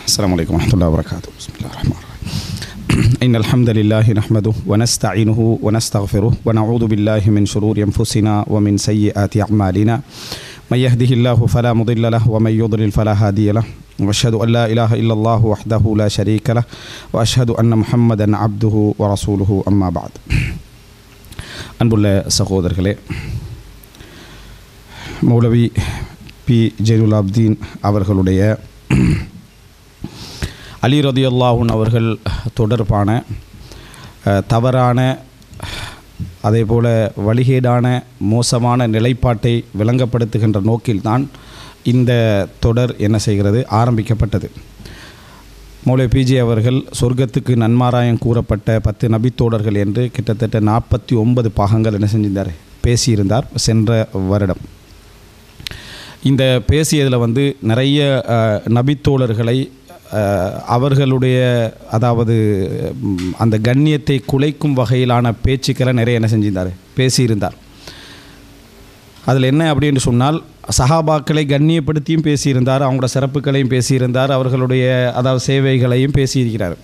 السلام عليكم ورحمة الله وبركاته بسم الله الرحمن الرحيم إن الحمد لله نحمده ونستعينه ونستغفره ونعوذ بالله من شرور أنفسنا ومن سيئات أعمالنا من يهده الله فلا مضل له ومن يضلل فلا هادي له وأشهد أن لا إله إلا الله وحده لا شريك له وأشهد أن محمدا عبده ورسوله أما بعد அன்புள்ள சகோதரர்களே மௌலவி பி ஜெருலாப்தீன் அவர்களுடைய அலி ரதியுல்லாஹூன் அவர்கள் தொடர்பான அஹ், தவறான அதே போல வழிகேடான மோசமான நிலைப்பாட்டை விளங்கப்படுத்துகின்ற நோக்கில்தான் இந்த தொடர் என்ன செய்கிறது ஆரம்பிக்கப்பட்டது மௌலை பிஜே அவர்கள் சொர்க்கத்துக்கு நன்மாராயம் கூறப்பட்ட பத்து நபித்தோடர்கள் என்று கிட்டத்தட்ட நாற்பத்தி ஒன்பது பாகங்கள் என்ன செஞ்சிருந்தார் பேசியிருந்தார் சென்ற வருடம் இந்த பேசியதில் வந்து நிறைய அஹ், நபித்தோழர்களை அஹ், அவர்களுடைய அதாவது ம், அந்த கண்ணியத்தை குலைக்கும் வகையிலான பேச்சுக்களை நிறைய என்ன செஞ்சிருந்தார் பேசியிருந்தார் அதில் என்ன அப்படின்னு சொன்னால் சஹாபாக்களை கண்ணியப்படுத்தியும் பேசியிருந்தார் அவங்களோட சிறப்புகளையும் பேசியிருந்தார் அவர்களுடைய அதாவது சேவைகளையும் பேசியிருக்கிறார்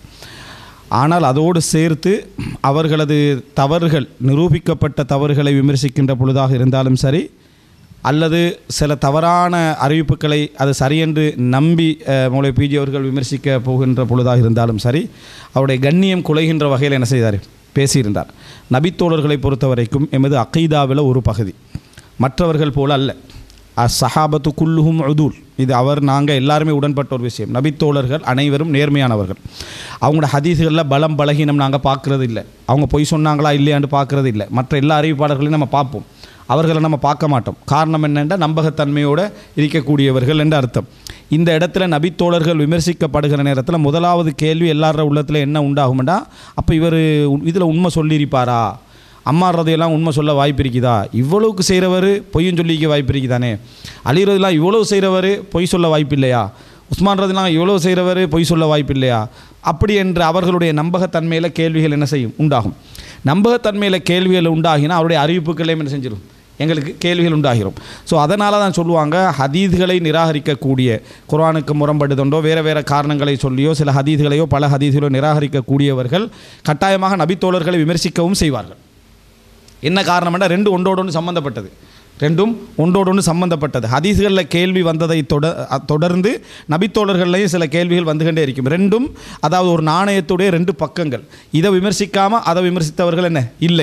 ஆனால் அதோடு சேர்த்து அவர்களது தவறுகள் நிரூபிக்கப்பட்ட தவறுகளை விமர்சிக்கின்ற பொழுதாக இருந்தாலும் சரி அல்லது சில தவறான அறிவிப்புகளை அது சரியென்று நம்பி அஹ், மௌலை பிஜி அவர்கள் விமர்சிக்க போகின்ற பொழுதாக இருந்தாலும் சரி அவருடைய கண்ணியம் குலைகின்ற வகையில் என்ன செய்தார் பேசியிருந்தார் நபித்தோழர்களை பொறுத்த வரைக்கும் எமது அகைதாவில் ஒரு பகுதி மற்றவர்கள் போல அல்ல அசஹாபத்து குல்லுஹும் உதூல் இது அவர் நாங்கள் எல்லாருமே உடன்பட்ட ஒரு விஷயம் நபித்தோழர்கள் அனைவரும் நேர்மையானவர்கள் அவங்களோட ஹதீஸுகளில் பலம் பலகீனம் நாங்கள் பார்க்குறது இல்லை அவங்க பொய் சொன்னாங்களா இல்லையான்னு பார்க்குறது இல்லை மற்ற எல்லா அறிவிப்பாளர்களையும் நம்ம பார்ப்போம் அவர்களை நம்ம பார்க்க மாட்டோம் காரணம் என்னென்னா நம்பகத்தன்மையோடு இருக்கக்கூடியவர்கள் என்ற அர்த்தம் இந்த இடத்துல நபித்தோழர்கள் விமர்சிக்கப்படுகிற நேரத்தில் முதலாவது கேள்வி எல்லார உள்ளத்தில் என்ன உண்டாகும்டா அப்போ இவர் இதில் உண்மை சொல்லியிருப்பாரா அம்மா ரதையெல்லாம் உண்மை சொல்ல வாய்ப்பு இருக்குதா இவ்வளவுக்கு செய்கிறவர் பொய்யும் சொல்லிக்க வாய்ப்பு இருக்குதானே அலி ரதிலாம் இவ்வளவு செய்கிறவர் பொய் சொல்ல வாய்ப்பு இல்லையா உஸ்மான் ரதிலாம் இவ்வளோ செய்கிறவர் பொய் சொல்ல வாய்ப்பு இல்லையா அப்படி என்று அவர்களுடைய நம்பகத்தன்மையில் கேள்விகள் என்ன செய்யும் உண்டாகும் நம்பகத்தன்மையில் கேள்விகள் உண்டாகினா அவருடைய அறிவிப்புகளையும் என்ன செஞ்சிடும் எங்களுக்கு கேள்விகள் உண்டாகிறோம் ஸோ அதனால தான் சொல்லுவாங்க ஹதீதுகளை நிராகரிக்கக்கூடிய குர்ஆனுக்கு முரண்படுதொண்டோ வேறு வேறு காரணங்களை சொல்லியோ சில ஹதீதுகளையோ பல ஹதீதுகளோ நிராகரிக்கக்கூடியவர்கள் கட்டாயமாக நபித்தோழர்களை விமர்சிக்கவும் செய்வார்கள் என்ன காரணம்னா ரெண்டு ஒன்றோடு ஒன்று சம்மந்தப்பட்டது ரெண்டும் ஒன்றோடு ஒன்று சம்மந்தப்பட்டது ஹதீஸ்களில் கேள்வி வந்ததை தொட அ- தொடர்ந்து நபித்தோழர்கள்லையும் சில கேள்விகள் வந்துகிட்டே இருக்கும் ரெண்டும் அதாவது ஒரு நாணயத்துடைய ரெண்டு பக்கங்கள் இதை விமர்சிக்காமல் அதை விமர்சித்தவர்கள் என்ன இல்லை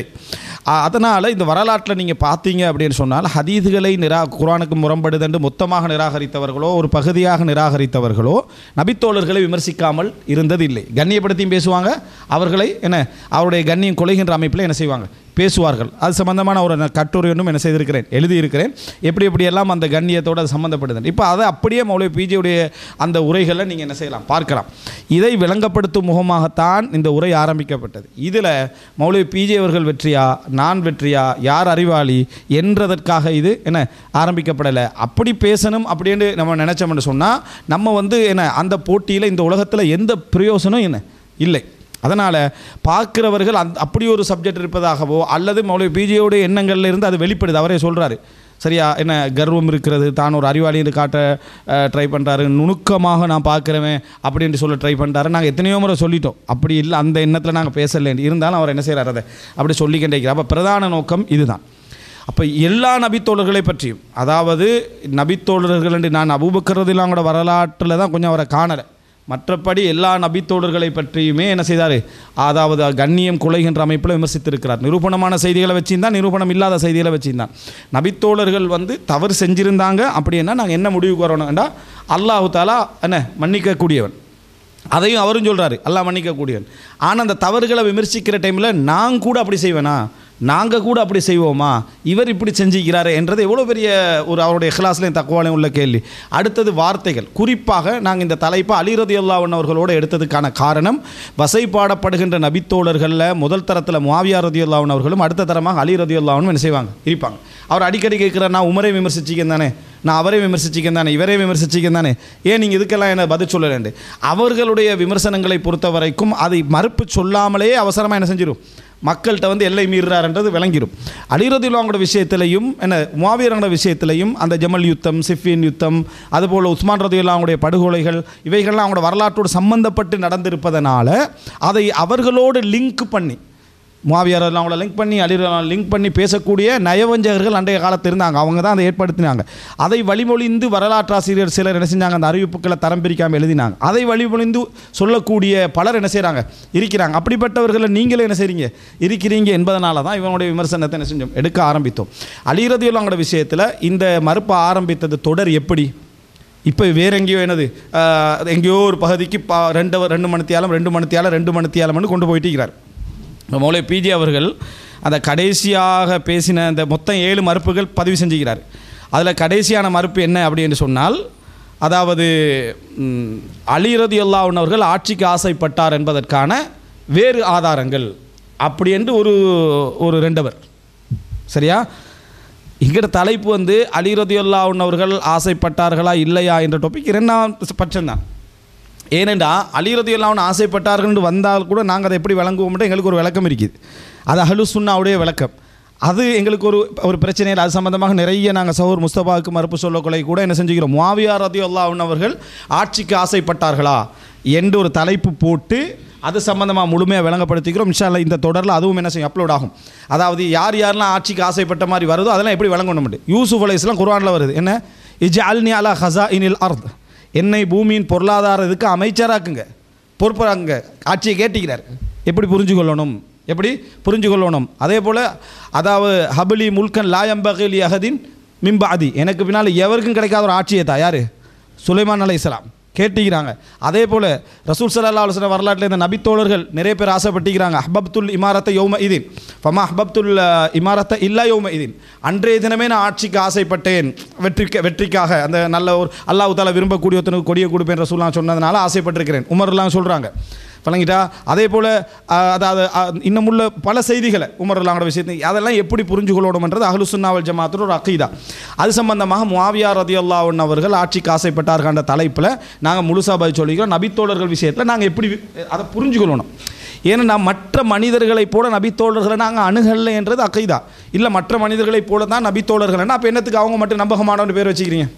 அதனால் இந்த வரலாற்றில் நீங்கள் பார்த்தீங்க அப்படின்னு சொன்னால் ஹதீதுகளை நிரா குரானுக்கு முரண்படுதென்று மொத்தமாக நிராகரித்தவர்களோ ஒரு பகுதியாக நிராகரித்தவர்களோ நபித்தோழர்களை விமர்சிக்காமல் இருந்ததில்லை கண்ணியப்படுத்தியும் பேசுவாங்க அவர்களை என்ன அவருடைய கண்ணியம் கொலைகின்ற அமைப்பில் என்ன செய்வாங்க பேசுவார்கள் அது சம்பந்தமான ஒரு நான் கட்டுரை ஒன்றும் என்ன செய்திருக்கிறேன் எழுதியிருக்கிறேன் எப்படி எப்படியெல்லாம் அந்த கண்ணியத்தோடு அது சம்மந்தப்படுது இப்போ அதை அப்படியே மௌலவி பிஜியுடைய அந்த உரைகளை நீங்கள் என்ன செய்யலாம் பார்க்கலாம் இதை விளங்கப்படுத்தும் முகமாகத்தான் இந்த உரை ஆரம்பிக்கப்பட்டது இதில் மௌலவி பிஜி அவர்கள் வெற்றியா நான் வெற்றியா யார் அறிவாளி என்றதற்காக இது என்ன ஆரம்பிக்கப்படலை அப்படி பேசணும் அப்படின்னு நம்ம நினச்சோம்னு சொன்னால் நம்ம வந்து என்ன அந்த போட்டியில் இந்த உலகத்தில் எந்த பிரயோசனம் என்ன இல்லை அதனால் பார்க்கிறவர்கள் அந் அப்படி ஒரு சப்ஜெக்ட் இருப்பதாகவோ அல்லது மௌலவி பிஜியோடைய எண்ணங்கள்ல இருந்து அது வெளிப்படுது அவரே சொல்கிறாரு சரியா என்ன கர்வம் இருக்கிறது தான் ஒரு அறிவாளின்னு காட்ட ட்ரை பண்ணுறாரு நுணுக்கமாக நான் பார்க்குறவன் அப்படின்னு சொல்ல ட்ரை பண்ணுறாரு நாங்கள் எத்தனையோ முறை சொல்லிட்டோம் அப்படி இல்லை அந்த எண்ணத்தில் நாங்கள் பேசலை இருந்தாலும் அவர் என்ன செய்கிறார் அதை அப்படி சொல்லிக்கிட்டே இருக்கிறார் அப்போ பிரதான நோக்கம் இதுதான் அப்போ எல்லா நபித்தோழர்களை பற்றியும் அதாவது நபித்தோழர்கள் என்று நான் அபூபக்கரதிலாங்களோட வரலாற்றில் தான் கொஞ்சம் அவரை காணலை மற்றபடி எல்லா நபித்தோழர்களை பற்றியுமே என்ன செய்தார் அதாவது கண்ணியம் குலைகின்ற அமைப்பில் விமர்சித்திருக்கிறார் நிரூபணமான செய்திகளை வச்சிருந்தான் நிரூபணம் இல்லாத செய்திகளை வச்சிருந்தான் நபித்தோழர்கள் வந்து தவறு செஞ்சிருந்தாங்க அப்படின்னா நாங்கள் என்ன முடிவுக்கு வரணும்டா அல்லாஹு தாலா என்ன மன்னிக்கக்கூடியவன் அதையும் அவரும் சொல்கிறாரு அல்லாஹ் மன்னிக்கக்கூடியவன் ஆனால் அந்த தவறுகளை விமர்சிக்கிற டைமில் நான் கூட அப்படி செய்வேனா நாங்கள் கூட அப்படி செய்வோமா இவர் இப்படி செஞ்சுக்கிறாரு என்றது எவ்வளோ பெரிய ஒரு அவருடைய இஹ்லாஸ்லையும் தக்குவாலையும் உள்ள கேள்வி அடுத்தது வார்த்தைகள் குறிப்பாக நாங்கள் இந்த தலைப்பை அலிரதி அல்லாவன் அவர்களோடு எடுத்ததுக்கான காரணம் வசைப்பாடப்படுகின்ற நபித்தோழர்களில் முதல் தரத்தில் முவாவியா ரதி அல்லாவன் அவர்களும் அடுத்த தரமாக அலி ரதி அல்லாவனும் என்ன செய்வாங்க இருப்பாங்க அவர் அடிக்கடி கேட்குறார் நான் உமரை விமர்சிச்சிக்கன் தானே நான் அவரை விமர்சிச்சிக்கன் தானே இவரே விமர்சிச்சிக்கன் தானே ஏன் நீங்கள் இதுக்கெல்லாம் என்ன பதில் சொல்லலேண்டு அவர்களுடைய விமர்சனங்களை பொறுத்த வரைக்கும் அதை மறுப்பு சொல்லாமலே அவசரமாக என்ன செஞ்சிடும் மக்கள்கிட்ட வந்து எல்லை மீறுறாருன்றது விளங்கிடும் அலிரதியுல்லாவோட விஷயத்திலையும் என்ன முவாவியரோட விஷயத்திலையும் அந்த ஜமல் யுத்தம் சிஃபின் யுத்தம் அதுபோல் உஸ்மான் ரதியுல்லாவுடைய படுகொலைகள் இவைகள்லாம் அவங்களோட வரலாற்றோடு சம்பந்தப்பட்டு நடந்திருப்பதனால அதை அவர்களோடு லிங்க் பண்ணி முவாவியார் அவங்கள லிங்க் பண்ணி அலி லிங்க் பண்ணி பேசக்கூடிய நயவஞ்சகர்கள் அன்றைய காலத்தில் இருந்தாங்க அவங்க தான் அதை ஏற்படுத்தினாங்க அதை வழிமொழிந்து வரலாற்றாசிரியர் சிலர் என்ன செஞ்சாங்க அந்த அறிவிப்புகளை தரம் பிரிக்காமல் எழுதினாங்க அதை வழிமொழிந்து சொல்லக்கூடிய பலர் என்ன செய்கிறாங்க இருக்கிறாங்க அப்படிப்பட்டவர்களை நீங்களே என்ன செய்றீங்க இருக்கிறீங்க என்பதனால தான் இவனுடைய விமர்சனத்தை என்ன செஞ்சோம் எடுக்க ஆரம்பித்தோம் அலிரதியுல்லாங்களோட விஷயத்தில் இந்த மறுப்பு ஆரம்பித்தது தொடர் எப்படி இப்போ வேற எங்கேயோ என்னது ஆஹ், எங்கேயோ ஒரு பகுதிக்கு பா ரெண்டு ரெண்டு மணித்தியாலம் ரெண்டு மணித்தியாலம் ரெண்டு மணித்தியாலம்னு கொண்டு போயிட்டு இருக்கிறார் இப்போ மௌலை பிஜி அவர்கள் அந்த கடைசியாக பேசின அந்த மொத்தம் ஏழு மறுப்புகள் பதிவு செஞ்சுக்கிறார் அதில் கடைசியான மறுப்பு என்ன அப்படின்னு சொன்னால் அதாவது ம், அலி ரதியுல்லாஹு அவர்கள் ஆட்சிக்கு ஆசைப்பட்டார் என்பதற்கான வேறு ஆதாரங்கள் அப்படி என்று ஒரு ஒரு ரெண்டவர் சரியா இங்கிட்ட தலைப்பு வந்து அலி ரதியுல்லாஹு அவர்கள் ஆசைப்பட்டார்களா இல்லையா என்ற டாபிக் இரண்டாம் பட்சம்தான் ஏனென்றா அலி ரதியுல்லாஹு ஆசைப்பட்டார்கள் வந்தால் கூட நாங்கள் அதை எப்படி விளங்குவோம் எங்களுக்கு ஒரு விளக்கம் இருக்குது அது அஹ்லு சுன்னாவுடைய விளக்கம் அது எங்களுக்கு ஒரு ஒரு பிரச்சனை இல்லை அது சம்பந்தமாக நிறைய நாங்கள் சௌர் முஸ்தபாவுக்கு மறுப்பு சொல்லக்கொலை கூட என்ன செஞ்சுக்கிறோம் முவாவியா ரதியுல்லாஹு அவர்கள் ஆட்சிக்கு ஆசைப்பட்டார்களா என்று ஒரு தலைப்பு போட்டு அது சம்பந்தமாக முழுமையாக விளங்கப்படுத்திக்கிறோம் இன்ஷா அல்லாஹ் இந்த தொடரில் அதுவும் என்ன செய்யும் அப்லோட் ஆகும் அதாவது யார் யாரெல்லாம் ஆட்சிக்கு ஆசைப்பட்ட மாதிரி வருதோ அதெல்லாம் எப்படி விளங்கணும் முடியும் யூசுப் அலைஸ்லாம் குர்ஆனில் வருது என்ன இஜ் அல்னி அலா ஹசா இனில் அர்த் என்னை பூமியின் பொருளாதார இதுக்கு அமைச்சராக்குங்க பொறுப்பராக்குங்க ஆட்சியை கேட்டிக்கிறார் எப்படி புரிஞ்சு கொள்ளணும் எப்படி புரிஞ்சு கொள்ளணும் அதே போல் அதாவது ஹபிலி முல்கன் லாயம்பகில் யஹதின் மிம்பாதி எனக்கு பின்னால் எவருக்கும் கிடைக்காத ஒரு ஆட்சியை தான் யார் சுலைமான் அலைஹிஸ்ஸலாம் கேட்டிக்கிறாங்க அதே போல் ரசூல் சல்லா அலுவலம் வரலாற்றில் இந்த நபித்தோழர்கள் நிறைய பேர் ஆசைப்பட்டிக்கிறாங்க அஹ்பப்துல் இமாரத்தை யௌம இதீன் ஃபமா அஹ்பப்துல் அஹ், இமாரத்தை இல்லா யௌம இதீன் அன்றைய தினமே நான் ஆட்சிக்கு ஆசைப்பட்டேன் வெற்றிக்க வெற்றிக்காக அந்த நல்ல ஒரு அல்லாஹ் தாலா விரும்பக்கூடிய ஒருத்தனுக்கு கொடியை கொடுப்பேன் ரசூல்லாம் சொன்னதுனால ஆசைப்பட்டிருக்கிறேன் உமர்லாம் சொல்கிறாங்க வழங்கிட்டா அதே போல் அதாவது அஹ், இன்னமுள்ள பல செய்திகளை உமர்லாங்களோட விஷயத்தை அதெல்லாம் எப்படி புரிஞ்சு கொள்ளணும்ன்றது அஹ்லு சுன்னாவல் ஜமாத்தோட ஒரு அக்கீதா அது சம்பந்தமாக முவாவியா ரதி அல்லாஹன் அவர்கள் ஆட்சிக்கு ஆசைப்பட்டார்கள் என்ற தலைப்பில் நாங்கள் முழுசா பதில் சொல்லிக்கிறோம் நபித்தோழர்கள் விஷயத்தில் நாங்கள் எப்படி வி- அதை புரிஞ்சு கொள்ளணும் ஏன்னா மற்ற மனிதர்களைப் போல நபித்தோழர்களை நாங்கள் அணுகலை என்றது அக்கைதா இல்லை மற்ற மனிதர்களைப் போல தான் நபித்தோழர்கள்னா அப்போ என்னத்துக்கு அவங்க மட்டும் நம்பகமானவன் பேர் வச்சுக்கிறீங்க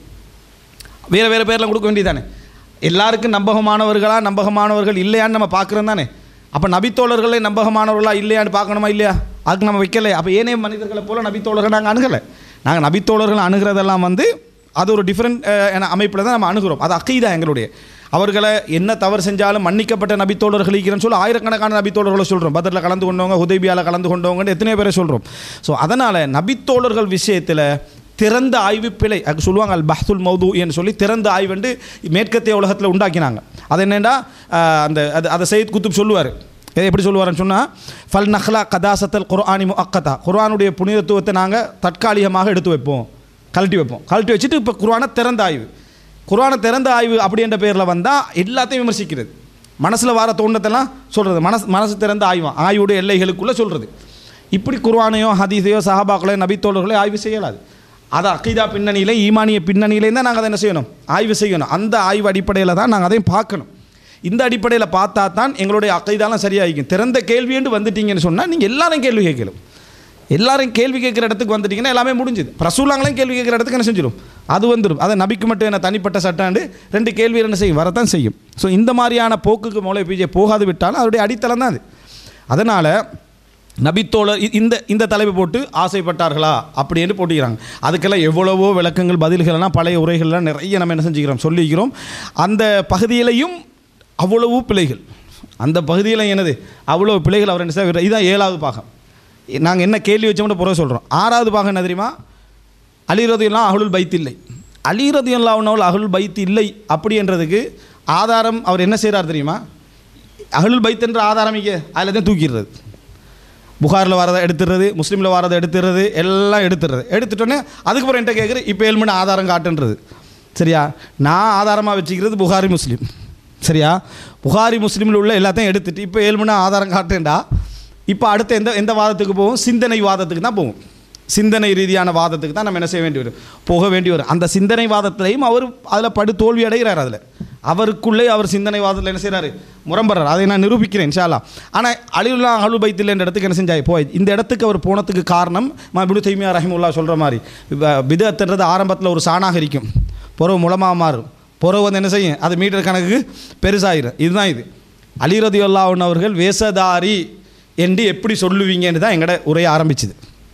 வேறு வேறு பேர்லாம் கொடுக்க வேண்டியதானே எல்லாருக்கும் நம்பகமானவர்களா நம்பகமானவர்கள் இல்லையான்னு நம்ம பார்க்குறோம் தானே அப்போ நபித்தோழர்களே நம்பகமானவர்களா இல்லையான்னு பார்க்கணுமா இல்லையா அதுக்கு நம்ம வைக்கல அப்போ ஏனே மனிதர்களை போல நபித்தோழர்கள் நாங்கள் அணுகலை நாங்கள் நபித்தோழர்கள் அணுகிறதெல்லாம் வந்து அது ஒரு டிஃப்ரெண்ட் அமைப்பில் தான் நம்ம அணுகிறோம் அது அக்கீதா எங்களுடைய அவர்களை என்ன தவறு செஞ்சாலும் மன்னிக்கப்பட்ட நபித்தோழர்கள் இருக்கிறேன்னு சொல்லி ஆயிரக்கணக்கான நபித்தோழர்களை சொல்கிறோம் பதரில் கலந்து கொண்டவங்க உதவியால் கலந்து கொண்டவங்கன்னு எத்தனையோ பேரை சொல்கிறோம் ஸோ அதனால் நபித்தோழர்கள் விஷயத்தில் திறந்த ஆய்வு பிழை அது சொல்லுவாங்க அல் பஹ்துல் மௌது என்று சொல்லி திறந்த ஆய்வு வந்து மேற்கத்திய உலகத்தில் உண்டாக்கினாங்க அது என்னென்னா அந்த அது அதை சையத் குத்துப் சொல்லுவார் இதை எப்படி சொல்லுவாருன்னு சொன்னால் ஃபல் நஹ்லா கதாசத்தல் குர்ஆனி முஅக்கதா குர்ஆனுடைய புனிதத்துவத்தை நாங்கள் தற்காலிகமாக எடுத்து வைப்போம் கழட்டி வைப்போம் கழட்டி வச்சுட்டு இப்போ குர்ஆனை திறந்த ஆய்வு குர்ஆனை திறந்த ஆய்வு அப்படின்ற பேரில் வந்தால் எல்லாத்தையும் விமர்சிக்கிறது மனசில் வர தோண்டத்தெல்லாம் சொல்கிறது மனசு மனசு திறந்த ஆய்வான் ஆய்வுடைய எல்லைகளுக்குள்ளே சொல்கிறது இப்படி குர்ஆனையோ ஹதீஸையோ சஹாபாக்களையோ நபித்தோழர்களையோ ஆய்வு செய்யலாது அது அக்கீதா பின்னணியிலே ஈமானிய பின்னணியிலே தான் நாங்கள் அதை என்ன செய்யணும் ஆய்வு செய்யணும் அந்த ஆய்வு அடிப்படையில் தான் நாங்கள் அதையும் பார்க்கணும் இந்த அடிப்படையில் பார்த்தா தான் எங்களுடைய அக்கைதாலாம் சரியாகிக்கும் திறந்த கேள்வின்னு வந்துட்டீங்கன்னு சொன்னால் நீங்கள் எல்லாரும் கேள்வி கேட்கலும் எல்லாரும் கேள்வி கேட்குற இடத்துக்கு வந்துட்டீங்கன்னா எல்லாமே முடிஞ்சுது ரசூலாங்களையும் கேள்வி கேட்குற இடத்துக்கு என்ன செஞ்சிடும் அது வந்துடும் அதை நபிக்கு மட்டும் என்ன தனிப்பட்ட சட்டாண்டு ரெண்டு கேள்வி என்ன செய்யும் வரத்தான் செய்யும் ஸோ இந்த மாதிரியான போக்குக்கு மௌலை பிஜே போகாது விட்டாலும் அதோடைய அடித்தளம் தான் அது அதனால் நபித்தோழர் இ- இந்த இந்த தலைப்பு போட்டு ஆசைப்பட்டார்களா அப்படின்னு போட்டுக்கிறாங்க அதுக்கெல்லாம் எவ்வளவோ விளக்கங்கள் பதில்கள்லாம் பழைய உரைகள்லாம் நிறைய நம்ம என்ன செஞ்சுக்கிறோம் சொல்லிக்கிறோம் அந்த பகுதியிலையும் அவ்வளவு பிழைகள் அந்த பகுதியில் என்னது அவ்வளோ பிழைகள் அவர் என்ன செய்ய இதுதான் ஏழாவது பாகம் நாங்கள் என்ன கேள்வி வச்சோம்னு புற சொல்கிறோம் ஆறாவது பாகம் என்ன தெரியுமா அலிரதியெல்லாம் அகலுல் பைத் இல்லை அலிரதியெல்லாம் உணவில் அகலுல் பைத் இல்லை அப்படின்றதுக்கு ஆதாரம் அவர் என்ன செய்கிறார் தெரியுமா அகலுல் பைத் என்ற ஆதாரம் இங்கே அதில் தான் தூக்கிடுறது புகாரில் வரதை எடுத்துடுறது முஸ்லீமில் வரதை எடுத்துடுறது எல்லாம் எடுத்துடுறது எடுத்துட்டோன்னே அதுக்கப்புறம் என்கிட்ட கேட்குற இப்போ ஏழ்மணி ஆதாரம் காட்டுன்றது சரியா நான் ஆதாரமாக வச்சுக்கிறது புகாரி முஸ்லீம் சரியா புகாரி முஸ்லீமில் உள்ள எல்லாத்தையும் எடுத்துட்டு இப்போ ஏழ்மணி ஆதாரம் காட்டுண்டா இப்போ அடுத்த எந்த எந்த வாதத்துக்கு போவோம் சிந்தனை வாதத்துக்கு தான் போவோம் சிந்தனை ரீதியான வாதத்துக்கு தான் நம்ம என்ன செய்ய வேண்டி வரும் போக வேண்டி வரும் அந்த சிந்தனை வாதத்திலையும் அவர் அதில் படு தோல்வி அடைகிறார் அதில் அவருக்குள்ளே அவர் சிந்தனைவாதத்தில் என்ன செய்கிறாரு முரம்பறார் அதை நான் நிரூபிக்கிறேன் இன்ஷால்லா ஆனால் அலிவுல்லா அஹ்லுல் பைத்தில் என்ற இடத்துக்கு என்ன செஞ்சாய் போய் இந்த இடத்துக்கு அவர் போனதுக்கு காரணம் மபிடு தைமியா ரஹிமுல்லா சொல்கிற மாதிரி பிதத்துன்றது ஆரம்பத்தில் ஒரு சாணாக இருக்கும் புறவு மூலமாக மாறும் புறவு வந்து என்ன செய்யும் அது மீட்டர் கணக்குக்கு பெருசாயிரும் இதுதான் இது அலிரதி அல்லாஹன் அவர்கள் வேஷதாரி என்று எப்படி சொல்லுவீங்கன்னு தான் எங்கட உரைய ஆரம்பிச்சுது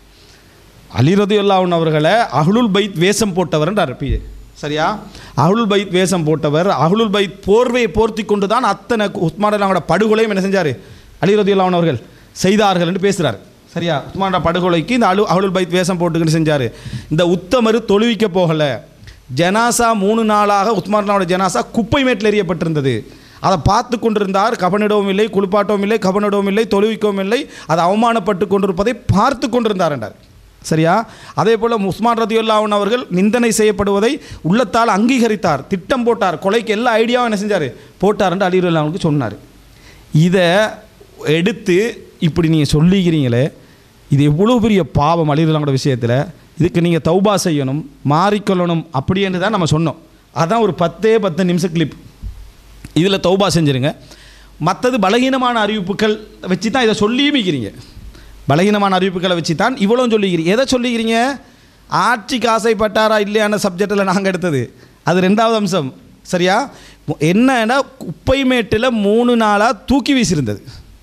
அலிரதி அல்லாஹன் அவர்களை அஹ்லுல் பைத் வேஷம் போட்டவர்ன்றார் பி சரியா அஹ்லுல் பைத் வேஷம் போட்டவர் அஹ்லுல் பைத் போர்வையை போர்த்தி கொண்டு தான் அத்தனை உஸ்மானோட படுகொலையும் என்ன செஞ்சார் அலிரதி அல்லாஹன் அவர்கள் செய்தார்கள் என்று பேசுகிறார் சரியா உஸ்மானோட படுகொலைக்கு இந்த அலு அஹ்லுல் பைத் வேஷம் போட்டுக்கிட்டு செஞ்சார் இந்த உத்தமர் தொழுவிக்க போகலை ஜனாசா மூணு நாளாக உஸ்மானோட ஜனாசா குப்பை மேட்டில் எறியப்பட்டிருந்தது அதை பார்த்து கொண்டிருந்தார் கபனிடவும் இல்லை குளிப்பாட்டவும் இல்லை கபனிடவும் இல்லை தொழுவிக்கவும் இல்லை அதை அவமானப்பட்டு கொண்டிருப்பதை பார்த்து கொண்டிருந்தார் என்றார் சரியா அதே போல் உஸ்மான் ரதியுல்லாவுன் அவர்கள் நிந்தனை செய்யப்படுவதை உள்ளத்தால் அங்கீகரித்தார் திட்டம் போட்டார் கொலைக்கு எல்லா ஐடியாவும் என்ன செஞ்சார் போட்டார் என்று அலிருல்லா அவனுக்கு சொன்னார் இதை எடுத்து இப்படி நீங்கள் சொல்லிக்கிறீங்களே இது எவ்வளோ பெரிய பாவம் அலிருல்லாவோட விஷயத்தில் இதுக்கு நீங்கள் தௌபா செய்யணும் மாறிக்கொள்ளணும் அப்படின்னு தான் நம்ம சொன்னோம் அதான் ஒரு பத்தே பத்து நிமிஷம் கிளிப் இதில் தௌபா செஞ்சுருங்க மற்றது பலகீனமான அறிவிப்புகள் வச்சு தான் இதை சொல்லியும் இருக்கிறீங்க பலகீனமான அறிவிப்புகளை வச்சு தான் இவ்வளோ சொல்லிக்கிறீங்க எதை சொல்லிக்கிறீங்க ஆட்சிக்கு ஆசைப்பட்டாரா இல்லையான சப்ஜெக்டில் நாங்கள் எடுத்தது அது ரெண்டாவது அம்சம் சரியா என்னன்னா குப்பை மேட்டில் மூணு நாளாக தூக்கி வீசியிருந்தது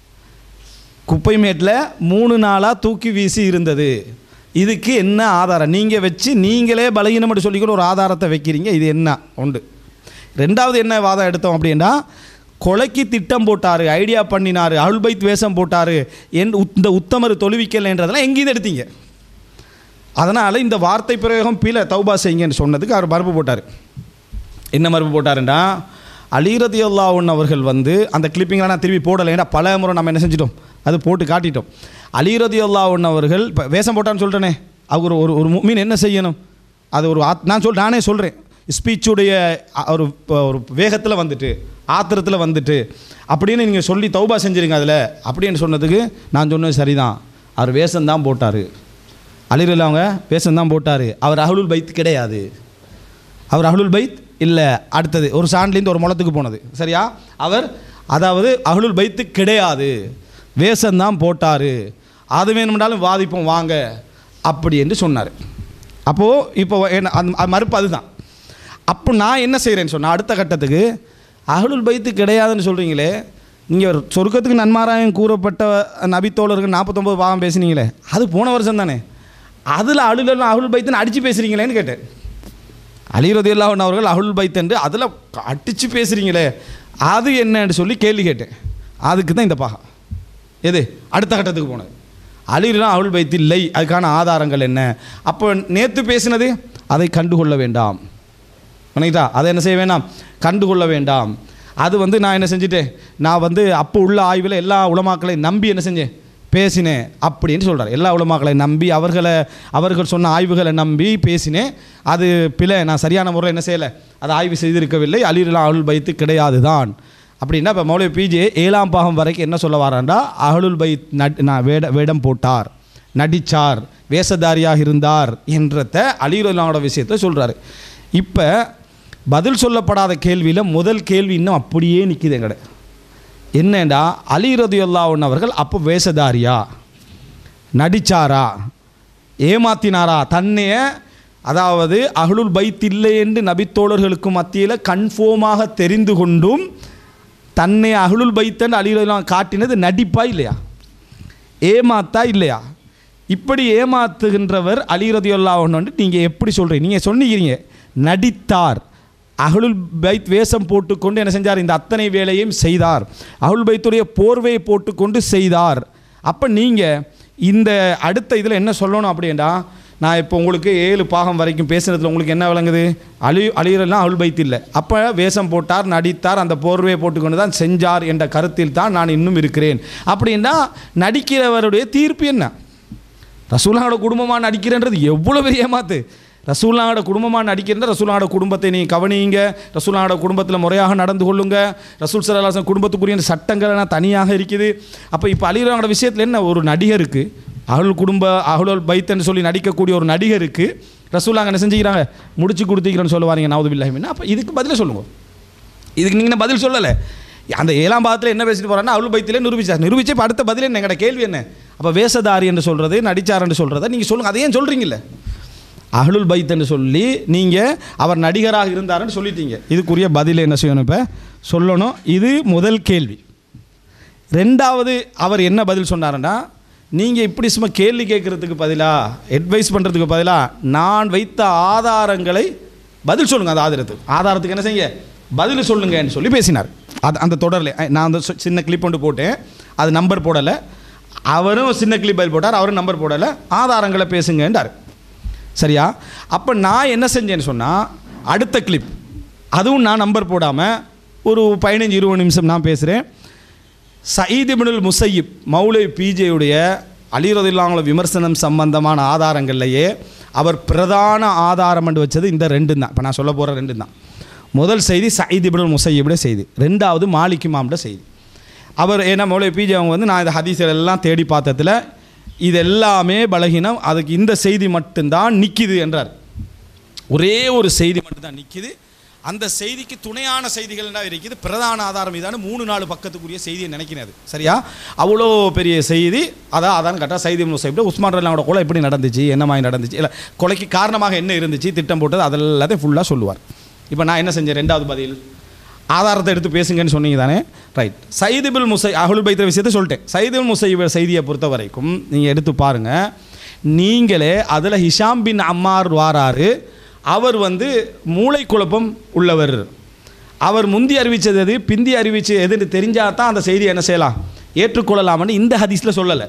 குப்பை மேட்டில் மூணு நாளாக தூக்கி வீசி இருந்தது இதுக்கு என்ன ஆதாரம் நீங்கள் வச்சு நீங்களே பலகீனம்னு சொல்லிக்கூட ஒரு ஆதாரத்தை வைக்கிறீங்க இது என்ன உண்டு ரெண்டாவது என்ன வாதம் எடுத்தோம் அப்படின்னா கொலைக்கு திட்டம் போட்டார் ஐடியா பண்ணினார் அருள்பைத் வேஷம் போட்டார் என் உத்- இந்த உத்தமர் தொழுவிக்கலைன்றதெல்லாம் எங்கேயும் எடுத்தீங்க அதனால் இந்த வார்த்தை பிரயோகம் பில தௌபா செய்யுங்கன்னு சொன்னதுக்கு அவர் மறுப்பு போட்டார் என்ன மறுப்பு போட்டாருண்டா அலிரதி அல்லாஹன் அவர்கள் வந்து அந்த கிளிப்பிங்கெலாம் நான் திருப்பி போடலை ஏன்னா பல முறை நம்ம என்ன செஞ்சிட்டோம் அது போட்டு காட்டிட்டோம் அலிரதி அல்லாஹன் அவர்கள் இப்போ வேஷம் போட்டான்னு சொல்கிறேனே அவர் ஒரு ஒரு மீன் என்ன செய்யணும் அது ஒரு ஆத் நான் சொல் நானே சொல்கிறேன் ஸ்பீச்சுடைய அ- ஒரு ப- ஒரு வேகத்தில் வந்துட்டு ஆத்திரத்தில் வந்துட்டு அப்படின்னு நீங்கள் சொல்லி தௌபா செஞ்சுருங்க அதில் அப்படின்னு சொன்னதுக்கு நான் சொன்னது சரிதான் அவர் வேஷம் தான் போட்டார் அலிரல் அவங்க வேஷம் தான் போட்டார் அவர் அஹ்லுல் பைத் கிடையாது அவர் அஹ்லுல் பைத் இல்லை அடுத்தது ஒரு சாண்ட்லேருந்து ஒரு முளத்துக்கு போனது சரியா அவர் அதாவது அஹ்லுல் பைத்து கிடையாது வேஷம்தான் போட்டார் அது வேணும்னாலும் வாதிப்போம் வாங்க அப்படி என்று சொன்னார் அப்போது இப்போ என்ன அந்த அது மறுப்பு அதுதான் அப்போ நான் என்ன செய்கிறேன்னு சொன்னால் அடுத்த கட்டத்துக்கு அஹ்லுல் பைத்து கிடையாதுன்னு சொல்கிறீங்களே நீங்கள் சொர்க்கத்துக்கு நன்மாராயம் கூறப்பட்ட நபித்தோழர்கள் நாற்பத்தொம்பது பாவம் பேசுனீங்களே அது போன வருஷம் தானே அதில் அழுலாம் அஹ்லுல் பைத்துன்னு அடித்து பேசுகிறீங்களேன்னு கேட்டேன் அலிரதி அல்லாஹன் அவர்கள் அருள் பைத்தன்று அதில் அடித்து பேசுகிறீங்களே அது என்னன்னு சொல்லி கேள்வி கேட்டேன் அதுக்கு தான் இந்த பாகம் எது அடுத்த கட்டத்துக்கு போனது அலிலாம் அருள் பைத்து இல்லை அதுக்கான ஆதாரங்கள் என்ன அப்போ நேற்று பேசினது அதை கண்டுகொள்ள வேண்டாம் வணங்கிட்டா அதை என்ன செய்ய வேண்டாம் கண்டுகொள்ள வேண்டாம் அது வந்து நான் என்ன செஞ்சுட்டேன் நான் வந்து அப்போ உள்ள ஆய்வில் எல்லா உலமாக்களையும் நம்பி என்ன செஞ்சேன் பேசினேன் அப்படின்னு சொல்கிறார் எல்லா உலமாக்களை நம்பி அவர்களை அவர்கள் சொன்ன ஆய்வுகளை நம்பி பேசினேன் அது பிழை நான் சரியான முறையில் என்ன செய்யலை அதை ஆய்வு செய்திருக்கவில்லை அலிரலா அருள் பைத்து கிடையாது தான் அப்படின்னா இப்போ மௌலவி பிஜே ஏழாம் பாகம் வரைக்கும் என்ன சொல்ல வராண்டா அகலுல் பைத் நட் நான் வேட வேடம் போட்டார் நடிச்சார் வேஷதாரியாக இருந்தார் என்றத அலிரலாவோட விஷயத்தில் சொல்கிறாரு இப்போ பதில் சொல்லப்படாத கேள்வியில் முதல் கேள்வி இன்னும் அப்படியே நிற்கிது எங்கட என்னடா அலி ரதியுல்லாவுன் அவர்கள் அப்போ வேஷதாரியா நடிச்சாரா ஏமாத்தினாரா தன்னைய அதாவது அஹ்லுல் பைத் இல்லை என்று நபித்தோழர்களுக்கு மத்தியில் கன்ஃபார்மாக தெரிந்து கொண்டும் தன்னை அஹ்லுல் பைத்தன் அலிரலாம் காட்டினது நடிப்பா இல்லையா ஏமாத்தா இல்லையா இப்படி ஏமாத்துகின்றவர் அலி ரதியுல்லா ஒன்று நீங்கள் எப்படி சொல்கிறீங்க நீங்கள் சொன்னீங்க நடித்தார் அஹ்லுல் பைத் வேஷம் போட்டுக்கொண்டு என்ன செஞ்சார் இந்த அத்தனை வேலையும் செய்தார் அஹ்லுல் பைத்துடைய போர்வையை போட்டுக்கொண்டு செய்தார் அப்போ நீங்கள் இந்த அடுத்த இதில் என்ன சொல்லணும் அப்படின்னா நான் இப்போ உங்களுக்கு ஏழு பாகம் வரைக்கும் பேசுனதுல உங்களுக்கு என்ன விளங்குது அழி அழியறெல்லாம் அருள் பைத்து இல்லை அப்போ வேஷம் போட்டார் நடித்தார் அந்த போர்வையை போட்டுக்கொண்டு தான் செஞ்சார் என்ற கருத்தில் தான் நான் இன்னும் இருக்கிறேன் அப்படின்னா நடிக்கிறவருடைய தீர்ப்பு என்ன ரசூலாவோட குடும்பமாக நடிக்கிறன்றது எவ்வளோ பெரிய ஏமாத்து ரசூலாவோட குடும்பமாக நடிக்கின்ற ரசூலாவோட குடும்பத்தை நீ கவனியுங்க ரசூலாவோட குடும்பத்தில் முறையாக நடந்து கொள்ளுங்க ரசூல் சலாசன் குடும்பத்துக்குரிய சட்டங்கள் எல்லாம் தனியாக இருக்குது அப்போ இப்போ அலிராவோட விஷயத்தில் என்ன ஒரு நடிகருக்கு அகல் குடும்ப அகலுல் பைத்தன்னு சொல்லி நடிக்கக்கூடிய ஒரு நடிகருக்கு ரசூலாங்க என்ன செஞ்சுக்கிறாங்க முடிச்சு கொடுத்துக்கிறேன்னு சொல்லுவாங்க நவது பில்லாஹிமின்னா அப்போ இதுக்கு பதிலாக சொல்லுங்க இதுக்கு நீங்கள் பதில் சொல்லலை அந்த ஏழாம் பாகத்தில் என்ன பேசிட்டு போகிறான்னா அருள் பைத்திலே நிரூபிச்சார் நிரூபிச்சு இப்போ அடுத்த பதில் என்ன எங்கட கேள்வி என்ன அப்போ வேஷதாரி என்று சொல்கிறது நடிச்சார் என்று சொல்கிறத நீங்கள் சொல்லுங்கள் அதை ஏன் சொல்கிறீங்கல்ல அஹ்லுல் பைத் என்று சொல்லி நீங்கள் அவர் நடிகராக இருந்தாருன்னு சொல்லிட்டீங்க இதுக்குரிய பதில் என்ன செய்யணும் இப்போ சொல்லணும் இது முதல் கேள்வி ரெண்டாவது அவர் என்ன பதில் சொன்னாருன்னா நீங்கள் இப்படி சும்மா கேள்வி கேட்குறதுக்கு பதிலாக அட்வைஸ் பண்ணுறதுக்கு பதிலாக நான் வைத்த ஆதாரங்களை பதில் சொல்லுங்கள் அந்த ஆதாரத்துக்கு ஆதாரத்துக்கு என்ன செய்யுங்க பதில் சொல்லுங்கன்னு சொல்லி பேசினார் அது அந்த தொடரில் நான் அந்த சொ- சின்ன கிளிப் ஒன்று போட்டேன் அது நம்பர் போடலை அவரும் சின்ன கிளிப் பதில் போட்டார் அவரும் நம்பர் போடலை ஆதாரங்களை பேசுங்கன்றார் சரியா அப்போ நான் என்ன செஞ்சேன்னு சொன்னால் அடுத்த கிளிப் அதுவும் நான் நம்பர் போடாமல் ஒரு பதினஞ்சு இருபது நிமிஷம் நான் பேசுகிறேன் சயீத் இப்னுல் முசையிப் மௌலை பிஜேயுடைய அலிரதில்லாங்கள விமர்சனம் சம்பந்தமான ஆதாரங்கள்லையே அவர் பிரதான ஆதாரம் என்று வச்சது இந்த ரெண்டு தான் இப்போ நான் சொல்ல போகிற ரெண்டு தான் முதல் செய்தி சயீத் இப்னுல் முசையிபுடைய செய்தி ரெண்டாவது மாலிக் இமாம்ட செய்தி அவர் ஏன்னா மௌலை பிஜே அவங்க வந்து நான் இந்த ஹதீஸ்கள் எல்லாம் தேடி பார்த்ததில் இது எல்லாமே பலகீனம் அதுக்கு இந்த செய்தி மட்டும்தான் நிற்கிது என்றார் ஒரே ஒரு செய்தி மட்டும்தான் நிற்கிது அந்த செய்திக்கு துணையான செய்திகள் என்ன இருக்குது பிரதான ஆதாரம் இதான மூணு நாலு பக்கத்துக்குரிய செய்தியை நினைக்கிறது சரியா அவ்வளோ பெரிய செய்தி அதான் அதான் கரெக்டாக செய்தி முசைப்ட உஸ்மான் ரல்லாவோட கொலை எப்படி நடந்துச்சு என்ன மாதிரி நடந்துச்சு இல்லை கொலைக்கு காரணமாக என்ன இருந்துச்சு திட்டம் போட்டது அதெல்லாத்தையும் ஃபுல்லாக சொல்லுவார் இப்போ நான் என்ன செஞ்சேன் ரெண்டாவது பதில் ஆதாரத்தை எடுத்து பேசுங்கன்னு சொன்னீங்க தானே ரைட் சைதுபில் முசை அகுல் பைத்த விஷயத்தை சொல்லிட்டேன் சைதுல் முசை செய்தியை பொறுத்த வரைக்கும் நீங்கள் எடுத்து பாருங்கள் நீங்களே அதில் ஹிஷாம் பின் அம்மார் வாராரு அவர் வந்து மூளை குழப்பம் உள்ளவர் அவர் முந்தி அறிவித்தது எது பிந்தி அறிவிச்சது எதுன்னு தெரிஞ்சால் தான் அந்த செய்தியை என்ன செய்யலாம் ஏற்றுக்கொள்ளலாம்னு இந்த ஹதீஸில் சொல்லலை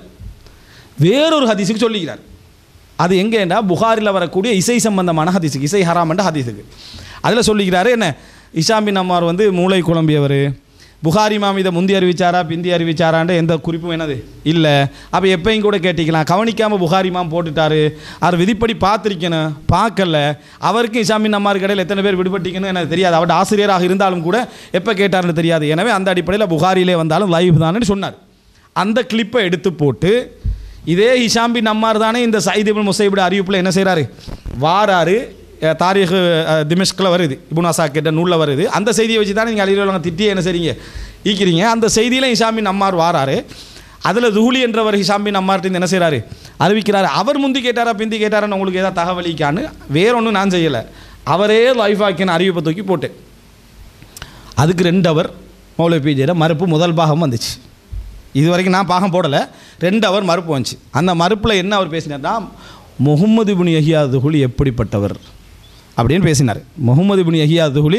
வேறொரு ஹதீஸுக்கு சொல்லிக்கிறார் அது எங்கேண்டா புகாரில் வரக்கூடிய இசை சம்பந்தமான ஹதீஸுக்கு இசை ஹராமன்ற ஹதீஸுக்கு அதில் சொல்லிக்கிறாரு என்ன இஷாம் பின் அம்மார் வந்து மூளை குழம்பியவர் புகாரி மாம் இதை முந்தி அறிவிச்சாரா பிந்தி அறிவிச்சாரான்ற எந்த குறிப்பும் என்னது இல்லை அப்போ எப்பயும் கூட கேட்டிக்கலாம் கவனிக்காமல் புகாரி மாம் போட்டுட்டாரு அவர் விதிப்படி பார்த்துருக்கணும் பார்க்கல அவருக்கும் இஷாம் பின் அம்மார் கடையில் எத்தனை பேர் விடுபட்டிக்கணும் எனக்கு தெரியாது அவர்கிட்ட ஆசிரியராக இருந்தாலும் கூட எப்போ கேட்டாருன்னு தெரியாது எனவே அந்த அடிப்படையில் புகாரிலே வந்தாலும் லைவ் தானே சொன்னார் அந்த கிளிப்பை எடுத்து போட்டு இதே ஹிஷாம் பின் அம்மார் தானே இந்த சைதிபுல் முசைபுட அறிவிப்பில் என்ன செய்கிறாரு வாராரு அஹ், தாரீഖ് அஹ், திமிஷ்கில் வருது இபுன் அசாக்கிட்ட நூலில் வருது அந்த செய்தியை வச்சு தானே நீங்கள் அலிரவங்க திட்டி என்ன செய்றீங்க ஈக்கிறீங்க அந்த செய்தியில் ஹிஷாம் பின் அம்மார் வாராரு அதில் துஹுலி என்றவர் ஹிஷாம் பின் அம்மார்ட்டு என்ன செய்கிறாரு அறிவிக்கிறாரு அவர் முந்தி கேட்டாரா பிந்தி கேட்டாரான்னு உங்களுக்கு ஏதாவது தகவலிக்கான்னு வேற ஒன்றும் நான் செய்யலை அவரே லைஃப் ஆக்கின அறிவிப்பை தூக்கி போட்டேன் அதுக்கு ரெண்டு அவர் மௌலவி பிஜேட மறுப்பு முதல் பாகம் வந்துச்சு இது வரைக்கும் நான் பாகம் போடலை ரெண்டு அவர் மறுப்பு வந்துச்சு அந்த மறுப்பில் என்ன அவர் பேசினார்னா முகமது பின் யஹியா துஹுலி எப்படிப்பட்டவர் அப்படின்னு பேசினார் முகமது பின் யஹியா துஹுலி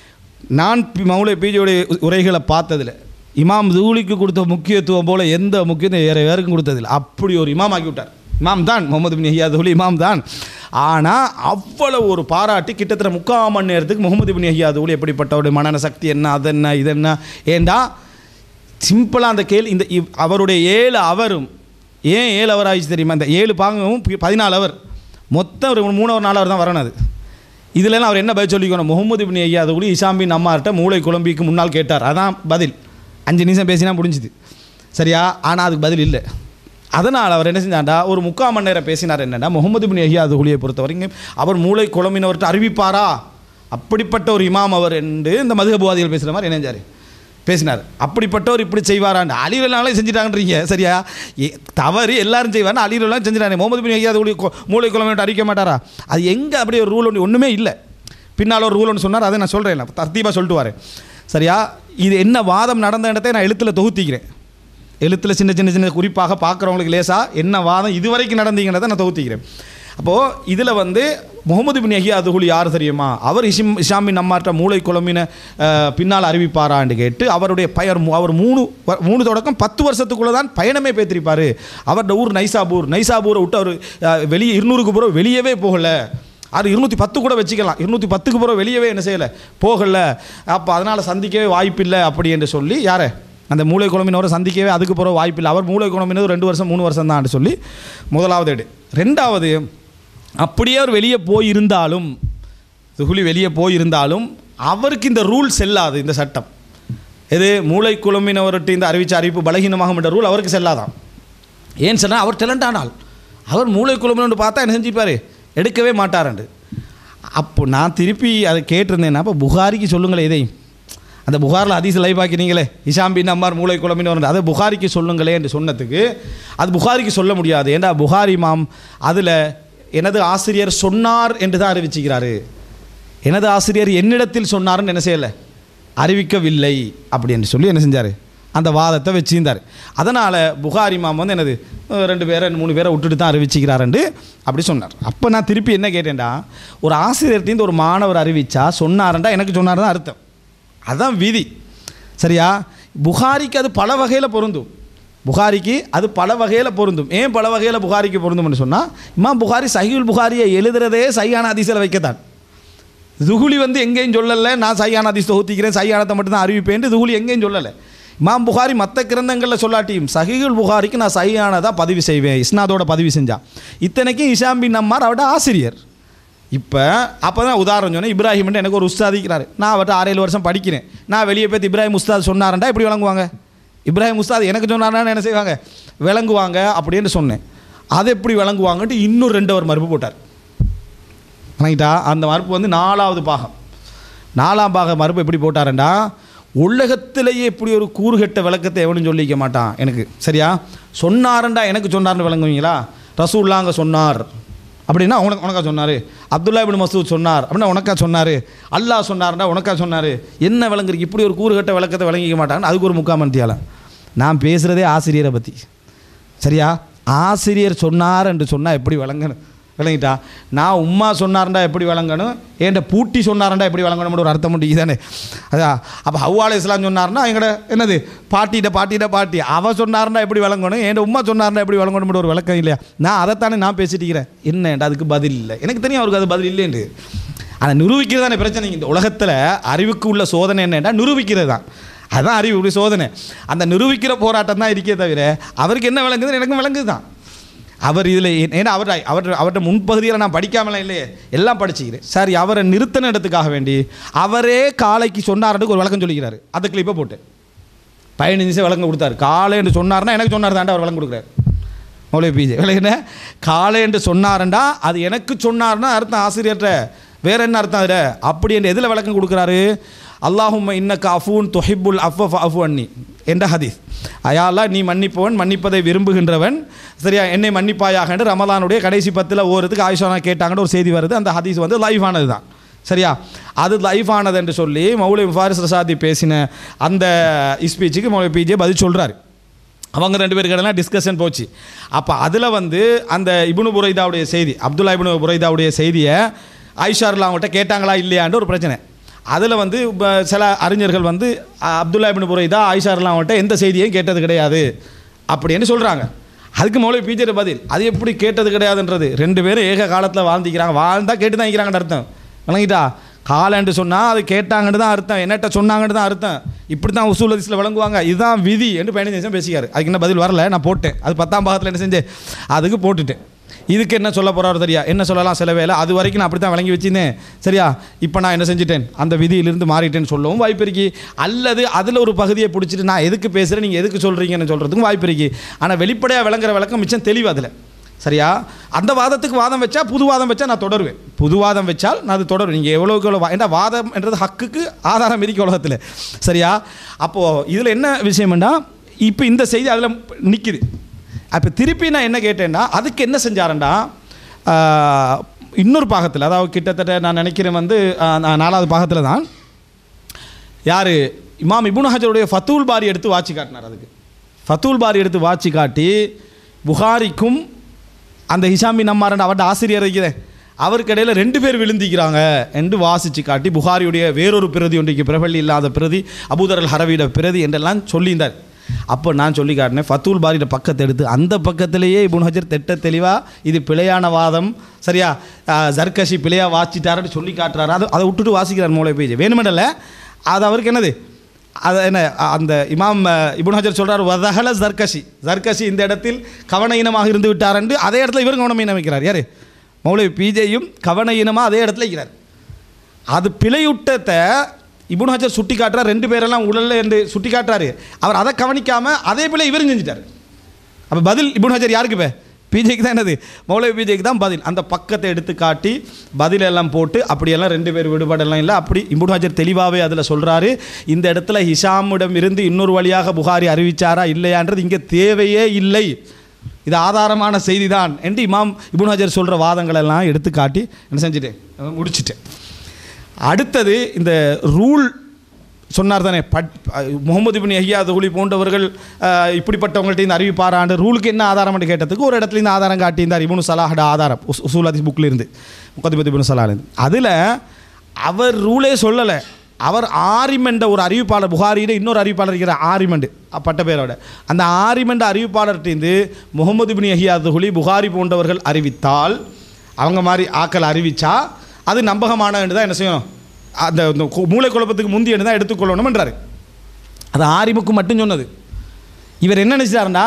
நான் பி- மௌலை பிஜேடைய உரைகளை பார்த்ததில் இமாம் துஹுலிக்கு கொடுத்த முக்கியத்துவம் போல் எந்த முக்கியத்துவம் வேறு வேறுக்கும் கொடுத்ததில்லை அப்படி ஒரு இமாம் ஆக்கி விட்டார் இமாம் தான் முகமது பின் யஹியா துஹுலி இமாம் தான் ஆனால் அவ்வளவு ஒரு பாராட்டி கிட்டத்தட்ட முக்கால் மணி நேரத்துக்கு முகமது பின் யஹியா துஹுலி எப்படிப்பட்டவருடைய மனன சக்தி என்ன அது என்ன இது என்ன ஏண்டா சிம்பிளாக அந்த கேள்வி இந்த இவ்- அவருடைய ஏழு அவரும் ஏன் ஏழு அவர் ஆயிடுச்சு தெரியுமா இந்த ஏழு பாங்கவும் பி- பதினாலு அவர் மொத்தம் ஒரு மூணு ஒரு நாலு அவர் தான் வரணும் அது இதுலலாம் அவர் என்ன பதில் சொல்லிக்கணும் முகமது பின் ஐயா அது கூட இசாம் பின் அம்மார்ட்ட மூளை குழம்பிக்கு முன்னால் கேட்டார் அதான் பதில் அஞ்சு நிமிஷம் பேசினா முடிஞ்சுது சரியா ஆனால் அதுக்கு பதில் இல்லை அதனால் அவர் என்ன செஞ்சாண்டா ஒரு முக்கால் மணி நேரம் பேசினார் என்னன்னா முகமது பின் ஐயா அது குழியை பொறுத்த வரைக்கும் அவர் மூளை குழம்பினவர்கிட்ட அறிவிப்பாரா அப்படிப்பட்ட ஒரு இமாம் அவர் என்று இந்த மதுகபுவாதிகள் பேசுகிற மாதிரி இணைஞ்சார் பேசினார் அப்படிப்பட்டவர் இப்படி செய்வாரான்னு அலிரலாலே செஞ்சுட்டாங்கன்றீங்க சரியா எ- தவறு எல்லாரும் செய்வார்னு அலிரலாம் செஞ்சுட்டாங்க முகமது பின் ஐயா அது மூளை குழம்பு அறிவிக்க மாட்டாரா அது எங்கே அப்படி ஒரு ரூல் ஒன்று ஒன்றுமே இல்லை பின்னால் ஒரு ரூல் ஒன்று சொன்னார் அதை நான் சொல்கிறேன் தர்த்தீபாக சொல்லிட்டு வரேன் சரியா இது என்ன வாதம் நடந்த இடத்தை நான் எழுத்தில் தொகுத்திக்கிறேன் எழுத்தில் சின்ன சின்ன சின்ன குறிப்பாக பார்க்குறவங்களுக்கு லேசாக என்ன வாதம் இதுவரைக்கும் நடந்தீங்கிறத நான் தொகுத்திக்கிறேன் அப்போது இதில் வந்து முகமது பின் யஹியா அதுகுலி யார் தெரியுமா அவர் இஷிம் இஷாமின் நம்மாற்ற மூளை குழம்பின அஹ், பின்னால் அறிவிப்பாரான்னு கேட்டு அவருடைய பெயர் மூ- அவர் மூணு வ- மூணு தொடக்கம் பத்து வருஷத்துக்குள்ளே தான் பயணமே பேத்திருப்பார் அவரோட ஊர் நைசாபூர் நைசாபூரை விட்டு அவர் அஹ், வெளியே இருநூறுக்கு பிறகு வெளியவே போகலை அது இருநூற்றி பத்து கூட வச்சுக்கலாம் இருநூற்றி பத்துக்கு பிறகு வெளியவே என்ன செய்யலை போகலை அப்போ அதனால் சந்திக்கவே வாய்ப்பில்லை அப்படி என்று சொல்லி யாரை அந்த மூளை குழம்பினவரை சந்திக்கவே அதுக்கு பிறகு வாய்ப்பில்லை அவர் மூளை குழம்பினது ரெண்டு வருஷம் மூணு வருஷம் தான் சொல்லி முதலாவது எடு ரெண்டாவது அப்படியே அவர் வெளியே போயிருந்தாலும் துகுலி வெளியே போயிருந்தாலும் அவருக்கு இந்த ரூல் செல்லாது இந்த சட்டம் எது மூளை குழம்பினவர்கிட்ட இந்த அறிவிச்ச அறிவிப்பு பலகீனமாகும் என்ற ரூல் அவருக்கு செல்லாதான் ஏன்னு சொன்னால் அவர் டேலண்ட் ஆனால் அவர் மூளை குழம்பினு பார்த்தா என்ன செஞ்சுப்பார் எடுக்கவே மாட்டாரண்டு அப்போ நான் திருப்பி அதை கேட்டிருந்தேன்னா அப்போ புகாரிக்கு சொல்லுங்களேன் இதை அந்த புகாரில் ஹதீஸ் லைவ் ஆக்கினீங்களே இஷாம் பின் அம்மார் மூளை குழம்பின்னு வருது அதை புகாரிக்கு சொல்லுங்களே என்று சொன்னதுக்கு அது புகாரிக்கு சொல்ல முடியாது ஏண்டா புகாரி மாம் அதில் எனது ஆசிரியர் சொன்னார் என்று தான் அறிவிச்சுக்கிறாரு எனது ஆசிரியர் என்னிடத்தில் சொன்னார்னு என்ன செய்யலை அறிவிக்கவில்லை அப்படின்னு சொல்லி என்ன செஞ்சார் அந்த வாதத்தை வச்சிருந்தார் அதனால் புகாரி மாம் வந்து என்னது அஹ் ரெண்டு பேரை மூணு பேரை விட்டுட்டு தான் அறிவிச்சுக்கிறாருண்டு அப்படி சொன்னார் அப்போ நான் திருப்பி என்ன கேட்டேன்டா ஒரு ஆசிரியர்கிட்ட ஒரு மாணவர் அறிவிச்சா சொன்னாருண்டா எனக்கு சொன்னார் தான் அர்த்தம் அதான் விதி சரியா புகாரிக்கு அது பல வகையில் பொருந்தும் புகாரிக்கு அது பல வகையில் பொருந்தும் ஏன் பல வகையில் புகாரிக்கு பொருந்தும்னு சொன்னால் இமாம் புகாரி சஹீல் புகாரியை எழுதுறதே சையான அதிசயில் வைக்கத்தான் துகுலி வந்து எங்கேயும் சொல்லலை நான் சையான அதிஸ் தொகுத்திக்கிறேன் சையானத்தை மட்டும்தான் அறிவிப்பேன் துகுலி எங்கேயும் சொல்லலை இமாம் புகாரி மற்ற கிரந்தங்களில் சொல்லாட்டியும் சஹீல் புகாரிக்கு நான் சையானதாக பதிவு செய்வேன் இஸ்னாதோட பதிவு செஞ்சா இத்தனைக்கும் இஷாம் பின் அம்மார் அவட ஆசிரியர் இப்போ அப்போ தான் உதாரணம் சொன்னேன் இப்ராஹிம் எனக்கு ஒரு உஸ்தாதிக்கிறாரு நான் அவர்கிட்ட ஆறு ஏழு வருஷம் படிக்கிறேன் நான் வெளியே போய் இப்ராஹிம் உஸ்தாத் சொன்னாரண்டா எப்படி விளங்குவாங்க இப்ராஹிம் உஸ்தாத் எனக்கு சொன்னாரான்னு என்ன செய்வாங்க விளங்குவாங்க அப்படின்னு சொன்னேன் அதை எப்படி விளங்குவாங்கன்ட்டு இன்னும் ரெண்டு அவர் மறுப்பு போட்டார் வணங்கிட்டா அந்த மறுப்பு வந்து நாலாவது பாகம் நாலாம் பாக மறுப்பு எப்படி போட்டாரண்டா உலகத்திலேயே இப்படி ஒரு கூறுகெட்ட விளக்கத்தை எவனும் சொல்லிக்க மாட்டான் எனக்கு சரியா சொன்னாரண்டா எனக்கு சொன்னார்னு விளங்குவீங்களா ரசூல்லா அங்கே சொன்னார் அப்படின்னா உனக்கு உனக்கா சொன்னார் அப்துல்லா இபின் மசூத் சொன்னார் அப்படின்னா உனக்கா சொன்னார் அல்லாஹ் சொன்னார்டா உனக்கா சொன்னார் என்ன விளங்குறீங்க இப்படி ஒரு கூறுகட்ட விளக்கத்தை விளங்கிக்க மாட்டாங்கன்னு அதுக்கு ஒரு முக்காமத்தியால நான் பேசுகிறதே ஆசிரியரை பற்றி சரியா ஆசிரியர் சொன்னார் என்று சொன்னால் எப்படி விளங்கணும் விளங்கிட்டா நான் உம்மா சொன்னார்ண்டா எப்படி விளங்கணும் ஏன்ட பூட்டி சொன்னார்ண்டா எப்படி விளங்கணும்னு ஒரு அர்த்தம் முடியுது தானே அதான் அப்போ ஹவ்வால இஸ்லாம் சொன்னார்னா எங்கட என்னது பாட்டிகிட்ட பாட்டிகிட்ட பாட்டி அவ சொன்னார்ண்டா எப்படி விளங்கணும் ஏன்ட உம்மா சொன்னார்ண்டா எப்படி விளங்கணும்னு ஒரு விளக்கம் இல்லையா நான் அதைத்தானே நான் பேசிட்டு இருக்கிறேன் என்னடா அதுக்கு பதில் இல்லை எனக்கு தெரியும் அவருக்கு அது பதில் இல்லைன்னு அதை நிரூபிக்கிறது தானே பிரச்சனை இந்த உலகத்தில் அறிவுக்கு உள்ள சோதனை என்னன்னா நிரூபிக்கிறது தான் அதுதான் அறிவு இப்படி சோதனை அந்த நிரூபிக்கிற போராட்டம் தான் இருக்கே தவிர அவருக்கு என்ன விளங்குது எனக்கும் விளங்குது தான் அவர் இதில் ஏன்னா அவர் அவர் அவர்கிட்ட முன்பகுதியில் நான் படிக்காமலாம் இல்லையே எல்லாம் படிச்சுக்கிறேன் சரி அவரை நிறுத்தின இடத்துக்காக வேண்டி அவரே காலைக்கு சொன்னார்னு ஒரு விளக்கம் சொல்லிக்கிறாரு அதை கிளிப்பை போட்டு பதினஞ்சு நிமிஷம் விளக்கம் கொடுத்தாரு காலைன்னு சொன்னார்னா எனக்கு சொன்னார் தாண்டா அவர் விளக்கம் கொடுக்குறாரு மௌலிய பிஜே விளக்குன காலை என்று சொன்னாருண்டா அது எனக்கு சொன்னார்னா அர்த்தம் ஆசிரியர்கிட்ட வேற என்ன அர்த்தம் அதில் அப்படி என்று எதில் விளக்கம் கொடுக்குறாரு அல்லாஹும்ம இன்னக்க அஃபூன் தொஹிப்புல் அஃபஃப் அஃபு அன்னி என்ற ஹதீஸ் அயாலா நீ மன்னிப்பவன் மன்னிப்பதை விரும்புகின்றவன் சரியா என்னை மன்னிப்பாயாக என்று ரமலானுடைய கடைசி பத்தில் ஓரத்துக்கு ஆயுஷானா கேட்டாங்கன்னு ஒரு செய்தி வருது அந்த ஹதீஸ் வந்து லைவ் ஆனது தான் சரியா அது லைவ் ஆனது என்று சொல்லி மௌலி ஃபாரிஸ் ரசாதி பேசின அந்த ஸ்பீச்சுக்கு மௌலி பிஜே பதில் சொல்கிறாரு அவங்க ரெண்டு பேருக்கெல்லாம் டிஸ்கஷன் போச்சு அப்போ அதில் வந்து அந்த இப்னு புரைதாவுடைய செய்தி அப்துல்லா இப்னு புரைதாவுடைய செய்தியை ஆயிஷாரில் அவங்ககிட்ட கேட்டாங்களா இல்லையான்ற ஒரு பிரச்சனை அதில் வந்து இப்ப சில அறிஞர்கள் வந்து அ, அப்துல்லா இப்னு புரைதா ஆயிஷாரில் அவங்ககிட்ட எந்த செய்தியையும் கேட்டது கிடையாது அப்படின்னு சொல்கிறாங்க அதுக்கு மௌலவி பிஜேபி பதில் அது எப்படி கேட்டது கிடையாதுன்றது ரெண்டு பேரும் ஏக காலத்தில் வாழ்ந்திக்கிறாங்க வாழ்ந்தா கேட்டு தான் இருக்கிறாங்கன்னு அர்த்தம் விளங்கிட்டா காலன்னு சொன்னால் அது கேட்டாங்கன்னு தான் அர்த்தம் என்னட்ட சொன்னாங்கன்னு தான் அர்த்தம் இப்படி தான் உசூல் ஹதீஸில் விளங்குவாங்க இதுதான் விதி என்று பதினஞ்சு நிமிஷம் பேசிக்காரு அதுக்கு என்ன பதில் வரல நான் போட்டேன் அது பத்தாம் பாகத்தில் என்ன செஞ்சேன் அதுக்கு போட்டுட்டேன் இதுக்கு என்ன சொல்ல போகிறாரு தெரியா என்ன சொல்லலாம் சில வேலை அது வரைக்கும் நான் அப்படி தான் விளங்கி வச்சிருந்தேன் சரியா இப்போ நான் என்ன செஞ்சுட்டேன் அந்த விதியிலிருந்து மாறிட்டேன்னு சொல்லவும் வாய்ப்பு இருக்கு அல்லது அதில் ஒரு பகுதியை பிடிச்சிட்டு நான் எதுக்கு பேசுகிறேன் நீங்கள் எதுக்கு சொல்கிறீங்கன்னு சொல்கிறதுக்கும் வாய்ப்பு இருக்கு ஆனால் வெளிப்படையாக விளங்குற விளக்கம் மிச்சம் தெளிவு அதில் சரியா அந்த வாதத்துக்கு வாதம் வச்சா புது வாதம் வச்சா நான் தொடருவேன் புது வாதம் வச்சால் நான் அது தொடருவேன் நீங்கள் எவ்வளோக்கு எவ்வளோ வா- ஏன்னா வாதம் என்றது ஹக்குக்கு ஆதாரம் இருக்கு உலகத்தில் சரியா அப்போது இதில் என்ன விஷயம்னா இப்போ இந்த செய்தி அதில் நிற்கிது அப்போ திருப்பி நான் என்ன கேட்டேன்னா அதுக்கு என்ன செஞ்சாரண்டா ஆஹ், இன்னொரு பாகத்தில் அதாவது கிட்டத்தட்ட நான் நினைக்கிறேன் வந்து ஆஹ், நான் நாலாவது பாகத்தில் தான் யார் இமாம் இபுன் ஹஜருடைய ஃபத்தூல் பாரி எடுத்து வாட்சி காட்டினார் அதுக்கு ஃபத்தூல் பாரி எடுத்து வாட்சி காட்டி புகாரிக்கும் அந்த ஹிஷாமி நம்மாரன் அவர்கிட்ட ஆசிரியர் இருக்கிறேன் அவருக்கு இடையில ரெண்டு பேர் விழுந்திக்கிறாங்க என்று வாசித்து காட்டி புகாரியுடைய வேறொரு பிரதி ஒன்றைக்கு பிரபலி இல்லாத பிரதி அபூதர் அல் ஹரவியோட பிரதி என்றெல்லாம் சொல்லியிருந்தார் அப்போ நான் சொல்லி காட்டினேன் ஃபத்தூல் பாரியோட பக்கத்தை எடுத்து அந்த பக்கத்திலேயே இபுன் ஹஜர் திட்ட தெளிவாக இது பிழையான வாதம் சரியா ஆஹ், ஜர்கஷி பிழையாக வாசிட்டாருன்னு சொல்லி காட்டுறாரு அதை அதை விட்டுட்டு வாசிக்கிறார் மூளை பேஜ் வேணுமெண்டல அது அவருக்கு என்னது அது என்ன அ- அந்த இமாம் அஹ், இப்னு ஹஜர் சொல்றார் வதஹல ஜர்கஷி ஜர்கஷி இந்த இடத்தில் கவனஈனமாக இருந்து விட்டார் என்று அதே இடத்துல இவரும் கவனமீனம் வைக்கிறார் யார் மௌலவி பிஜேயும் கவனஈனமாக அதே இடத்துல வைக்கிறார் அது பிழையுட்டத்தை இப்னு ஹஜர் சுட்டி காட்டுறார் ரெண்டு பேரெல்லாம் உடல்ல என்று சுட்டி காட்டுறாரு அவர் அதை கவனிக்காம அதே பிழை இவரும் செஞ்சிட்டார் அப்போ பதில் இப்னு ஹஜர் யாருக்கு இப்போ பிஜேக்கு தான் என்னது மௌலவி பிஜேக்கு தான் பதில் அந்த பக்கத்தை எடுத்து காட்டி பதில் எல்லாம் போட்டு அப்படியெல்லாம் ரெண்டு பேர் விடுபாடெல்லாம் இல்லை அப்படி இம்புன் ஹஜர் தெளிவாகவே அதில் சொல்கிறாரு இந்த இடத்துல ஹிஷாமிடம் இருந்து இன்னொரு வழியாக புகாரி அறிவிச்சாரா இல்லையான்றது இங்கே தேவையே இல்லை இது ஆதாரமான செய்தி தான் என்று இமாம் இபுன் ஹஜர் சொல்கிற வாதங்கள் எல்லாம் எடுத்து காட்டி என்ன செஞ்சுட்டேன் முடிச்சிட்டேன் அடுத்தது இந்த ரூல் சொன்னார் தானே பட் முகமது இபின் ஐயா துகுலி போன்றவர்கள் அஹ், இப்படிப்பட்டவங்கள்ட்ட இந்த அறிவிப்பாராண்டு ரூலுக்கு என்ன ஆதாரம்னு கேட்டதுக்கு ஒரு இடத்துல இந்த ஆதாரம் காட்டியிருந்தார் இபுனு சலாஹட ஆதாரம் உஸ்- உசூல் ஹதீஸ் புக்கில் இருந்து முகதிபதி இபுனு சலாஹ் அதில் அவர் ரூலே சொல்லலை அவர் ஆரிமெண்ட ஒரு அறிவிப்பாளர் புகாரியில் இன்னொரு அறிவிப்பாளர் இருக்கிற ஆரிமெண்ட் பட்ட பேரோட அந்த ஆரிமெண்ட் அறிவிப்பாளர்கிட்டேருந்து முகமது இபின் ஐயா துகுலி புகாரி போன்றவர்கள் அறிவித்தால் அவங்க மாதிரி ஆக்கள் அறிவிச்சா அது நம்பகமானன்னு தான் என்ன செய்யணும் அந்த இந்த கு- மூளை குழப்பத்துக்கு முந்தி தான் எடுத்துக்கொள்ளணும்ன்றாரு அது ஆரிமுக்கு மட்டும் சொன்னது இவர் என்ன நினைச்சாருன்னா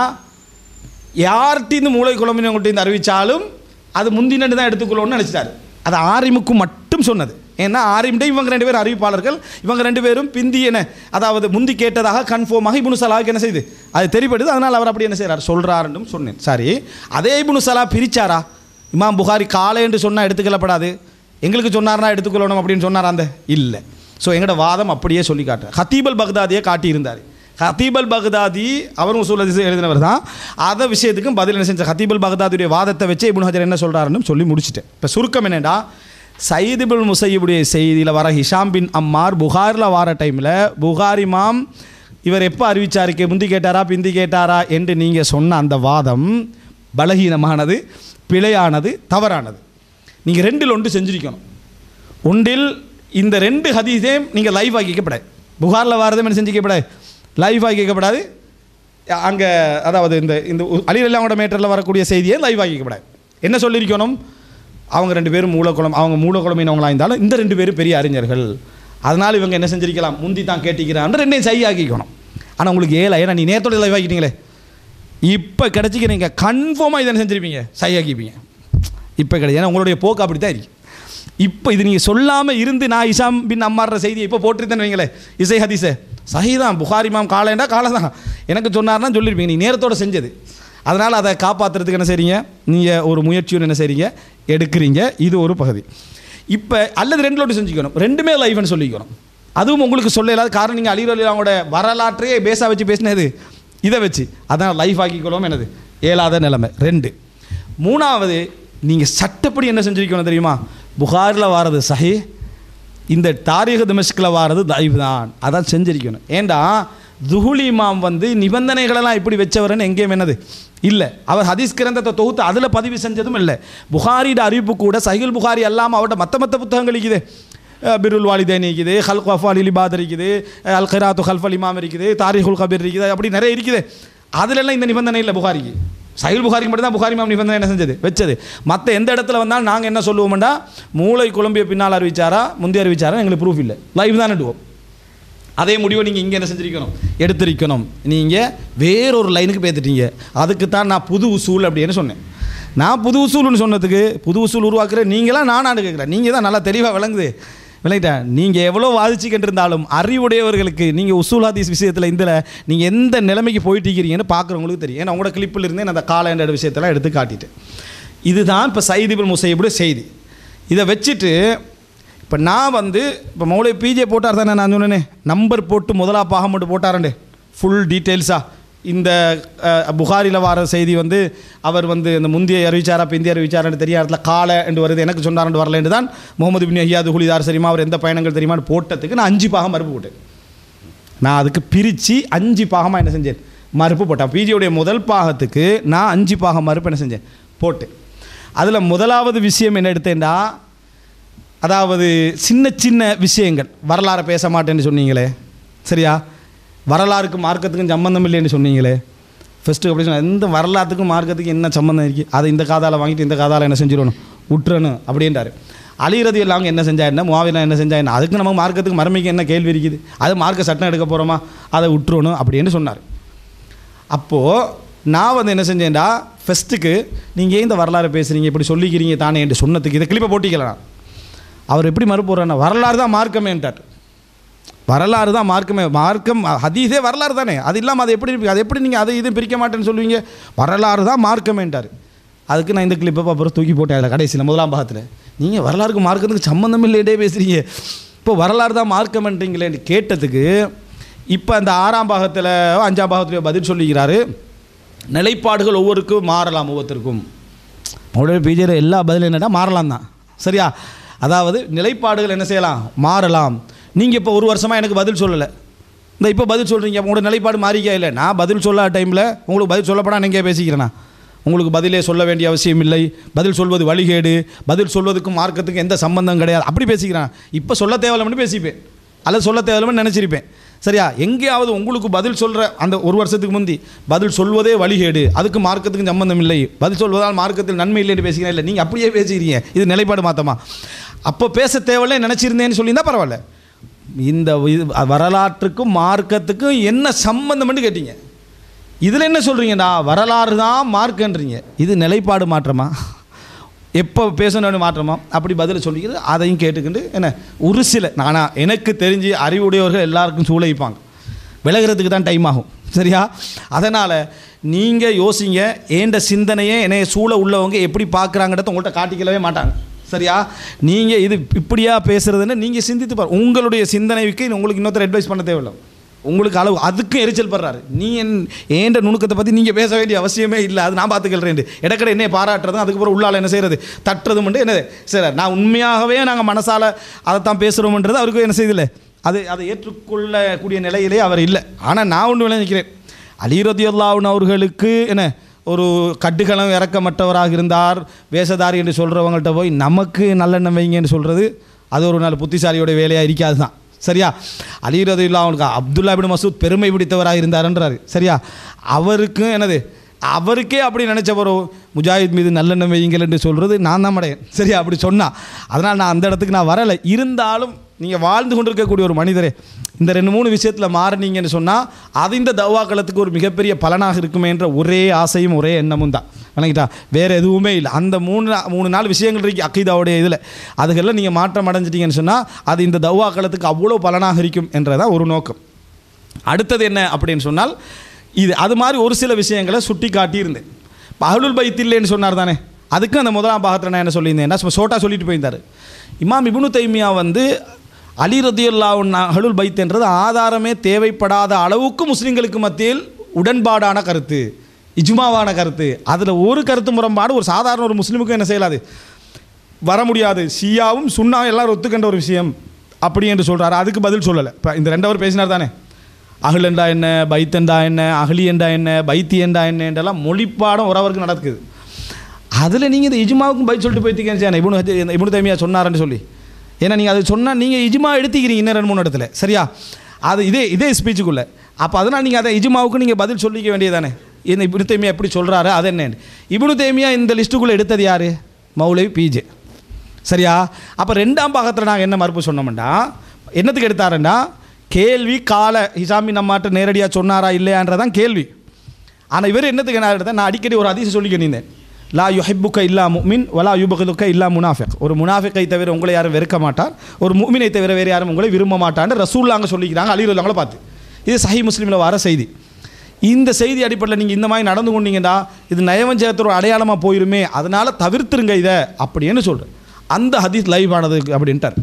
யார்கிட்ட மூளை குழம்பினவங்கள்ட்ட அறிவிச்சாலும் அது முந்தினு தான் எடுத்துக்கொள்ளணும்னு நினச்சிட்டாரு அது ஆரிமுக்கு மட்டும் சொன்னது ஏன்னா ஆரிம்டே இவங்க ரெண்டு பேரும் அறிவிப்பாளர்கள் இவங்க ரெண்டு பேரும் பிந்தி என்ன அதாவது முந்தி கேட்டதாக கன்ஃபார்மாக இபுனு சலாவுக்கு என்ன செய்யுது அது தெரிப்படுது அதனால் அவர் அப்படி என்ன செய்கிறார் சொல்கிறாருன்னு சொன்னேன் சரி அதே இபுனு சலா பிரிச்சாரா இமாம் புகாரி காலை என்று சொன்னால் எடுத்துக்கொள்ளப்படாது எங்களுக்கு சொன்னார்னா எடுத்துக்கொள்ளணும் அப்படின்னு சொன்னார் அந்த இல்லை ஸோ எங்களோட வாதம் அப்படியே சொல்லி காட்டுறார் ஹத்தீபல் பக்தாதியை காட்டியிருந்தார் ஹத்தீபல் பக்தாதி அவரும் உசூல் ஹதீஸ் எழுதினவர் தான் அதை விஷயத்துக்கும் பதில் என்ன செஞ்ச ஹத்தீபல் பக்தாதியுடைய வாதத்தை வச்சு இப்னு ஹஜர் என்ன சொல்கிறாருன்னு சொல்லி முடிச்சிட்டேன் இப்போ சுருக்கம் என்னடா சயீதுபில் முசையுடைய செய்தியில் வர ஹிஷாம் பின் அம்மார் புகாரில் வர டைமில் புகாரி மாம் இவர் எப்போ அறிவிச்சாருக்கு முந்தி கேட்டாரா பிந்தி கேட்டாரா என்று நீங்கள் சொன்ன அந்த வாதம் பலகீனமானது பிழையானது தவறானது நீங்கள் ரெண்டில் ஒன்று செஞ்சிருக்கணும் ஒன்றில் இந்த ரெண்டு ஹதீஸையும் நீங்கள் லைவ் ஆக்கிக்கப்படாது புகாரில் வாரதும் என்ன செஞ்சிக்கப்படாது லைவ் ஆக்கிக்கப்படாது அங்கே அதாவது இந்த இந்த அலிரல்லாவோட மேட்டரில் வரக்கூடிய செய்தியை லைவ் ஆக்கிக்கப்படாது என்ன சொல்லியிருக்கணும் அவங்க ரெண்டு பேரும் மூலக்குளம் அவங்க மூலக்குளமினவங்களா இருந்தாலும் இந்த ரெண்டு பேரும் பெரிய அறிஞர்கள் அதனால் இவங்க என்ன செஞ்சிருக்கலாம் முந்தி தான் கேட்டிக்கிறான்னு ரெண்டையும் சை ஆக்கிக்கணும் ஆனால் உங்களுக்கு ஏழை ஏன்னா நீ நேரத்தோட லைவ் ஆக்கிட்டீங்களே இப்போ கிடச்சிக்க நீங்கள் கன்ஃபார்மாக இதை என்ன செஞ்சிருப்பீங்க சை ஆக்கிப்பீங்க இப்போ கிடையாது ஏன்னா உங்களுடைய போக்கு அப்படி தான் இருக்கு இப்போ இது நீங்கள் சொல்லாமல் இருந்து நான் இசாம் பின் அம்மாற செய்தியை இப்போ போட்டிருந்தேன்னு வைங்களேன் இசை ஹதீஸே சஹிதான் புகாரி மாம் காலைண்டா காலை தான் எனக்கு சொன்னார்னா சொல்லியிருப்பீங்க நீ நேரத்தோட செஞ்சது அதனால் அதை காப்பாற்றுறதுக்கு என்ன செய்றீங்க நீங்கள் ஒரு முயற்சியும் என்ன செய்றீங்க எடுக்கிறீங்க இது ஒரு பகுதி இப்போ அல்லது ரெண்டு லோட்டு செஞ்சுக்கணும் ரெண்டுமே லைவ்னு சொல்லிக்கணும் அதுவும் உங்களுக்கு சொல்ல இல்லாத காரணம் நீங்கள் அலிர் அலி அவங்களோட வரலாற்றையே பேசா வச்சு பேசினது இதை வச்சு அதான் லைஃப் ஆக்கிக்கொள்ளும் என்னது ஏழாத நிலைமை ரெண்டு மூணாவது நீங்கள் சட்டப்படி என்ன செஞ்சிருக்கணும் தெரியுமா புகாரில் வாரது சஹி இந்த தாரீக திமஷ்கில் வாரது தைவ் தான் அதான் செஞ்சிருக்கணும் ஏண்டா துஹுலி இமாம் வந்து நிபந்தனைகளெல்லாம் இப்படி வச்சவர்னு எங்கேயும் என்னது இல்லை அவர் ஹதீஸ் கிரந்தத்தை தொகுத்து அதில் பதிவு செஞ்சதும் இல்லை புகாரியோட அறிவிப்பு கூட சஹில் புகாரி அல்லாமல் அவரோட மற்ற மற்ற புத்தகங்கள் இருக்குது அஹ் பிருல் வாலிதேன் இருக்குது ஹல்க் அஃபால் இலிபாத் இருக்குது அஹ் அல் கிராத்து ஹல்ஃபல் இமாம் இருக்குது தாரிகுல் கபீர் இருக்குது அப்படி நிறைய இருக்குது அதிலெல்லாம் இந்த நிபந்தனை இல்லை புகாரிக்கு சஹில் புகாரிக்கு மட்டும் தான் புகாரி இமாம் நிபந்தனை என்ன செஞ்சது வச்சது மற்ற எந்த இடத்துல வந்தாலும் நாங்கள் என்ன சொல்லுவோம்டா மூளை குழம்பிய பின்னால் அறிவிச்சாரா முந்தைய அறிவிச்சாரா எங்களுக்கு ப்ரூஃப் இல்லை லைவ் தான் நடுவோம் அதே முடிவை நீங்கள் இங்கே என்ன செஞ்சிருக்கணும் எடுத்திருக்கணும் நீங்கள் வேறொரு லைனுக்கு பேத்துட்டீங்க அதுக்கு தான் நான் புது உசூல் அப்படின்னு சொன்னேன் நான் புது உசூல்னு சொன்னதுக்கு புது உசூல் உருவாக்குற நீங்களாம் நானான்னு கேட்குறேன் நீங்கள் தான் நல்லா தெளிவாக விளங்குது விளங்கிட்டேன் நீங்கள் எவ்வளோ வாதிச்சுக்கிட்டு இருந்தாலும் அறிவுடையவர்களுக்கு நீங்கள் உசூல் ஹதீஸ் விஷயத்தில் இதில் நீங்கள் எந்த நிலைமைக்கு போயிட்டு இருக்கிறீங்கன்னு பார்க்குறவங்களுக்கு தெரியும் ஏன்னா உங்களோட கிளிப்பில் இருந்தே நான் அந்த காலண்டர் விஷயத்தெல்லாம் எடுத்து காட்டிட்டேன் இதுதான் இப்போ சைதிபுல் முசையபுடைய செய்தி இதை வச்சுட்டு இப்போ நான் வந்து இப்போ மௌலை பிஜே போட்டார் தானே நான் சொன்னேனே நம்பர் போட்டு முதலா பாகம் மட்டும் போட்டாரண்டே ஃபுல் டீட்டெயில்ஸாக இந்த புகாரில் வர செய்தி வந்து அவர் வந்து இந்த முந்தைய அறிவிச்சாரா பிந்திய அறிவிச்சாரான்னு தெரியாத இடத்துல காலை என்று வருது எனக்கு சொன்னார்னு வரலன்னு தான் முகமது பின் ஐயாது குலிதார் சரிமா அவர் எந்த பயணங்கள் தெரியுமான்னு போட்டதுக்கு நான் அஞ்சு பாகம் மறுப்பு போட்டேன் நான் அதுக்கு பிரித்து அஞ்சு பாகமாக என்ன செஞ்சேன் மறுப்பு போட்டேன் பிஜியோடைய முதல் பாகத்துக்கு நான் அஞ்சு பாகம் மறுப்பு என்ன செஞ்சேன் போட்டேன் அதில் முதலாவது விஷயம் என்ன எடுத்தேன்டா அதாவது சின்ன சின்ன விஷயங்கள் வரலாறை பேச மாட்டேன்னு சொன்னீங்களே சரியா வரலாறுக்கும் மார்க்கத்துக்கும் சம்மந்தம் இல்லைன்னு சொன்னீங்களே ஃபஸ்ட்டு அப்படி சொன்ன எந்த வரலாற்றுக்கும் மார்க்கத்துக்கும் என்ன சம்மந்தம் இருக்குது அதை இந்த காதால் வாங்கிட்டு இந்த காதால் என்ன செஞ்சிடணும் விட்டுறணும் அப்படின்றாரு அலிரதி எல்லாம் என்ன செஞ்சா என்ன முவாவிலாம் என்ன செஞ்சா என்ன அதுக்கு நம்ம மார்க்கத்துக்கு மறுமைக்கு என்ன கேள்வி இருக்குது அது மார்க்க சட்டம் எடுக்க போகிறோமா அதை விட்டுறணும் அப்படின்னு சொன்னார் அப்போது நான் வந்து என்ன செஞ்சேன்டா ஃபஸ்ட்டுக்கு நீங்கள் ஏன் இந்த வரலாறு பேசுகிறீங்க இப்படி சொல்லிக்கிறீங்க தானே என்று சொன்னதுக்கு இதை கிளிப்பை போட்டிக்கலாம் அவர் எப்படி மறுப்புறாருன்னா வரலாறு தான் மார்க்கமேன்ட்டார் வரலாறு தான் மார்க்கமே மார்க்கம் ஹதீஸே வரலாறு தானே அது இல்லாமல் அது எப்படி இருக்கு? அது எப்படி நீங்கள் அதை இது பிரிக்க மாட்டேன்னு சொல்லுவீங்க வரலாறு தான் மார்க்கமேன்ட்டார் அதுக்கு நான் இந்த கிளிப்பை அப்புறம் தூக்கி போட்டேன் அதில் கடைசியில் முதலாம் பாகத்தில் நீங்கள் வரலாறுக்கு மார்க்கத்துக்கு சம்மந்தம் இல்லையே பேசுகிறீங்க இப்போ வரலாறு தான் மார்க்கம்ன்றீங்களேன்னு கேட்டதுக்கு இப்போ அந்த ஆறாம் பாகத்தில் அஞ்சாம் பாகத்தில் பதில் சொல்லிக்கிறாரு நிலைப்பாடுகள் ஒவ்வொருக்கும் மாறலாம் ஒவ்வொருத்தருக்கும் அவருடைய பிஜேல எல்லா பதிலும் என்னன்னா மாறலாம் தான் சரியா அதாவது நிலைப்பாடுகள் என்ன செய்யலாம் மாறலாம் நீங்கள் இப்போ ஒரு வருஷமாக எனக்கு பதில் சொல்லலை இந்த இப்போ பதில் சொல்கிறீங்க உங்களோட நிலைப்பாடு மாறிக்கா இல்லை நான் பதில் சொல்லாத டைமில் உங்களுக்கு பதில் சொல்லப்படா நீங்கள் பேசிக்கிறேண்ணா உங்களுக்கு பதிலே சொல்ல வேண்டிய அவசியம் இல்லை பதில் சொல்வது வழிகேடு பதில் சொல்வதுக்கும் மார்க்கத்துக்கும் எந்த சம்பந்தம் கிடையாது அப்படி பேசிக்கிறேன் இப்போ சொல்ல தேவையில்லைன்னு பேசிப்பேன் அல்லது சொல்ல தேவையில்லைன்னு நினச்சிருப்பேன் சரியா எங்கேயாவது உங்களுக்கு பதில் சொல்கிற அந்த ஒரு வருஷத்துக்கு முந்தி பதில் சொல்வதே வழிகேடு அதுக்கு மார்க்கத்துக்கும் சம்பந்தம் இல்லை பதில் சொல்வதால் மார்க்கத்தில் நன்மை இல்லைன்னு பேசுகிறேன் இல்லை நீங்கள் அப்படியே பேசிக்கிறீங்க இது நிலைப்பாடு மாத்தமா அப்போ பேச தேவையில்லை நினச்சிருந்தேன்னு சொல்லியிருந்தா பரவாயில்ல இந்த இது வரலாற்றுக்கும் மார்க்கத்துக்கும் என்ன சம்பந்தம்னு கேட்டீங்க இதில் என்ன சொல்கிறீங்கடா வரலாறு தான் மார்க்கன்றீங்க இது நிலைப்பாடு மாற்றமா எப்போ பேசணும்னு மாற்றமா அப்படி பதில் சொல்லிக்கிறது அதையும் கேட்டுக்கிட்டு என்ன ஒரு சில நானா எனக்கு தெரிஞ்சு அறிவுடையவர்கள் எல்லாருக்கும் சூளைப்பாங்க விலகிறதுக்கு தான் டைம் ஆகும் சரியா அதனால் நீங்கள் யோசிங்க ஏண்ட சிந்தனையே என்னைய சூழ உள்ளவங்க எப்படி பார்க்குறாங்கிறத உங்கள்கிட்ட காட்டிக்கலவே மாட்டாங்க சரியா நீங்கள் இது இப்படியா பேசுகிறதுன்னு நீங்கள் சிந்தித்து பாரு உங்களுடைய சிந்தனைக்கு உங்களுக்கு இன்னொருத்தர் அட்வைஸ் பண்ண தேவையில்லை உங்களுக்கு அளவு அதுக்கும் எரிச்சல் படுறாரு நீ என் ஏண்ட நுணுக்கத்தை பற்றி நீங்கள் பேச வேண்டிய அவசியமே இல்லை அது நான் பார்த்துக்கிறேன் இடக்கடை என்னைய பாராட்டுறதும் அதுக்கப்புறம் உள்ளால் என்ன செய்கிறது தட்டுறதும் என்னது சரி நான் உண்மையாகவே நாங்கள் மனசால் அதைத்தான் பேசுகிறோம்ன்றது அவருக்கு என்ன செய்தில்லை அது அதை ஏற்றுக்கொள்ளக்கூடிய நிலையிலே அவர் இல்லை ஆனால் நான் ஒன்று விளைவிக்கிறேன் அலிரதியுல்லாவுன் அவர்களுக்கு என்ன ஒரு கட்டுகளம் இறக்கமற்றவராக இருந்தார் வேஷதாரி என்று சொல்கிறவங்கள்ட்ட போய் நமக்கு நல்லெண்ணம் வைங்கன்னு சொல்கிறது அது ஒரு நாள் புத்திசாலியோட வேலையாக இருக்காது தான் சரியா அலிரதில்லா அவனுக்கு அப்துல்லா பின் மசூத் பெருமை பிடித்தவராக இருந்தாருன்றாரு சரியா அவருக்கும் என்னது அவருக்கே அப்படி நினச்சவரோ முஜாஹித் மீது நல்லெண்ணம் வையுங்கள் என்று சொல்கிறது நான் தான் மடையன் சரியா அப்படி சொன்னா அதனால் நான் அந்த இடத்துக்கு நான் வரலை இருந்தாலும் நீங்கள் வாழ்ந்து கொண்டிருக்கக்கூடிய ஒரு மனிதரே இந்த ரெண்டு மூணு விஷயத்தில் மாறினீங்கன்னு சொன்னால் அது இந்த தவாக்களத்துக்கு ஒரு மிகப்பெரிய பலனாக இருக்குமே என்ற ஒரே ஆசையும் ஒரே எண்ணமும் தான் வணங்கிட்டா வேறு எதுவுமே இல்லை அந்த மூணு நா- மூணு நாள் விஷயங்கள் இருக்கு அக்கீதாவுடைய இதில் அதுக்கெல்லாம் நீங்கள் மாற்றம் அடைஞ்சிட்டீங்கன்னு சொன்னால் அது இந்த தவாக்களத்துக்கு அவ்வளோ பலனாக இருக்கும் என்றதான் ஒரு நோக்கம் அடுத்தது என்ன அப்படின்னு சொன்னால் இது அது மாதிரி ஒரு சில விஷயங்களை சுட்டி காட்டியிருந்தேன் இப்போ அஹ்லுல் பைத் இல்லைன்னு சொன்னார் தானே அதுக்கு அந்த முதலாம் பாகத்தில் நான் என்ன சொல்லியிருந்தேன் சும்மா சோட்டா சொல்லிட்டு போயிருந்தார் இமாம் இப்னு தைமியா வந்து அலி ரதியுல்லாவுன் அஹ்லுல் பைத் என்றது ஆதாரமே தேவைப்படாத அளவுக்கு முஸ்லீம்களுக்கு மத்தியில் உடன்பாடான கருத்து இஜ்மாவான கருத்து அதில் ஒரு கருத்து முரண்பாடு ஒரு சாதாரண ஒரு முஸ்லீமுக்கும் என்ன செய்யலாது வர முடியாது ஷியாவும் சுண்ணாவும் எல்லாரும் ஒத்துக்கண்ட ஒரு விஷயம் அப்படி என்று சொல்கிறாரு அதுக்கு பதில் சொல்லலை இப்போ இந்த ரெண்டவர் பேசினார் தானே அகல் என்றா என்ன பைத்தண்டா என்ன அகலி என்றா என்ன பைத்தி என்றா என்ன என்றெல்லாம் மொழிப்பாடம் உறவருக்கு நடக்குது அதில் நீங்கள் இந்த இஜ்மாவுக்கும் பைத் சொல்லிட்டு போய்த்தீங்கன்னு சார் இபுனு ஹஜ் இபுனு தைமியா சொன்னாருன்னு சொல்லி ஏன்னா நீங்கள் அது சொன்னால் நீங்கள் இஜ்மா எடுத்துக்கிறீங்க இன்னும் ரெண்டு மூணு இடத்துல சரியா அது இதே இதே ஸ்பீச்சுக்குள்ளே அப்போ அதனால் நீங்கள் அதை இஜ்மாவுக்கு நீங்கள் பதில் சொல்லிக்க வேண்டியதானே இந்த இபுனு தைமியா எப்படி சொல்கிறாரு அது என்னன்னு இபுனு தைமியா இந்த லிஸ்ட்டுக்குள்ளே எடுத்தது யார் மௌலவி பிஜே சரியா அப்போ ரெண்டாம் பாகத்தில் நாங்கள் என்ன மறுப்பு சொன்னோம்டா என்னத்துக்கு எடுத்தாருன்னா கேள்வி கால ஹிசாமி நம்மாட்ட நேரடியாக சொன்னாரா இல்லையான்றதான் கேள்வி ஆனால் இவர் என்னத்துக்கு என்ன எடுத்தேன் நான் அடிக்கடி ஒரு அதிசயம் சொல்லி நின்றேன் லா யுஹிப்புக்க இல்லா முமின் வலா யுபகுலுக்க இல்லா முனாஃபிக் ஒரு முனாஃபிக்கை தவிர உங்களை யாரும் வெறுக்க மாட்டார் ஒரு முமினை தவிர வேறு யாரும் உங்களை விரும்ப மாட்டான்னு ரசூல்லாங்க சொல்லிக்கிறாங்க அலிருல்லாங்கள பார்த்து இது சஹி முஸ்லீமில் வர செய்தி இந்த செய்தி அடிப்படையில் நீங்கள் இந்த மாதிரி நடந்து கொண்டீங்கன்னா இது நயவஞ்சகத்தோட அடையாளமாக போயிருமே அதனால் தவிர்த்துருங்க இதை அப்படின்னு சொல்கிறேன் அந்த ஹதீஸ் லைவ் ஆனது அப்படின்ட்டார்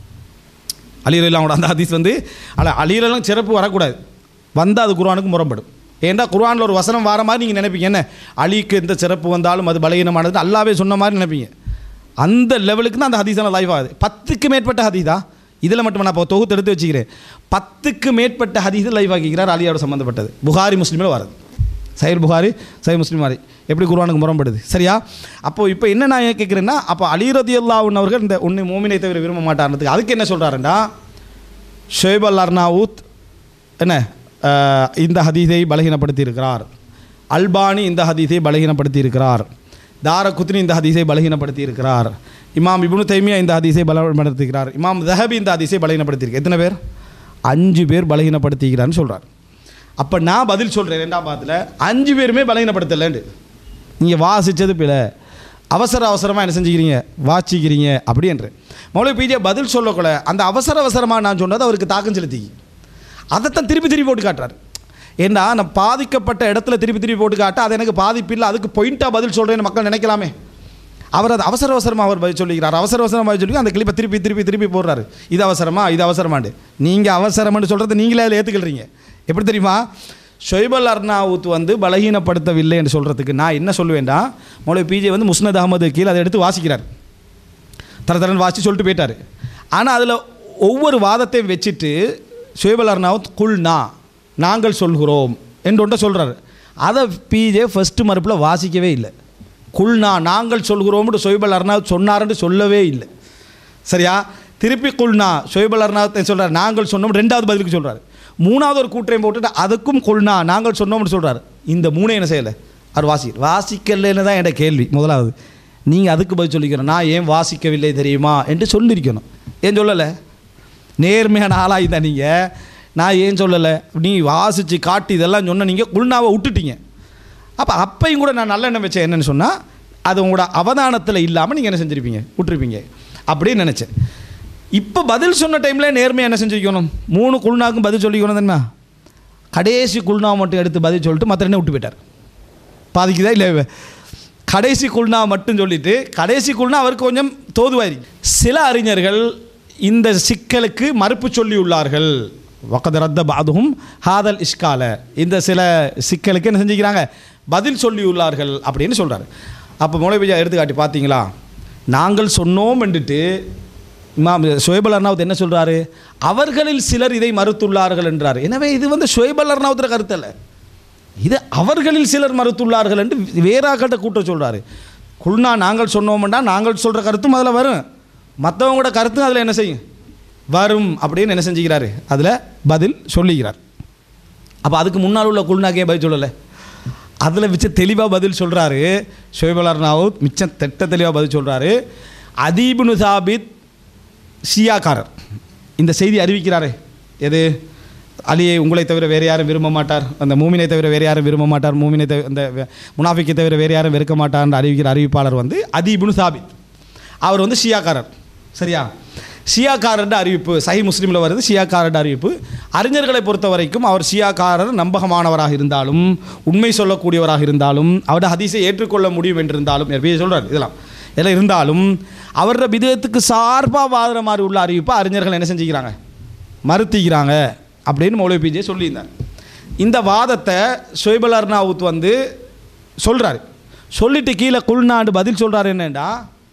அலிரலாவோட அந்த ஹதீஸ் வந்து அல்ல அலிரலாம் சிறப்பு வரக்கூடாது வந்தால் அது குர்ஆனுக்கு முரண்படும் ஏன்டா குர்ஆனில் ஒரு வசனம் வர மாதிரி நீங்கள் நினைப்பீங்க என்ன அலிக்கு எந்த சிறப்பு வந்தாலும் அது பலகீனமானது அல்லாவே சொன்ன மாதிரி நினைப்பீங்க அந்த லெவலுக்கு தான் அந்த ஹதீஸான லைவ் ஆகுது பத்துக்கு மேற்பட்ட ஹதீஸா இதில் மட்டும் நான் இப்போ தொகுத்து எடுத்து வச்சுக்கிறேன் பத்துக்கு மேற்பட்ட ஹதீஸ் லைவ் ஆக்கிக்கிறார் அலியோட சம்மந்தப்பட்டது புகாரி முஸ்லீமில் வருது சைர் புகாரி சை முஸ்லீம் மாதிரி எப்படி குர்ஆனுக்கு முரண்படுது சரியா அப்போ இப்போ என்ன நான் ஏன் கேட்குறேன்னா அப்போ அலி ரதியுல்லாஹு அவர்கள் இந்த உன்னை மோமினை தவிர விரும்ப மாட்டார்ன்றதுக்கு அதுக்கு என்ன சொல்கிறாருன்னா ஷுவைப் அல் அர்னாவூத் என்ன அஹ், இந்த ஹதீஸை பலகீனப்படுத்தி இருக்கிறார் அல்பானி இந்த ஹதீஸை பலகீனப்படுத்தி இருக்கிறார் தார குத்னி இந்த ஹதீஸை பலகீனப்படுத்தி இருக்கிறார் இமாம் இப்னு தைமியா இந்த ஹதீஸை பலப்படுத்தியிருக்கிறார் இமாம் தஹபி இந்த ஹதீஸை பலகீனப்படுத்தியிருக்கார் எத்தனை பேர் அஞ்சு பேர் பலகீனப்படுத்திக்கிறான்னு சொல்கிறார் அப்போ நான் பதில் சொல்கிறேன் ரெண்டாம் பாகத்தில் அஞ்சு பேருமே பலகீனப்படுத்தலைண்டு நீங்கள் வாசித்தது பிழை அவசர அவசரமாக என்ன செஞ்சுக்கிறீங்க வாசிக்கிறீங்க அப்படின்ற மௌலவி பிஜே பதில் சொல்லக்கூட அந்த அவசர அவசரமாக நான் சொன்னது அவருக்கு தாக்கம் செலுத்தி அதைத்தான் திருப்பி திருப்பி போட்டு காட்டுறாரு ஏன்னா நான் பாதிக்கப்பட்ட இடத்துல திருப்பி திருப்பி போட்டு காட்ட அது எனக்கு பாதிப்பு இல்லை அதுக்கு பாயிண்ட்டாக பதில் சொல்கிறேன்னு மக்கள் நினைக்கலாமே அவர் அது அவசர அவசரமாக அவர் பதில் சொல்லிக்கிறார் அவசர அவசரமாக பதில் சொல்லி அந்த கிளிப்பை திருப்பி திருப்பி திருப்பி போடுறாரு இது அவசரமா இது அவசரமாண்டு நீங்கள் அவசரம்னு சொல்கிறத நீங்களே அதில் ஏற்றுக்கிறீங்க எப்படி தெரியுமா ஷொய்பல் அர்னாவுத் வந்து பலகீனப்படுத்தவில்லை என்று சொல்கிறதுக்கு நான் என்ன சொல்லுவேன்டா மௌலவி பிஜே வந்து முஸ்னத் அகமது கீழே அதை எடுத்து வாசிக்கிறார் தர தரன் வாசி சொல்லிட்டு போயிட்டார் ஆனால் அதில் ஒவ்வொரு வாதத்தையும் வச்சுட்டு ஷுயபல் அர்னாவத் குல்னா நாங்கள் சொல்கிறோம் என்று ஒன்றை சொல்கிறாரு அதை பிஜே ஃபஸ்ட்டு மறுப்பில் வாசிக்கவே இல்லை குல்னா நாங்கள் சொல்கிறோம்னு ஷொய்பல் அர்னாவத் சொன்னாருன்னு சொல்லவே இல்லை சரியா திருப்பி குல்னா ஷொய்பல் அர்னாவத் சொல்கிறார் நாங்கள் சொன்னோம் ரெண்டாவது பதிலுக்கு சொல்கிறார் மூணாவது ஒரு கூற்றையும் போட்டுட்டு அதுக்கும் குல்னா நாங்கள் சொன்னோம்னு சொல்கிறார் இந்த மூணே என்ன செய்யலை அவர் வாசி வாசிக்கலைன்னு தான் என்னோட கேள்வி முதலாவது நீங்கள் அதுக்கு பதில் சொல்லிக்கணும் நான் ஏன் வாசிக்கவில்லை தெரியுமா என்று சொல்லியிருக்கணும் ஏன் சொல்லலை நேர்மையான ஆளாகி தான் நீங்கள் நான் ஏன் சொல்லலை நீ வாசித்து காட்டி இதெல்லாம் சொன்ன நீங்கள் குல்னாவை விட்டுட்டீங்க அப்போ அப்பையும் கூட நான் நல்ல எண்ணம் வச்சேன் என்னன்னு சொன்னால் அது உங்களோட அவதானத்தில் இல்லாமல் நீங்கள் என்ன செஞ்சுருப்பீங்க விட்டுருப்பீங்க அப்படின்னு நினச்சேன் இப்போ பதில் சொன்ன டைமில் நேர்மையாக என்ன செஞ்சுருக்கணும் மூணு குல்னாக்கும் பதில் சொல்லிக்கணும் தானே கடைசி குல்னா மட்டும் எடுத்து பதில் சொல்லிட்டு மற்ற என்ன விட்டு போயிட்டார் பாதிக்குதா இல்லை கடைசி குல்னா மட்டும் சொல்லிட்டு கடைசி குல்னா அவருக்கு கொஞ்சம் தோதுவாயிருக்கு சில அறிஞர்கள் இந்த சிக்கலுக்கு மறுப்பு சொல்லியுள்ளார்கள் வக்கத ரத்த பாதுகும் ஹாதல் இஷ்கால இந்த சில சிக்கலுக்கு என்ன செஞ்சுக்கிறாங்க பதில் சொல்லியுள்ளார்கள் அப்படின்னு சொல்கிறாரு அப்போ மொழிபீஜா எடுத்துக்காட்டி பார்த்தீங்களா நாங்கள் சொன்னோம் என்றுட்டு இமாம் ஷுவைபல் அர்னாவுத் என்ன சொல்கிறாரு அவர்களில் சிலர் இதை மறுத்துள்ளார்கள் என்றார் எனவே இது வந்து ஷுவைபல் அர்னாவுத்திர கருத்து அல்ல இது அவர்களில் சிலர் மறுத்துள்ளார்கள் என்று வேறாக்கட்ட கூட்டம் சொல்கிறாரு குல்னா நாங்கள் சொன்னோம்னா நாங்கள் சொல்கிற கருத்தும் அதில் வரும் மற்றவங்களோட கருத்தும் அதில் என்ன செய்யும் வரும் அப்படின்னு என்ன செஞ்சுக்கிறாரு அதில் பதில் சொல்லிக்கிறார் அப்போ அதுக்கு முன்னால் உள்ள குல்னாக்கே பதில் சொல்லலை அதில் மிச்ச தெளிவாக பதில் சொல்கிறாரு ஷோய்பலார் நாவூத் மிச்சம் திட்ட தெளிவாக பதில் சொல்கிறாரு அதீபுனு சாபித் ஷியாக்காரர் இந்த செய்தி அறிவிக்கிறாரே எது அலியை உங்களை தவிர வேறு யாரும் விரும்ப மாட்டார் அந்த மூமினை தவிர வேறு யாரும் விரும்ப மாட்டார் மூமினை தவிர அந்த முனாஃபிக்கை தவிர வேறு யாரும் வெறுக்க மாட்டார்னு அறிவிக்கிற அறிவிப்பாளர் வந்து அதீபுனு சாபித் அவர் வந்து ஷியாக்காரர் சரியா ஷியாக்காரர் அறிவிப்பு சஹி முஸ்லீமில் வருது ஷியாக்காரர் அறிவிப்பு அறிஞர்களை பொறுத்த வரைக்கும் அவர் ஷியாக்காரர் நம்பகமானவராக இருந்தாலும் உண்மை சொல்லக்கூடியவராக இருந்தாலும் அவருடைய ஹதீஸை ஏற்றுக்கொள்ள முடியும் என்றிருந்தாலும் ஏற்கனவே சொல்கிறார் இதெல்லாம் இதெல்லாம் இருந்தாலும் அவரோட விதத்துக்கு சார்பாக வாதுற மாதிரி உள்ள அறிவிப்பை அறிஞர்கள் என்ன செஞ்சுக்கிறாங்க மறுத்திக்கிறாங்க அப்படின்னு மௌலவி பிஜே சொல்லியிருந்தார் இந்த வாதத்தை ஷொய்பல் அர்னாவுத் வந்து சொல்கிறாரு சொல்லிட்டு கீழே குள்நாடு பதில் சொல்கிறாரு என்னென்னா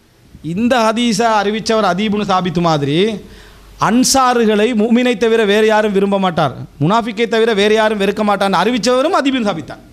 இந்த ஹதீஸை அறிவித்தவர் அதீபுனு சாபித்து மாதிரி அன்சாறுகளை மூமினை தவிர வேறு யாரும் விரும்ப மாட்டார் முனாஃபிக்கை தவிர வேறு யாரும் வெறுக்க மாட்டார்னு அறிவித்தவரும் அதீபுன் சாபித்தான்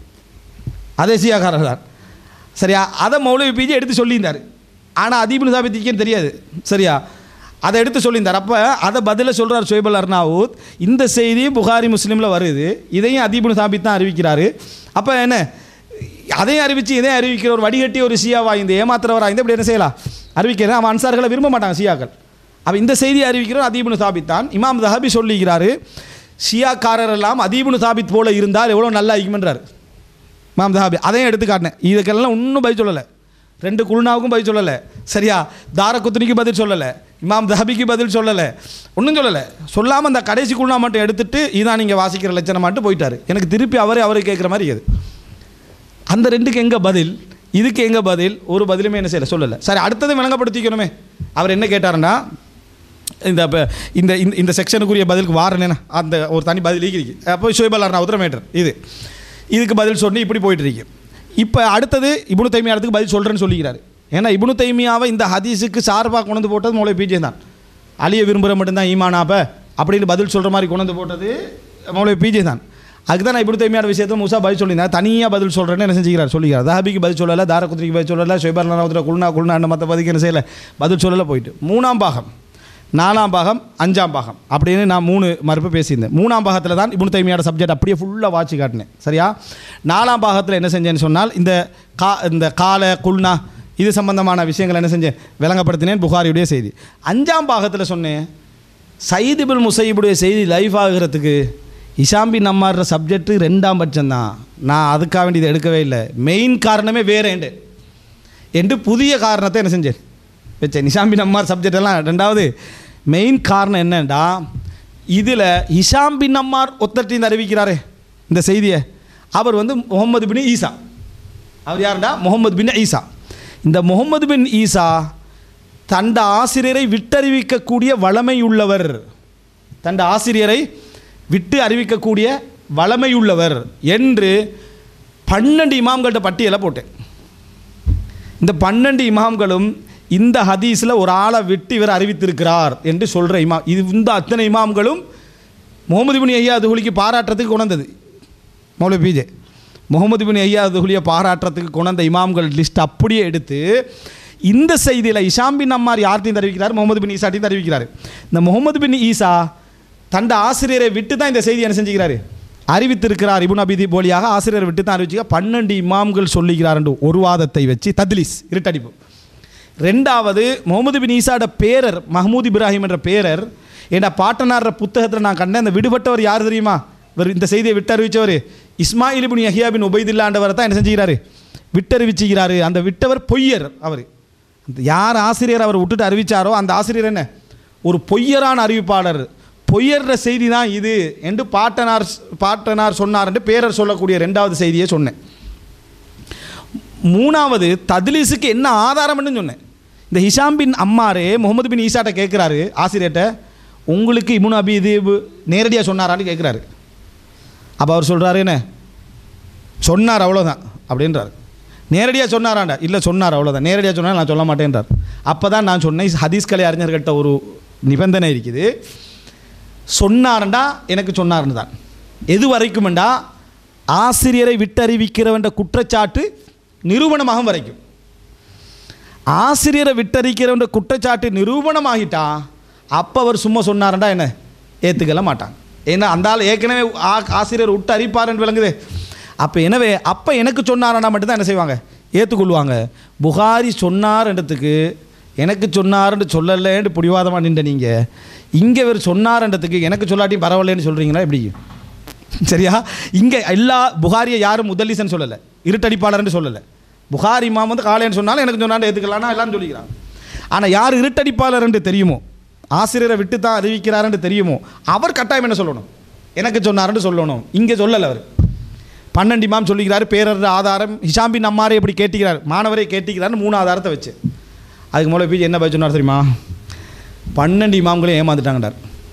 அதே சியாக்காரர் தான் சரியா அதை மௌலவி பிஜி எடுத்து சொல்லியிருந்தார் ஆனால் அதீபுன் சாபித்திக்கேன்னு தெரியாது சரியா அதை எடுத்து சொல்லியிருந்தார் அப்போ அதை பதில சொல்கிறார் ஷோய்பல் அர்னாவூத் இந்த செய்தி புகாரி முஸ்லீமில் வருது இதையும் அதீபுன் சாபித் தான் அறிவிக்கிறாரு அப்போ என்ன அதையும் அறிவித்து இதையும் அறிவிக்கிற ஒரு வடிகட்டி ஒரு சியாவா இந்த ஏமாத்துறவரா இந்த இப்படி என்ன செய்யலாம் அறிவிக்கிறேன் அவன் அன்சார்களை விரும்ப மாட்டாங்க சியாக்கள் அப்போ இந்த செய்தியை அறிவிக்கிறோம் அதீபுனு சாபித் தான் இமாம் தஹபி சொல்லிக்கிறாரு ஷியாக்காரர் எல்லாம் அதீபுனு சாபித் போல இருந்தால் எவ்வளோ நல்லா இருக்குமென்றார் இமாம் தஹாபி அதையும் எடுத்து காட்டினேன் இதுக்கெல்லாம் ஒன்றும் பதில் சொல்லலை ரெண்டு குருணாவுக்கும் பதில் சொல்லலை சரியா தாரகுத்துனிக்கு பதில் சொல்லலை இமாம் தஹபிக்கு பதில் சொல்லலை ஒன்றும் சொல்லலை சொல்லாமல் அந்த கடைசி குருணா மட்டும் எடுத்துட்டு இதான் நீங்கள் வாசிக்கிற லட்சணம் மட்டும் போயிட்டாரு எனக்கு திருப்பி அவரே அவரே கேட்குற மாதிரி இது அந்த ரெண்டுக்கு எங்கே பதில் இதுக்கு எங்கே பதில் ஒரு பதிலுமே என்ன செய்யலை சொல்லலை சரி அடுத்தது விளங்கப்படுத்திக்கணுமே அவர் என்ன கேட்டாருன்னா இந்த இப்போ இந்த இந்த இந்த செக்ஷனுக்குரிய பதிலுக்கு வாரனேனா அந்த ஒரு தனி பதில் இருக்கு அப்போ ஷோய்பல் அர்னா உத்தரமேட்டர் இது இதுக்கு பதில் சொல்லி இப்படி போயிட்டு இருக்கு இப்போ அடுத்தது இபுனு தைமியாரத்துக்கு பதில் சொல்கிறேன்னு சொல்லிக்கிறாரு ஏன்னா இபுனு தைமியாவை இந்த ஹதீஸுக்கு சார்பாக கொண்டு வந்து போட்டது மௌலை பிஜே தான் அழிய விரும்புகிற மட்டும்தான் ஈமானாப்ப அப்படின்னு பதில் சொல்கிற மாதிரி கொண்டு வந்து போட்டது மௌலை பிஜே தான் அதுக்கு தான் நான் இப்படி தைமையான விஷயத்தில் முசா பதில் சொல்லியிருந்தேன் தனியாக பதில் சொல்கிறேன்னு என்ன செஞ்சுக்கிறார் சொல்லிக்கிறார் தஹபிக்கு பதில் சொல்லலை தாரகுத்திரிக்கு பதில் சொல்லலை ஷொய்பர் நானோத்திர குல்னா குல்னா மற்ற பதிக்கு என்ன செய்யலை பதில் சொல்லலை போயிட்டு மூணாம் பாகம் நாலாம் பாகம் அஞ்சாம் பாகம் அப்படின்னு நான் மூணு மறுப்பு பேசியிருந்தேன் மூணாம் பாகத்தில் தான் இப்னு தைமியோட சப்ஜெக்ட் அப்படியே ஃபுல்லாக வாட்சி காட்டினேன் சரியா நாலாம் பாகத்தில் என்ன செஞ்சேன்னு சொன்னால் இந்த கா இந்த கால குல்னா இது சம்பந்தமான விஷயங்கள் என்ன செஞ்சேன் விளங்கப்படுத்தினேன் புகாரியுடைய செய்தி அஞ்சாம் பாகத்தில் சொன்னேன் சைதிபுல் முசைபுடைய செய்தி லைஃப் ஆகிறதுக்கு இஷாம்பி நம்மாடுற சப்ஜெக்ட்டு ரெண்டாம் பட்சம் தான் நான் அதுக்காக வேண்டி இதை எடுக்கவே இல்லை மெயின் காரணமே வேறேண்டு என்று புதிய காரணத்தை என்ன செஞ்சேன் வச்சேன் நிஷாம்பி நம்மார் சப்ஜெக்ட் எல்லாம் ரெண்டாவது மெயின் காரணம் என்னண்டா இதில் ஹிஷாம் பின் அம்மார் ஒத்தட்டி அறிவிக்கிறாரே இந்த செய்தியை அவர் வந்து முகமது பின் ஈசா அவர் யாருடா முகமது பின் ஈசா இந்த முகமது பின் ஈசா தண்ட ஆசிரியரை விட்டறிவிக்கக்கூடிய வளமையுள்ளவர் தண்ட ஆசிரியரை விட்டு அறிவிக்கக்கூடிய வளமையுள்ளவர் என்று பன்னெண்டு இமாம்கள்ட்ட பட்டியலை போட்டேன் இந்த பன்னெண்டு இமாம்களும் இந்த ஹதீஸில் ஒரு ஆளை விட்டு இவர் அறிவித்திருக்கிறார் என்று சொல்கிற இமாம் இது இந்த அத்தனை இமாம்களும் முகமது பின் ஐயா அதுகுலிக்கு பாராட்டுறதுக்கு கொண்டது மௌலவி பிஜே முகமது பின் ஐயா அதுகுலியை பாராட்டுறதுக்கு கொண்ட இமாம்கள் லிஸ்ட் அப்படியே எடுத்து இந்த செய்தியில் இஷாம் பின் அம்மார் யார்ட்டையும் தெரிவிக்கிறார் முகமது பின் ஈசாட்டையும் தெரிவிக்கிறார் இந்த முகமது பின் ஈசா தண்ட ஆசிரியரை விட்டு தான் இந்த செய்தி என்ன செஞ்சுக்கிறாரு அறிவித்திருக்கிறார் இபுன் அபிதி போலியாக ஆசிரியரை விட்டு தான் அறிவிச்சுக்க பன்னெண்டு இமாம்கள் சொல்லுகிறார் என்று ஒரு வாதத்தை வச்சு தத்லீஸ் இருட்டடிப்பு ரெண்டாவது முகமது பின் ஈசாட பேரர் மஹமூத் இப்ராஹிம் என்ற பேரர் என்ற பாட்டனார் புத்தகத்தில் நான் கண்டேன் அந்த விடுபட்டவர் யார் தெரியுமா இவர் இந்த செய்தியை விட்டறிவிச்சவர் இஸ்மாயில் பின் யஹியா பின் உபைதுல்லாண்டவரை தான் என்ன செஞ்சுக்கிறாரு விட்டறிவிச்சுக்கிறாரு அந்த விட்டவர் பொய்யர் அவர் அந்த யார் ஆசிரியர் அவர் விட்டுட்டு அறிவிச்சாரோ அந்த ஆசிரியர் என்ன ஒரு பொய்யரான அறிவிப்பாளர் பொய்யர்ற செய்தி தான் இது என்று பாட்டனார் பாட்டனார் சொன்னார் என்று பேரர் சொல்லக்கூடிய ரெண்டாவது செய்தியை சொன்னேன் மூணாவது தத்லீஸுக்கு என்ன ஆதாரம்னு சொன்னேன் இந்த ஹிஷாம் பின் அம்மாரே முகமது பின் ஈசாட்ட கேட்குறாரு ஆசிரியர்கிட்ட உங்களுக்கு இமுன் அபி இது நேரடியாக சொன்னாரான்னு கேட்குறாரு அப்போ அவர் சொல்கிறாரு என்ன சொன்னார் அவ்வளோதான் அப்படின்றார் நேரடியாக சொன்னாராண்டா இல்லை சொன்னார் அவ்வளோதான் நேரடியாக சொன்னால் நான் சொல்ல மாட்டேன்றார் அப்போ தான் நான் சொன்னேன் ஹதீஸ் கலை அறிஞர்கிட்ட ஒரு நிபந்தனை இருக்குது சொன்னார்ண்டா எனக்கு சொன்னார்னு தான் எது வரைக்குமெண்டா ஆசிரியரை விட்டறிவிக்கிறவன்ற குற்றச்சாட்டு நிரூபணமாகும் வரைக்கும் ஆசிரியரை விட்டறிக்கிறவன்ற குற்றச்சாட்டு நிரூபணமாகிட்டா அப்போ அவர் சும்மா சொன்னார்ண்டா என்ன ஏற்றுக்கல மாட்டாங்க ஏன்னா அந்த ஆள் ஏற்கனவே ஆ- ஆசிரியர் விட்டு அறிப்பாருன்னு விளங்குது அப்போ எனவே அப்போ எனக்கு சொன்னாரனா மட்டும்தான் என்ன செய்வாங்க ஏற்றுக்கொள்வாங்க புகாரி சொன்னார்ன்றதுக்கு எனக்கு சொன்னார்னு சொல்லலைன்னு பிடிவாதமாக நின்ற நீங்கள் இங்கே இவர் சொன்னார்ன்றதுக்கு எனக்கு சொல்லாட்டியும் பரவாயில்லைன்னு சொல்கிறீங்களா எப்படி சரியா இங்கே எல்லா புகாரியை யாரும் முதலீசன் சொல்லலை இருட்டடிப்பாளர்னு சொல்லலை புகாரி இமாம் வந்து காலைன்னு சொன்னாலும் எனக்கு சொன்னாலும் ஏற்றுக்கலாம்னா எல்லாரும் சொல்லிக்கிறாங்க ஆனால் யார் இருட்டடிப்பாளர் என்று தெரியுமோ ஆசிரியரை விட்டு தான் அறிவிக்கிறாருன்னு தெரியுமோ அவர் கட்டாயம் என்ன சொல்லணும் எனக்கு சொன்னாருன்னு சொல்லணும் இங்கே சொல்லலை அவர் பன்னெண்டு இமாம் சொல்லிக்கிறாரு பேரர் ஆதாரம் ஹிஷாம் பின் அம்மாரை எப்படி கேட்டிக்கிறார் மாணவரை கேட்டிக்கிறாருன்னு மூணு ஆதாரத்தை வச்சு அதுக்கு மூலம் பிஜி என்ன பதில் சொன்னார் தெரியுமா பன்னெண்டு இமாம்களும் ஏமாந்துட்டாங்கடார்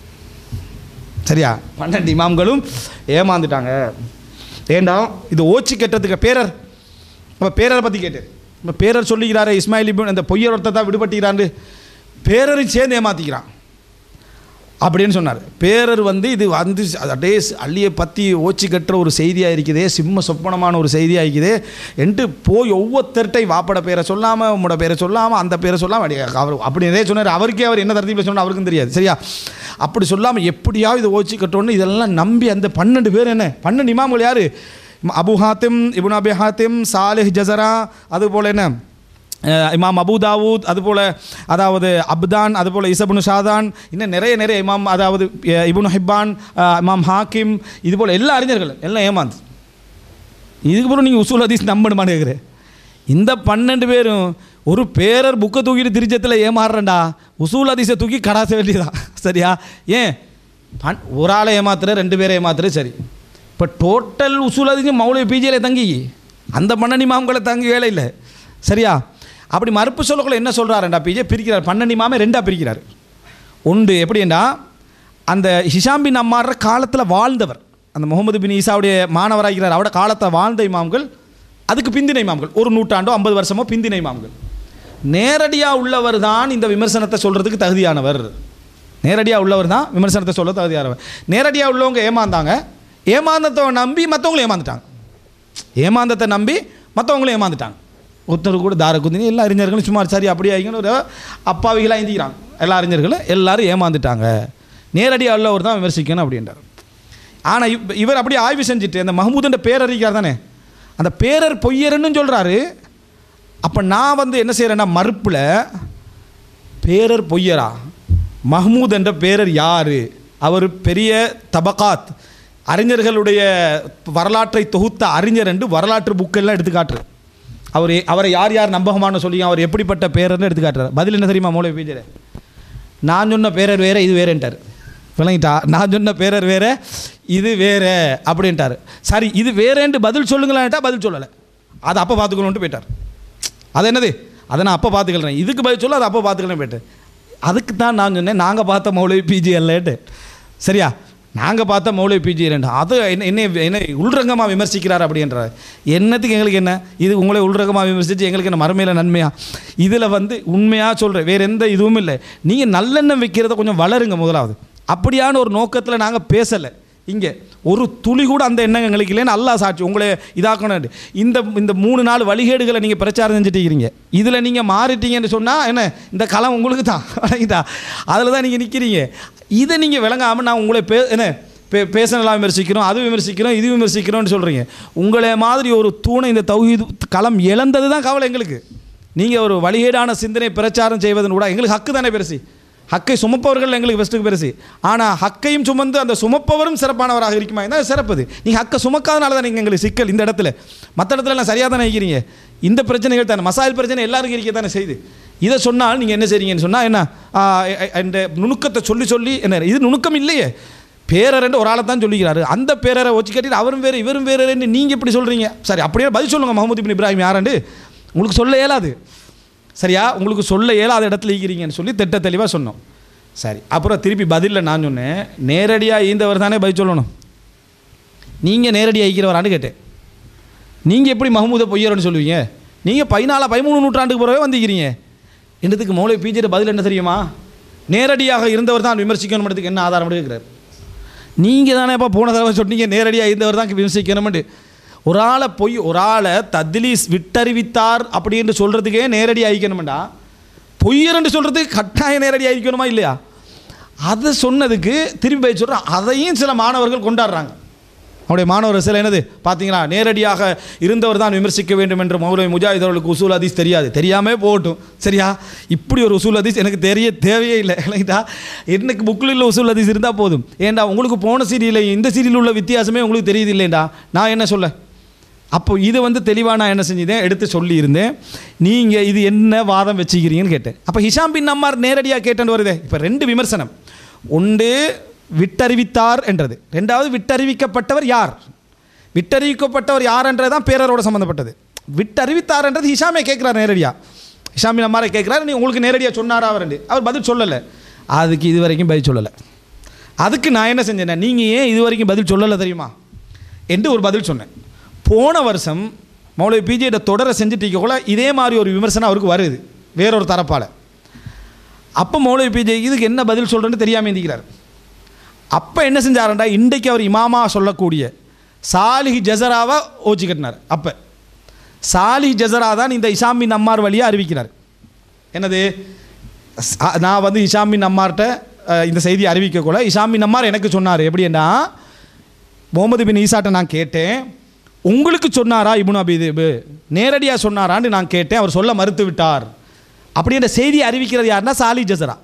சரியா பன்னெண்டு இமாம்களும் ஏமாந்துட்டாங்க ஏண்டா இது ஓச்சி கெட்டதுக்கு பேரர் நம்ம பேரரை பற்றி கேட்டேன் நம்ம பேரர் சொல்லிக்கிறாரு இஸ்மாயில் இபின் அந்த பொய்யர் ஒருத்தர் தான் விடுபட்டுக்கிறான்னு பேரரையும் சேர்ந்து ஏமாற்றிக்கிறான் அப்படின்னு சொன்னார் பேரர் வந்து இது வந்து அப்படியே அள்ளியை பற்றி ஓச்சி கட்டுற ஒரு செய்தியாக இருக்குதே சிம்ம சொப்பனமான ஒரு செய்தியாக இருக்குதே என்று போய் ஒவ்வொருத்தர்ட்டையும் வாப்பட பேரை சொல்லாமல் உம்மோட பேரை சொல்லாமல் அந்த பேரை சொல்லாமல் அவர் அப்படி நிறைய சொன்னார் அவருக்கே அவர் என்ன தரத்தில் சொன்னார் அவருக்கும் தெரியாது சரியா அப்படி சொல்லாமல் எப்படியாவது இதை ஓச்சி கட்டணும்னு இதெல்லாம் நம்பி அந்த பன்னெண்டு பேர் என்ன பன்னெண்டு இமாம்கள் யார் அபு ஹாத்திம் இபுன் அபி ஹாத்திம் சாலிஹ் ஜசரா அதுபோல் என்ன அஹ் இமாம் அபு தாவூத் அதுபோல் அதாவது அப்தான் அதுபோல் இசபுனு ஷாதான் இன்னும் நிறைய நிறைய இமாம் அதாவது அஹ் இப்னு ஹிப்பான் அஹ் இமாம் ஹாக்கிம் இதுபோல் எல்லா அறிஞர்களும் எல்லாம் ஏமாந்து இதுக்கு பிறகு நீங்கள் உசூல் ஹதீஸ் நம்பணுமான்னு கேட்குறேன் இந்த பன்னெண்டு பேரும் ஒரு பேரர் புக்கை தூக்கிட்டு திருச்சத்தில் ஏமாறுறேன்டா உசூல் ஹதீஸை தூக்கி கடாச வேண்டியதான் சரியா ஏன் பன் ஒரு ஆளை ஏமாத்துற ரெண்டு பேரை ஏமாத்துற சரி இப்போ டோட்டல் உசூல் ஹதீஸ் மௌலவி பிஜியில் தங்கி அந்த பன்னெண்டு இமாம்களை தங்கி வேலை இல்லை சரியா அப்படி மறுப்பு சொல்லக்குள்ள என்ன சொல்கிறாருண்டா பிஜே பிரிக்கிறார் பன்னெண்டு இமாமே ரெண்டாக பிரிக்கிறார் உண்டு எப்படின்னா அந்த ஹிஷாம் பின் அம்மாற காலத்தில் வாழ்ந்தவர் அந்த முகமது பின் ஈசாவுடைய மாணவராகிறார் அவட காலத்தை வாழ்ந்த இமாம்கள் அதுக்கு பிந்தின இமாம்கள் ஒரு நூற்றாண்டோ ஐம்பது வருஷமோ பிந்தின இமாம்கள் நேரடியாக உள்ளவர் தான் இந்த விமர்சனத்தை சொல்கிறதுக்கு தகுதியானவர் நேரடியாக உள்ளவர் தான் விமர்சனத்தை சொல்ல தகுதியானவர் நேரடியாக உள்ளவங்க ஏமாந்தாங்க ஏமாந்தத்தை நம்பி மற்றவங்களும் ஏமாந்துட்டாங்க ஏமாந்தத்தை நம்பி மற்றவங்களும் ஏமாந்துட்டாங்க ஒருத்தர் கூட தார குந்தினி எல்லா அறிஞர்களும் சும்மா சரி அப்படி ஆகிங்கன்னு ஒரு அப்பாவிகளாக இந்திக்கிறாங்க எல்லா அறிஞர்களும் எல்லாரும் ஏமாந்துட்டாங்க நேரடியாக உள்ளவர் தான் விமர்சிக்கணும் அப்படின்றார் ஆனால் இவ் இவர் அப்படி ஆய்வு செஞ்சுட்டு அந்த மஹமூதுன்ற பேரறிஞர் தானே அந்த பேரர் பொய்யர்னு சொல்கிறாரு அப்போ நான் வந்து என்ன செய்கிறேன்னா மறுப்பில் பேரர் பொய்யரா மஹ்மூத் என்ற பேரர் யார் அவர் பெரிய தபகாத் அறிஞர்களுடைய வரலாற்றை தொகுத்த அறிஞர் என்று வரலாற்று புக்கெல்லாம் எடுத்து காட்டுரு அவர் அவரை யார் யார் நம்பகமான சொல்லி அவர் எப்படிப்பட்ட பேரர்னு எடுத்து காட்டுறாரு பதில் என்ன தெரியுமா மூளை பேஜர் நான் சொன்ன பேரர் வேற இது வேறேன்ட்டார் விளங்கிட்டா நான் சொன்ன பேரர் வேற இது வேற அப்படின்ட்டாரு சரி இது வேறேன்ட்டு பதில் சொல்லுங்களான்ட்டா பதில் சொல்லலை அதை அப்போ பார்த்துக்கணுன்ட்டு போயிட்டார் அது என்னது அதை நான் அப்போ பார்த்துக்கிறேன் இதுக்கு பதில் சொல்ல அதை அப்போ பார்த்துக்கிறேன் போயிட்டு அதுக்கு தான் நான் சொன்னேன் நாங்கள் பார்த்த மௌலவி பிஜி அல்லேட்டு சரியா நாங்கள் பார்த்த மௌலவி பிஜி இல்லைண்டு அது என்ன என்ன என்ன உள்ரங்கமாக விமர்சிக்கிறார் அப்படின்றார் என்னத்துக்கு எங்களுக்கு என்ன இது உங்களை உள்ரங்கமாக விமர்சித்து எங்களுக்கு என்ன மறுமையில் நன்மையா இதில் வந்து உண்மையாக சொல்கிறேன் வேறு எந்த இதுவும் இல்லை நீங்கள் நல்லெண்ணம் வைக்கிறத கொஞ்சம் வளருங்க முதலாவது அப்படியான ஒரு நோக்கத்தில் நாங்கள் பேசலை இங்கே ஒரு துளி கூட அந்த எண்ணம் எங்களுக்கு இல்லைன்னு அல்லாஹ் சாட்சி உங்களை இதாக்கணும் இந்த இந்த மூணு நாலு வழிகேடுகளை நீங்கள் பிரச்சாரம் செஞ்சுட்டு இருக்கிறீங்க இதில் நீங்கள் மாறிட்டீங்கன்னு சொன்னால் என்ன இந்த களம் உங்களுக்கு தான் வழங்கிட்டா அதில் தான் நீங்கள் நிற்கிறீங்க இதை நீங்கள் விளங்காமல் நான் உங்களை பே என்ன பே பேசலாம் விமர்சிக்கிறோம் அது விமர்சிக்கிறோம் இது விமர்சிக்கிறோம்னு சொல்கிறீங்க உங்களை மாதிரி ஒரு தூணை இந்த தௌஹீது களம் இழந்தது தான் கவலை எங்களுக்கு நீங்கள் ஒரு வழிகேடான சிந்தனை பிரச்சாரம் செய்வதன் கூட எங்களுக்கு ஹக்கு தானே பெருசு ஹக்கை சுமப்பவர்கள் எங்களுக்கு ஃபஸ்ட்டுக்கு பெருசு ஆனால் ஹக்கையும் சுமந்து அந்த சுமப்பவரும் சிறப்பானவராக இருக்குமா இருந்தால் சிறப்புது நீங்கள் ஹக்கை சுமக்காதனால தான் நீங்கள் எங்களுக்கு சிக்கல் இந்த இடத்துல மற்ற இடத்துல எல்லாம் சரியாக தானே இருக்கிறீங்க இந்த பிரச்சனைகள் தானே மசாயில் பிரச்சனை எல்லாருக்கும் இருக்க தானே செய்யுது இதை சொன்னால் நீங்கள் என்ன செய்றீங்கன்னு சொன்னால் என்ன ஆ, எ- எ- இந்த நுணுக்கத்தை சொல்லி சொல்லி என்ன இது நுணுக்கம் இல்லையே பேரரண்டு ஒரு ஆளை தான் சொல்லிக்கிறாரு அந்த பேரரை வச்சு கட்டிட்டு அவரும் வேறு இவரும் வேறுன்னு நீங்கள் எப்படி சொல்கிறீங்க சரி அப்படியே பதில் சொல்லுங்கள் முகமது இப்னு இப்ராஹிம் யாராண்டு உங்களுக்கு சொல்ல இயலாது சரியா உங்களுக்கு சொல்ல இயலாத இடத்துல இருக்கிறீங்கன்னு சொல்லி திட்ட தெளிவாக சொன்னோம் சரி அப்புறம் திருப்பி பதிலில் நான் சொன்னேன் நேரடியாக ஈந்தவர் தானே பதில் சொல்லணும் நீங்கள் நேரடியாக ஈக்கிறவரான்னு கேட்டேன் நீங்கள் எப்படி மஹமூதை பொய்யர்னு சொல்லுவீங்க நீங்கள் பதினாலா பதிமூணு நூற்றாண்டுக்கு பிறகு வந்திருக்கிறீங்க என்னதுக்கு மௌலை பிஜேட பதில் என்ன தெரியுமா நேரடியாக இருந்தவர் தான் விமர்சிக்கணும்ன்றதுக்கு என்ன ஆதாரம் கேட்குறாரு நீங்கள் தானே இப்போ போன தடவை சொன்னீங்க நேரடியாக இருந்தவர் தான் விமர்சிக்கணும்ட்டு ஒரு ஆளை பொய் ஒரு ஆளை தத்லீஸ் விட்டறிவித்தார் அப்படின்னு சொல்கிறதுக்கே நேரடி ஆகிக்கணுமெண்டா பொய்யர்ன்னு சொல்கிறதுக்கு கட்டாயம் நேரடி ஆகிக்கணுமா இல்லையா அதை சொன்னதுக்கு திருப்பி போய் சொல்கிறேன் அதையும் சில மாணவர்கள் கொண்டாடுறாங்க அவருடைய மாணவர் சில என்னது பார்த்தீங்களா நேரடியாக இருந்தவர் தான் விமர்சிக்க வேண்டும் என்று மௌலவி முஜாஹித் அவர்களுக்கு உசூல் ஹதீஸ் தெரியாது தெரியாமே போகட்டும் சரியா இப்படி ஒரு உசூல் ஹதீஸ் எனக்கு தெரிய தேவையே இல்லை இல்லைங்களா எனக்கு புக்கில் உள்ள உசூல் ஹதீஸ் இருந்தால் போதும் ஏண்டா உங்களுக்கு போன சீரியல் இந்த சீரியல் உள்ள வித்தியாசமே உங்களுக்கு தெரியுது இல்லைண்டா நான் என்ன சொல்ல அப்போ இது வந்து தெளிவாக நான் என்ன செஞ்சதேன் எடுத்து சொல்லியிருந்தேன் நீங்கள் இது என்ன வாதம் வச்சுக்கிறீங்கன்னு கேட்டேன் அப்போ ஹிஷாம் பின் அம்மார் நேரடியாக கேட்டேன்னு வருதே இப்போ ரெண்டு விமர்சனம் ஒன்று விட்டறிவித்தார் என்றது ரெண்டாவது விட்டறிவிக்கப்பட்டவர் யார் விட்டறிவிக்கப்பட்டவர் யார்ன்றது தான் பேரரோட சம்மந்தப்பட்டது விட்டறிவித்தார்ன்றது ஹிஷாமே கேட்குறாரு நேரடியாக ஹிஷாம் பின் அம்மாரை கேட்குறாரு நீ உங்களுக்கு நேரடியாக சொன்னாரா அவர் அவர் பதில் சொல்லலை அதுக்கு இது வரைக்கும் பதில் சொல்லலை அதுக்கு நான் என்ன செஞ்சேன் நீங்கள் ஏன் இது வரைக்கும் பதில் சொல்லலை தெரியுமா என்று ஒரு பதில் சொன்னேன் போன வருஷம் மௌலவி பிஜேட தொடரை செஞ்சுட்டு கூட இதே மாதிரி ஒரு விமர்சனம் அவருக்கு வருது வேறொரு தரப்பால் அப்போ மௌலவி பிஜே இதுக்கு என்ன பதில் சொல்கிறேன்னு தெரியாமல் இருந்திக்கிறார் அப்போ என்ன செஞ்சாருண்டா இன்றைக்கு அவர் இமாமா சொல்லக்கூடிய சாலிஹி ஜசராவை ஓச்சி கட்டினார் அப்போ சாலிஹ் ஜசரா தான் இந்த இசாமின் அம்மார் வழியாக அறிவிக்கிறார் என்னது ச- நான் வந்து இஷாமின் அம்மார்கிட்ட அஹ், இந்த செய்தி அறிவிக்கக்கூட இஷாமின் அம்மார் எனக்கு சொன்னார் எப்படின்னா முகமது பின் ஈசாட்ட நான் கேட்டேன் உங்களுக்கு சொன்னாரா இப்னு அபிதேபு நேரடியாக சொன்னாரான்னு நான் கேட்டேன் அவர் சொல்ல மறுத்து விட்டார் அப்படின்ற செய்தி அறிவிக்கிறது யாருன்னா சாலி ஜசரா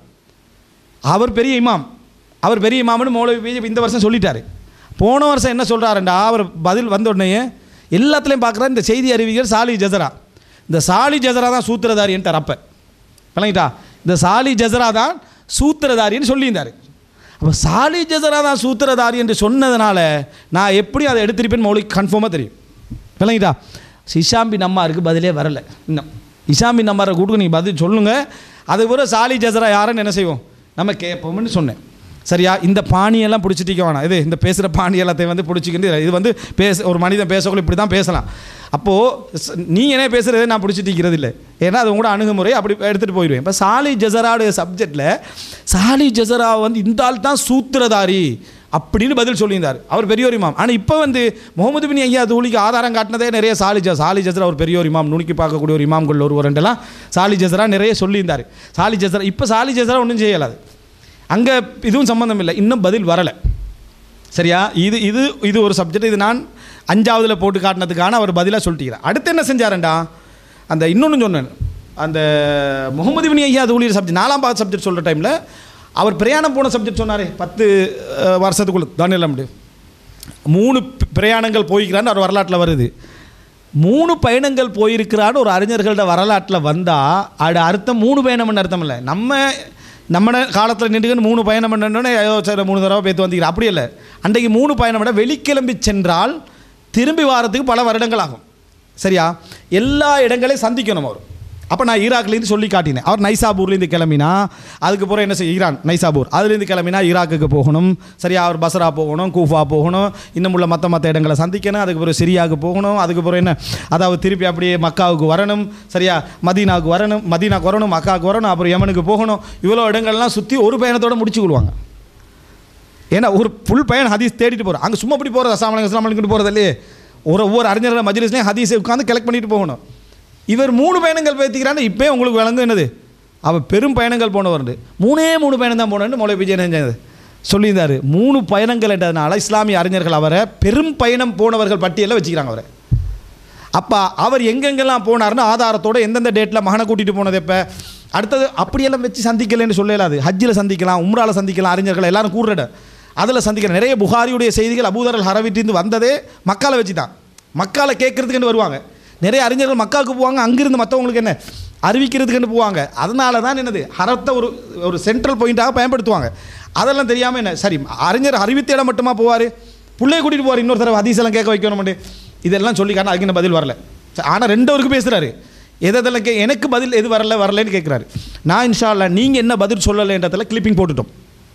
அவர் பெரிய இமாம் அவர் பெரிய இமாம்னு மௌலவி பிஜேபி இந்த வருஷம் சொல்லிட்டாரு போன வருஷம் என்ன சொல்கிறாருண்டா அவர் பதில் வந்த உடனே எல்லாத்துலேயும் பார்க்குறாரு இந்த செய்தி அறிவிக்கிற சாலி ஜசரா இந்த சாலி ஜசரா தான் சூத்திரதாரின்ட்டார் அப்போ விளங்கிட்டா இந்த சாலி ஜசரா தான் சூத்திரதாரின்னு சொல்லியிருந்தார் அப்போ சாலி ஜசரா தான் சூத்திரதாரி என்று சொன்னதுனால நான் எப்படி அதை எடுத்திருப்பேன்னு மௌலிக் கன்ஃபார்மாக தெரியும் விளங்கிட்டா இஷாம்பி நம்மாருக்கு பதிலே வரல இன்னும் இஷாம்பி நம்மாரை கூட்டு நீங்கள் பதில் சொல்லுங்கள் அதுக்கு பிறகு சாலி ஜசரா யாருன்னு என்ன செய்வோம் நம்ம கேட்போம்னு சொன்னேன் சரியா இந்த பாணியெல்லாம் பிடிச்சிட்டிக்க வேணாம் இது இந்த பேசுகிற பாணி எல்லாத்தையும் வந்து பிடிச்சிக்கிட்டு இது வந்து பேச ஒரு மனிதன் பேசக்குள்ள இப்படி தான் பேசலாம் அப்போது நீங்கள் என்ன பேசுகிறதே நான் பிடிச்சிட்டிக்கிறது இல்லை ஏன்னா அது உங்களோட அணுகுமுறை அப்படி எடுத்துகிட்டு போயிடுவேன் இப்போ சாலி ஜசராவுடைய சப்ஜெக்டில் சாலி ஜசரா வந்து இந்த ஆள் தான் சூத்திரதாரி அப்படின்னு பதில் சொல்லியிருந்தார் அவர் பெரியோர் இமாம் ஆனால் இப்போ வந்து முகமது பின் ஐயா தூளிக்கு ஆதாரம் காட்டினதே நிறைய சாலி ஜ சாலி ஜசரா ஒரு பெரியோர் இமாம் நுணுக்கி பார்க்கக்கூடிய ஒரு இமாம்கள் ஒரு ரெண்டெல்லாம் சாலி ஜசரா நிறைய சொல்லியிருந்தார் சாலி ஜசரா இப்போ சாலி ஜசரா ஒன்றும் செய்யலாது அங்கே இதுவும் சம்மந்தம் இல்லை இன்னும் பதில் வரலை சரியா இது இது இது ஒரு சப்ஜெக்ட் இது நான் அஞ்சாவதுல போட்டு காட்டினதுக்கான அவர் பதிலாக சொல்லிட்டுக்கிறேன் அடுத்து என்ன செஞ்சாரண்டா அந்த இன்னொன்று சொன்னேன் அந்த முகமது பின் ஐயா ஊழியர் சப்ஜெக்ட் நாலாம் பாக சப்ஜெக்ட் சொல்கிற டைமில் அவர் பிரயாணம் போன சப்ஜெக்ட் சொன்னாரே பத்து அஹ், வருஷத்துக்குள்ள தானியல் அம்டு மூணு பி- பிரயாணங்கள் போய்க்கிறான்னு அவர் வரலாற்றில் வருது மூணு பயணங்கள் போயிருக்கிறான்னு ஒரு அறிஞர்களோட வரலாற்றில் வந்தால் அது அர்த்தம் மூணு பயணம்னு அர்த்தம் இல்லை நம்ம நம்ம காலத்தில் நின்றுக்கிட்டு மூணு பயணம் பண்ணோன்னே ஏதோ சரி மூணு தடவை பேத்து வந்தீங்க அப்படி இல்லை அன்றைக்கு மூணு பயணம் விட வெளிக்கிளம்பி சென்றால் திரும்பி வாரத்துக்கு பல வருடங்கள் ஆகும் சரியா எல்லா இடங்களையும் சந்திக்கணும் அவர் அப்போ நான் ஈராக்லேருந்து சொல்லி காட்டினேன் அவர் நைசாபூர்லேருந்து கிளம்பினா அதுக்கு பிறகு என்ன செய்ய ஈரான் நைசாபூர் அதுலேருந்து கிளம்பினா ஈராக்குக்கு போகணும் சரியா அவர் பஸ்ரா போகணும் கூஃபா போகணும் இன்னும் உள்ள மற்ற மற்ற இடங்களை சந்திக்கணும் அதுக்கு பிறகு சிரியாவுக்கு போகணும் அதுக்கு பிறகு என்ன அதாவது திருப்பி அப்படியே மக்காவுக்கு வரணும் சரியா மதீனாவுக்கு வரணும் மதீனாவுக்கு வரணும் மக்காவுக்கு வரணும் அப்புறம் யமனுக்கு போகணும் இவ்வளோ இடங்கள்லாம் சுற்றி ஒரு பயணத்தோட முடிச்சு கொள்வாங்க ஏன்னா ஒரு ஃபுல் பயன் ஹதீஸ் தேடிட்டு போகிறோம் அங்கே சும்மா அப்படி போகிறது அஸ்லாம் வலைக்கம் அஸ்லாம் வலைக்கம் போகிறது இல்லையே ஒரு ஒவ்வொரு அறிஞர்கள் மஜ்லிஸ்லேயும் ஹதீஸை உட்காந்து கலெக்ட் பண்ணிட்டு போகணும் இவர் மூணு பயணங்கள் பேத்திக்கிறான்னு இப்போயே உங்களுக்கு விளங்கும் என்னது அவர் பெரும் பயணங்கள் போனவர் மூணே மூணு பயணம் தான் போனேன்னு மௌலை விஜய் செஞ்சது சொல்லியிருந்தார் மூணு பயணங்கள் என்றதுனால இஸ்லாமிய அறிஞர்கள் அவரை பெரும் பயணம் போனவர்கள் பட்டியலில் வச்சுக்கிறாங்க அவரை அப்போ அவர் எங்கெங்கெல்லாம் போனார்னு ஆதாரத்தோட எந்தெந்த டேட்டில் மகனை கூட்டிகிட்டு போனது எப்போ அடுத்தது அப்படியெல்லாம் வச்சு சந்திக்கலைன்னு சொல்லலாது ஹஜ்ஜில் சந்திக்கலாம் உம்ரால சந்திக்கலாம் அறிஞர்கள் எல்லாரும் கூடுற அதில் சந்திக்கிற நிறைய புகாரியுடைய செய்திகள் அபூதரல் ஹரவிட்டிருந்து வந்ததே மக்களை வச்சு தான் மக்களை கேட்குறதுக்குன்னு வருவாங்க நிறைய அறிஞர்கள் மக்காவுக்கு போவாங்க அங்கிருந்து மற்றவங்களுக்கு என்ன அறிவிக்கிறதுக்குன்னு போவாங்க அதனால தான் என்னது ஹரத்தை ஒரு ஒரு சென்ட்ரல் பாயிண்ட்டாக பயன்படுத்துவாங்க அதெல்லாம் தெரியாமல் என்ன சரி அறிஞர் அறிவித்த இடம் மட்டுமா போவார் பிள்ளைய கூட்டிகிட்டு போவார் இன்னொரு தடவை ஹதீஸெல்லாம் கேட்க வைக்கணும் இதெல்லாம் சொல்லி காரணம் அதுக்கு என்ன பதில் வரல ஆனால் ரெண்டவருக்கு பேசுகிறாரு எதெல்லாம் கே எனக்கு பதில் எது வரல வரலன்னு கேட்குறாரு நான் இன்ஷா அல்லா நீங்கள் என்ன பதில் சொல்லலைன்றதில் கிளிப்பிங் போட்டுட்டோம்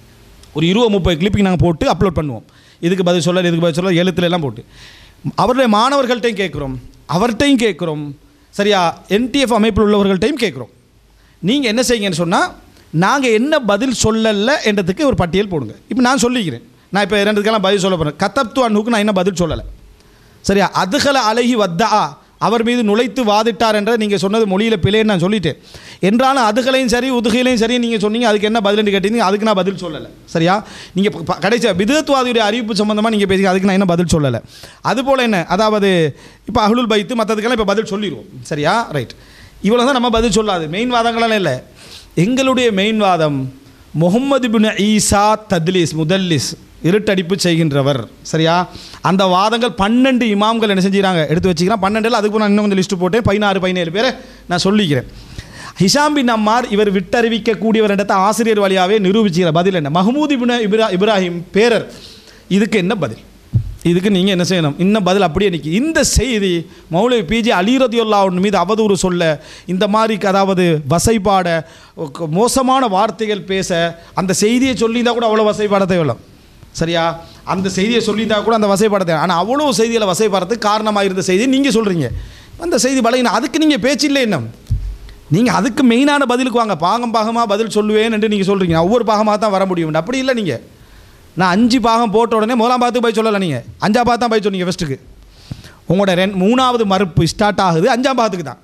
ஒரு இருபது முப்பது கிளிப்பிங் நாங்கள் போட்டு அப்லோட் பண்ணுவோம் இதுக்கு பதில் சொல்லலை இதுக்கு பதில் சொல்ல எழுத்துல எல்லாம் போட்டு அவருடைய மாணவர்கள்ட்டையும் கேட்குறோம் அவர்கிட்டையும் கேட்குறோம் சரியா என்டிஎஃப் அமைப்பில் உள்ளவர்கள்ட்டையும் கேட்குறோம் நீங்கள் என்ன செய்யுங்கன்னு சொன்னால் நாங்கள் என்ன பதில் சொல்லலை என்றதுக்கு ஒரு பட்டியல் போடுங்க இப்போ நான் சொல்லிக்கிறேன் நான் இப்போ ரெண்டுக்கெல்லாம் பதில் சொல்ல போகிறேன் கத்தப்து அன்ஹுக்கு நான் என்ன பதில் சொல்லலை சரியா அதுகல அழகி வத்தா அவர் மீது நுழைத்து வாதிட்டார் என்ற நீங்கள் சொன்னது மொழியில் பிழைன்னு நான் சொல்லிட்டேன் என்றாலும் அதுகளையும் சரி உதுகையிலையும் சரி நீங்கள் சொன்னீங்க அதுக்கு என்ன பதில்னு கேட்டீங்க அதுக்கு நான் பதில் சொல்லலை சரியா நீங்கள் ப- கடைசி விதத்துவாதியுடைய அறிவிப்பு சம்மந்தமாக நீங்கள் பேசி அதுக்கு நான் என்ன பதில் சொல்லலை அதுபோல் என்ன அதாவது இப்போ அஹ்லுல் பைத்து மற்றதுக்கெல்லாம் இப்போ பதில் சொல்லிடுவோம் சரியா ரைட் இவ்வளோ தான் நம்ம பதில் சொல்லாது மெயின் வாதங்களெல்லாம் இல்லை எங்களுடைய மெயின் வாதம் முகம்மது பின் ஈசா தத்லீஸ் முதல்லிஸ் இருட்டடிப்பு செய்கின்றவர் சரியா அந்த வாதங்கள் பன்னெண்டு இமாம்கள் என்ன செஞ்சுக்கிறாங்க எடுத்து வச்சுக்கிறான் பன்னெண்டில் அதுக்கு நான் இன்னும் கொஞ்சம் லிஸ்ட்டு போட்டேன் பதினாறு பதினேழு பேரை நான் சொல்லிக்கிறேன் ஹிஷாம் பின் அம்மார் இவர் விட்டறிவிக்கக்கூடியவர் இடத்த ஆசிரியர் வழியாகவே நிரூபிச்சுக்கிற பதில் என்ன மஹமூத் இப்னு இப்ரா இப்ராஹிம் பேரர் இதுக்கு என்ன பதில் இதுக்கு நீங்கள் என்ன செய்யணும் இன்னும் பதில் அப்படியே நிற்கி இந்த செய்தி மௌலவி பிஜி அலிரதியுல்லா மீது அவதூறு சொல்ல இந்த மாதிரி அதாவது வசைப்பாட ஒ- மோசமான வார்த்தைகள் பேச அந்த செய்தியை சொல்லியிருந்தா கூட அவ்வளோ வசைப்பாட தேவையில்லை சரியா அந்த செய்தியை சொல்லியிருந்தா கூட அந்த வசைப்பாட தேவை ஆனால் அவ்வளோ செய்தியில் வசைப்பாடுறதுக்கு காரணமாக இருந்த செய்தியை நீங்கள் சொல்கிறீங்க அந்த செய்தி பலகீனம் அதுக்கு நீங்கள் பேச்சில்லை இன்னும் நீங்கள் அதுக்கு மெயினான பதிலுக்கு வாங்க பாகம் பாகமாக பதில் சொல்லுவேன் என்று நீங்கள் சொல்கிறீங்க ஒவ்வொரு பாகமாக தான் வர முடியும் அப்படி இல்லை நீங்கள் நான் அஞ்சு பாகம் போட்ட உடனே முதலாம் பாகத்துக்கு போய் சொல்லலை நீங்கள் அஞ்சாம் பாகம் தான் போய் சொன்னீங்க ஃபஸ்ட்டுக்கு உங்களோட ரெண் மூணாவது மறுப்பு ஸ்டார்ட் ஆகுது அஞ்சாம் பாகத்துக்கு தான்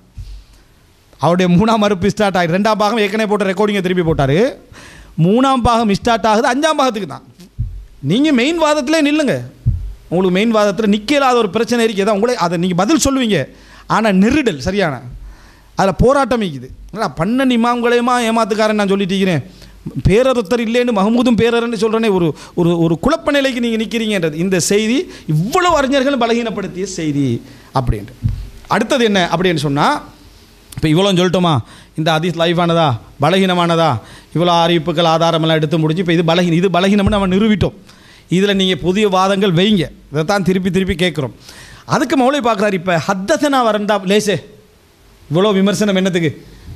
அவருடைய மூணாம் மறுப்பு ஸ்டார்ட் ஆகுது ரெண்டாம் பாகம் ஏற்கனவே போட்ட ரெக்கார்டிங்கை திருப்பி போட்டார் மூணாம் பாகம் ஸ்டார்ட் ஆகுது அஞ்சாம் பாகத்துக்கு தான் நீங்கள் மெயின் வாதத்திலே நில்லுங்க உங்களுக்கு மெயின் வாதத்தில் நிற்கலாத ஒரு பிரச்சனை இருக்குது தான் உங்களே அதை நீங்கள் பதில் சொல்லுவீங்க ஆனால் நெருடல் சரியான அதில் போராட்டம் இருக்குது என்னடா பன்னெண்டு இமாம்களையுமா ஏமாத்துக்காரன் நான் சொல்லிட்டு இருக்கிறேன் பேரரொத்தர் இல்லைன்னு மஹமூதும் பேரர்னு சொல்கிறேனே ஒரு ஒரு ஒரு குழப்ப நிலைக்கு நீங்கள் நிற்கிறீங்கன்றது இந்த செய்தி இவ்வளவு அறிஞர்களும் பலகீனப்படுத்திய செய்தி அப்படின்ட்டு அடுத்தது என்ன அப்படின்னு சொன்னால் இப்போ இவ்வளோ சொல்லட்டுமா இந்த ஹதீஸ் லைஃபானதா பலகீனமானதா இவ்வளோ அறிவிப்புகள் ஆதாரமெல்லாம் எடுத்து முடிஞ்சு இப்போ இது பலகீனம் இது பலகீனம்னு நம்ம நிரூபிட்டோம் இதில் நீங்கள் புதிய வாதங்கள் வைங்க இதைத்தான் திருப்பி திருப்பி கேட்குறோம் அதுக்கு மௌலை பார்க்குறாரு இப்போ ஹத்தசனா வரண்டா லேசே இவ்வளோ விமர்சனம் என்னத்துக்கு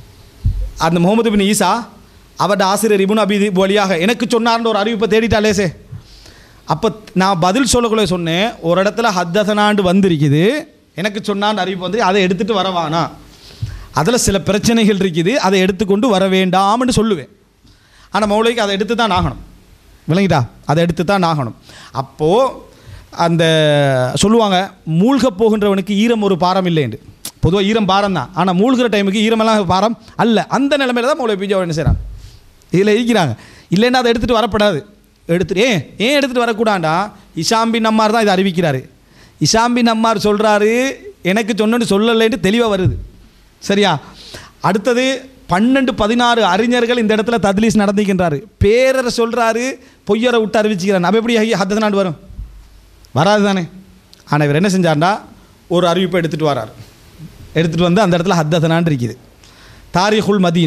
அந்த முகமது பின் ஈசா அவருடைய ஆசிரியர் இபுன் அபி வழியாக எனக்கு சொன்னார்ன்ற ஒரு அறிவிப்பை தேடிட்டா லேசே அப்போ நான் பதில் சொல்லக்குள்ள சொன்னேன் ஒரு இடத்துல ஹத்தசனாண்டு வந்திருக்குது எனக்கு சொன்னான்னு அறிவிப்பு வந்து அதை எடுத்துகிட்டு வரவானா அதில் சில பிரச்சனைகள் இருக்குது அதை எடுத்துக்கொண்டு வர வேண்டாம்னு சொல்லுவேன் ஆனால் மௌலிக்கு அதை எடுத்து தான் ஆகணும் விளங்கிட்டா அதை எடுத்து தான் ஆகணும் அப்போது அந்த சொல்லுவாங்க மூழ்கப் போகின்றவனுக்கு ஈரம் ஒரு பாரம் இல்லைன்னு பொதுவாக ஈரம் பாரம் தான் ஆனால் மூழ்கிற டைமுக்கு ஈரமெல்லாம் பாரம் அல்ல அந்த நிலைமையில தான் மௌலை பிஜா என்ன செய்கிறாங்க இதில் இருக்கிறாங்க இல்லைன்னா அதை எடுத்துகிட்டு வரப்படாது எடுத்துட்டு ஏன் ஏன் எடுத்துகிட்டு வரக்கூடாண்டா இஷாம்பி நம்மார் தான் இதை அறிவிக்கிறாரு இஷாம்பி நம்மார் சொல்கிறாரு எனக்கு சொன்னேன்னு சொல்லலைன்னு தெளிவாக வருது சரியா அடுத்தது பன்னெண்டு பதினாறு அறிஞர்கள் இந்த இடத்துல தத்லீஸ் நடந்திக்கின்றாரு பேரரை சொல்கிறாரு பொய்யரை விட்டு அறிவிச்சுக்கிறார் அப்போ எப்படி ஹத்த நாடு வரும் வராது தானே ஆனால் இவர் என்ன செஞ்சார்டா ஒரு அறிவிப்பை எடுத்துகிட்டு வரார் எடுத்துகிட்டு வந்து அந்த இடத்துல ஹத்தனான் இருக்குது தாரிகுல் மதீனா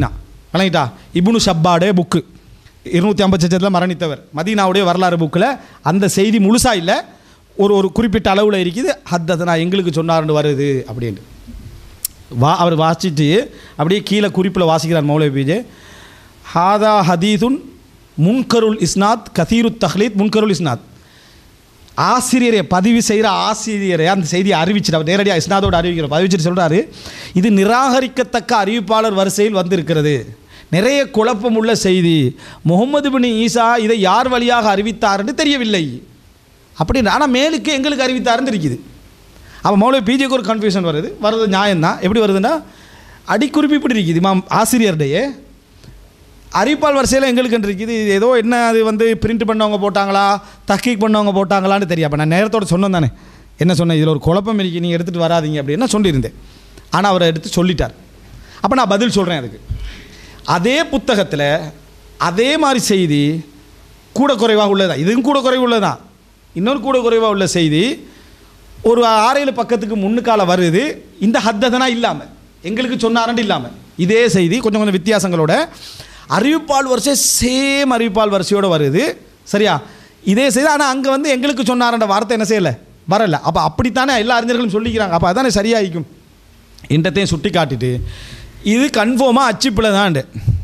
வணங்கிட்டா இப்னு ஷப்பாடே புக்கு இருநூற்றி ஐம்பத்தச்சத்தில் மரணித்தவர் மதீனாவுடைய வரலாறு புக்கில் அந்த செய்தி முழுசா இல்லை ஒரு ஒரு குறிப்பிட்ட அளவில் இருக்குது ஹத்ததனா எங்களுக்கு சொன்னார்னு வருது அப்படின்ட்டு வா அவர் வாசிட்டு அப்படியே கீழே குறிப்பில் வாசிக்கிறார் மௌலவி பிஜே ஹாதா ஹதீதுன் முன்கருள் இஸ்னாத் கதீரு தஹ்லீத் முன்கருள் இஸ்னாத் ஆசிரியரை பதிவு செய்கிற ஆசிரியரை அந்த செய்தியை அறிவிச்சிட்டு அவர் நேரடியாக இஸ்னாதோடு அறிவிக்கிற பதிவிச்சிட்டு சொல்கிறாரு இது நிராகரிக்கத்தக்க அறிவிப்பாளர் வரிசையில் வந்திருக்கிறது நிறைய குழப்பம் உள்ள செய்தி முகமது பின் ஈசா இதை யார் வழியாக அறிவித்தார்னு தெரியவில்லை அப்படின்னு ஆனால் மேலுக்கு எங்களுக்கு அறிவித்தாருன்னு இருக்குது அப்போ மௌலவி பிஜேக்கு ஒரு கன்ஃபியூஷன் வருது வருது நியாயம்தான் எப்படி வருதுன்னா அடிக்குறிப்பு இப்படி இருக்குது இமாம் ஆசிரியர்டையே அறிவிப்பால் வரிசையில் எங்களுக்கு இருக்குது இது ஏதோ என்ன அது வந்து பிரிண்ட் பண்ணவங்க போட்டாங்களா தக்கீக் பண்ணவங்க போட்டாங்களான்னு தெரியும் அப்போ நான் நேரத்தோட சொன்னேன் தானே என்ன சொன்னேன் இதில் ஒரு குழப்பம் இருக்கு நீங்கள் எடுத்துகிட்டு வராதீங்க அப்படின்னு நான் சொல்லியிருந்தேன் ஆனால் அவரை எடுத்து சொல்லிட்டார் அப்போ நான் பதில் சொல்கிறேன் அதுக்கு அதே புத்தகத்தில் அதே மாதிரி செய்தி கூட குறைவாக உள்ளதா இதுவும் கூட குறைவு உள்ளதான் இன்னொரு கூட குறைவாக உள்ள செய்தி ஒரு ஆறேழு பக்கத்துக்கு முன்னுக்கால வருது இந்த ஹத்ததனா இல்லாமல் எங்களுக்கு சொன்னாரண்டு இல்லாமல் இதே செய்தி கொஞ்சம் கொஞ்சம் வித்தியாசங்களோட அறிவிப்பால் வரிசை சேம் அறிவிப்பால் வரிசையோடு வருது சரியா இதே செய்தி ஆனால் அங்கே வந்து எங்களுக்கு சொன்னாரன்ற வார்த்தை என்ன செய்யலை வரல அப்போ அப்படித்தானே எல்லா அறிஞர்களும் சொல்லிக்கிறாங்க அப்போ அதானே சரியாயிக்கும் இன்றத்தையும் சுட்டி காட்டிட்டு இது கன்ஃபார்மாக அச்சுப்பிழை தான்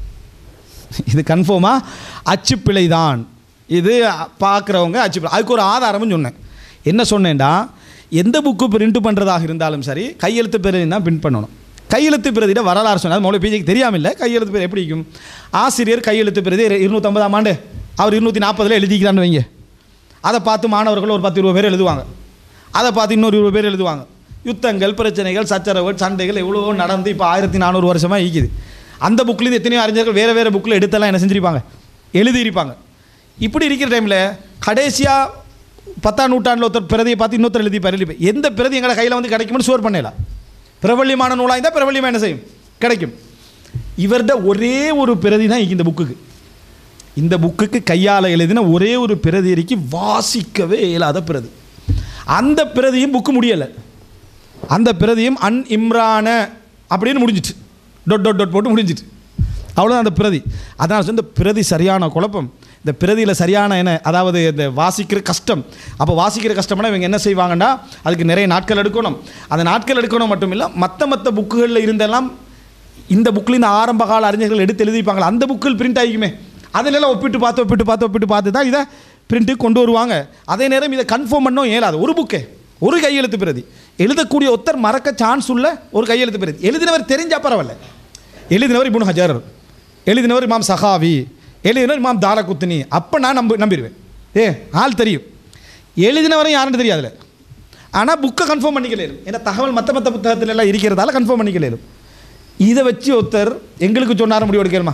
இது கன்ஃபார்மாக அச்சுப்பிழை தான் இது பார்க்குறவங்க அச்சுப்பிழை அதுக்கு ஒரு ஆதாரமும் சொன்னேன் என்ன சொன்னேன்டா எந்த புக்கு பிரிண்ட் பண்ணுறதாக இருந்தாலும் சரி கையெழுத்து பிரதி தான் பிரிண்ட் பண்ணணும் கையெழுத்து பிரதியிட வரலாறு சொன்னால் மௌலவி பிஜேக்கு தெரியாமல் இல்லை கையெழுத்து பிரதி எப்படி இருக்கும் ஆசிரியர் கையெழுத்து பிரதி இருநூற்றம்பதாம் ஆண்டு அவர் இருநூற்றி நாற்பதில் எழுதிக்கிறான்னு வைங்க அதை பார்த்து மாணவர்கள் ஒரு பத்து இருபது பேர் எழுதுவாங்க அதை பார்த்து இன்னொரு இருபது பேர் எழுதுவாங்க யுத்தங்கள் பிரச்சனைகள் சச்சரவுகள் சண்டைகள் எவ்வளவோ நடந்து இப்போ ஆயிரத்தி நானூறு வருஷமாக ஈக்குது அந்த புக்லேருந்து எத்தனையோ அறிஞர்கள் வேறு வேறு புக்கில் எடுத்தெல்லாம் என்ன செஞ்சிருப்பாங்க எழுதியிருப்பாங்க இப்படி இருக்கிற டைமில் கடைசியாக பத்தாம் நூற்றாண்டில் ஒருத்தர் பிரதியை பார்த்து இன்னொருத்தர் எழுதி எழுதிப்பார் எந்த பிரதி எங்களை கையில் வந்து கிடைக்கும்னு ஷோர் பண்ணலாம் பிரபல்யமான நூலாக இருந்தால் பிரபல்யமாக என்ன செய்யும் கிடைக்கும் இவர்கிட்ட ஒரே ஒரு பிரதி தான் இந்த புக்குக்கு இந்த புக்குக்கு கையால் எழுதின ஒரே ஒரு பிரதி இருக்கு வாசிக்கவே இயலாத பிரதி அந்த பிரதியும் புக்கு முடியலை அந்த பிரதியும் அன் இம்ரான அப்படின்னு முடிஞ்சிட்டு டொட் டொட் டொட் போட்டு முடிஞ்சிட்டு அவ்வளோதான் அந்த பிரதி அதான் இந்த பிரதி சரியான குழப்பம் இந்த பிரதியில் சரியான என்ன அதாவது இந்த வாசிக்கிற கஷ்டம் அப்போ வாசிக்கிற கஷ்டம்னா இவங்க என்ன செய்வாங்கன்னா அதுக்கு நிறைய நாட்கள் எடுக்கணும் அந்த நாட்கள் எடுக்கணும் மட்டும் இல்லை மற்ற மற்ற புக்குகளில் இருந்தெல்லாம் இந்த புக்கில் இந்த ஆரம்ப கால அறிஞர்கள் எடுத்து எழுதிப்பாங்களா அந்த புக்கில் பிரிண்ட் ஆகிக்குமே அதிலெல்லாம் ஒப்பிட்டு பார்த்து ஒப்பிட்டு பார்த்து ஒப்பிட்டு பார்த்து தான் இதை பிரிண்ட்டுக்கு கொண்டு வருவாங்க அதே நேரம் இதை கன்ஃபார்ம் பண்ணவும் இயலாது ஒரு புக்கே ஒரு கையெழுத்து பிரதி எழுதக்கூடிய ஒருத்தர் மறக்க சான்ஸ் உள்ள ஒரு கையெழுத்து பிரதி எழுதினவர் தெரிஞ்சா பரவாயில்ல எழுதினவர் இபுன் ஹஜர் எழுதினவர் இமாம் சஹாவி எழுதினவர் இமாம் தாரகுத்தினி அப்போ நான் நம்ப நம்பிடுவேன் ஏ ஆள் தெரியும் எழுதினவரும் யாருன்னு தெரியாதுல ஆனால் புக்கை கன்ஃபார்ம் பண்ணிக்கலையும் ஏன்னா தகவல் மற்ற மற்ற புத்தகத்துல எல்லாம் இருக்கிறதால கன்ஃபார்ம் பண்ணிக்கலையும் இதை வச்சு ஒருத்தர் எங்களுக்கு சொன்னார முடிவு எடுக்கணுமா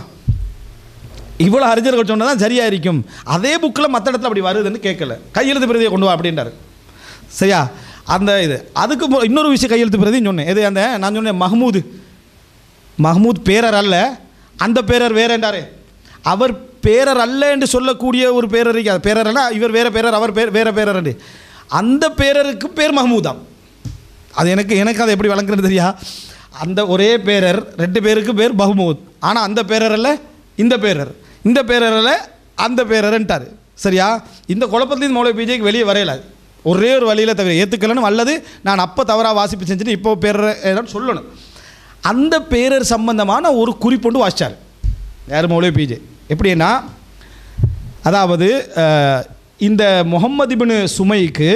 இவ்வளோ அறிஞர்கள் சொன்னதான் சரியாக இருக்கும் அதே புக்கில் மற்ற இடத்துல அப்படி வருதுன்னு கேட்கல கையெழுத்து பிரதியை கொண்டு வா அப்படின்றாரு சரியா அந்த இது அதுக்கு மு- இன்னொரு விஷயம் கையெழுத்து பிரதின்னு சொன்னேன் எது அந்த நான் சொன்னேன் மஹ்மூது மஹ்மூத் பேரர் அல்ல அந்த பேரர் வேற என்றாரே அவர் பேரர் அல்ல என்று சொல்லக்கூடிய ஒரு பேரர் இருக்கு. அது பேரர் அல்ல இவர் வேற பேரர் அவர் பேர் வேற பேரர் என்று அந்த பேரருக்கு பேர் மஹ்மூதாம் அது எனக்கு எனக்கு அதை எப்படி வழங்குறது தெரியா அந்த ஒரே பேரர் ரெண்டு பேருக்கு பேர் மஹ்மூத் ஆனால் அந்த பேரர் அல்ல இந்த பேரர் இந்த பேரர் அல்ல அந்த பேரர்ன்ட்டார் சரியா இந்த குழப்பத்திலிருந்து மௌலவி பிஜேக்கு வெளியே வரையல ஒரே ஒரு வழியில் தவிர ஏற்றுக்கலனும் அல்லது நான் அப்போ தவறாக வாசிப்பு செஞ்சுட்டு இப்போ பேரர் ஏதாவது சொல்லணும் அந்த பேரர் சம்பந்தமான ஒரு குறிப்பொண்டு வாசிச்சார் யார் மௌலவி பிஜே எப்படின்னா அதாவது அஹ், இந்த முகம்மது இப்னு சுமைக்கு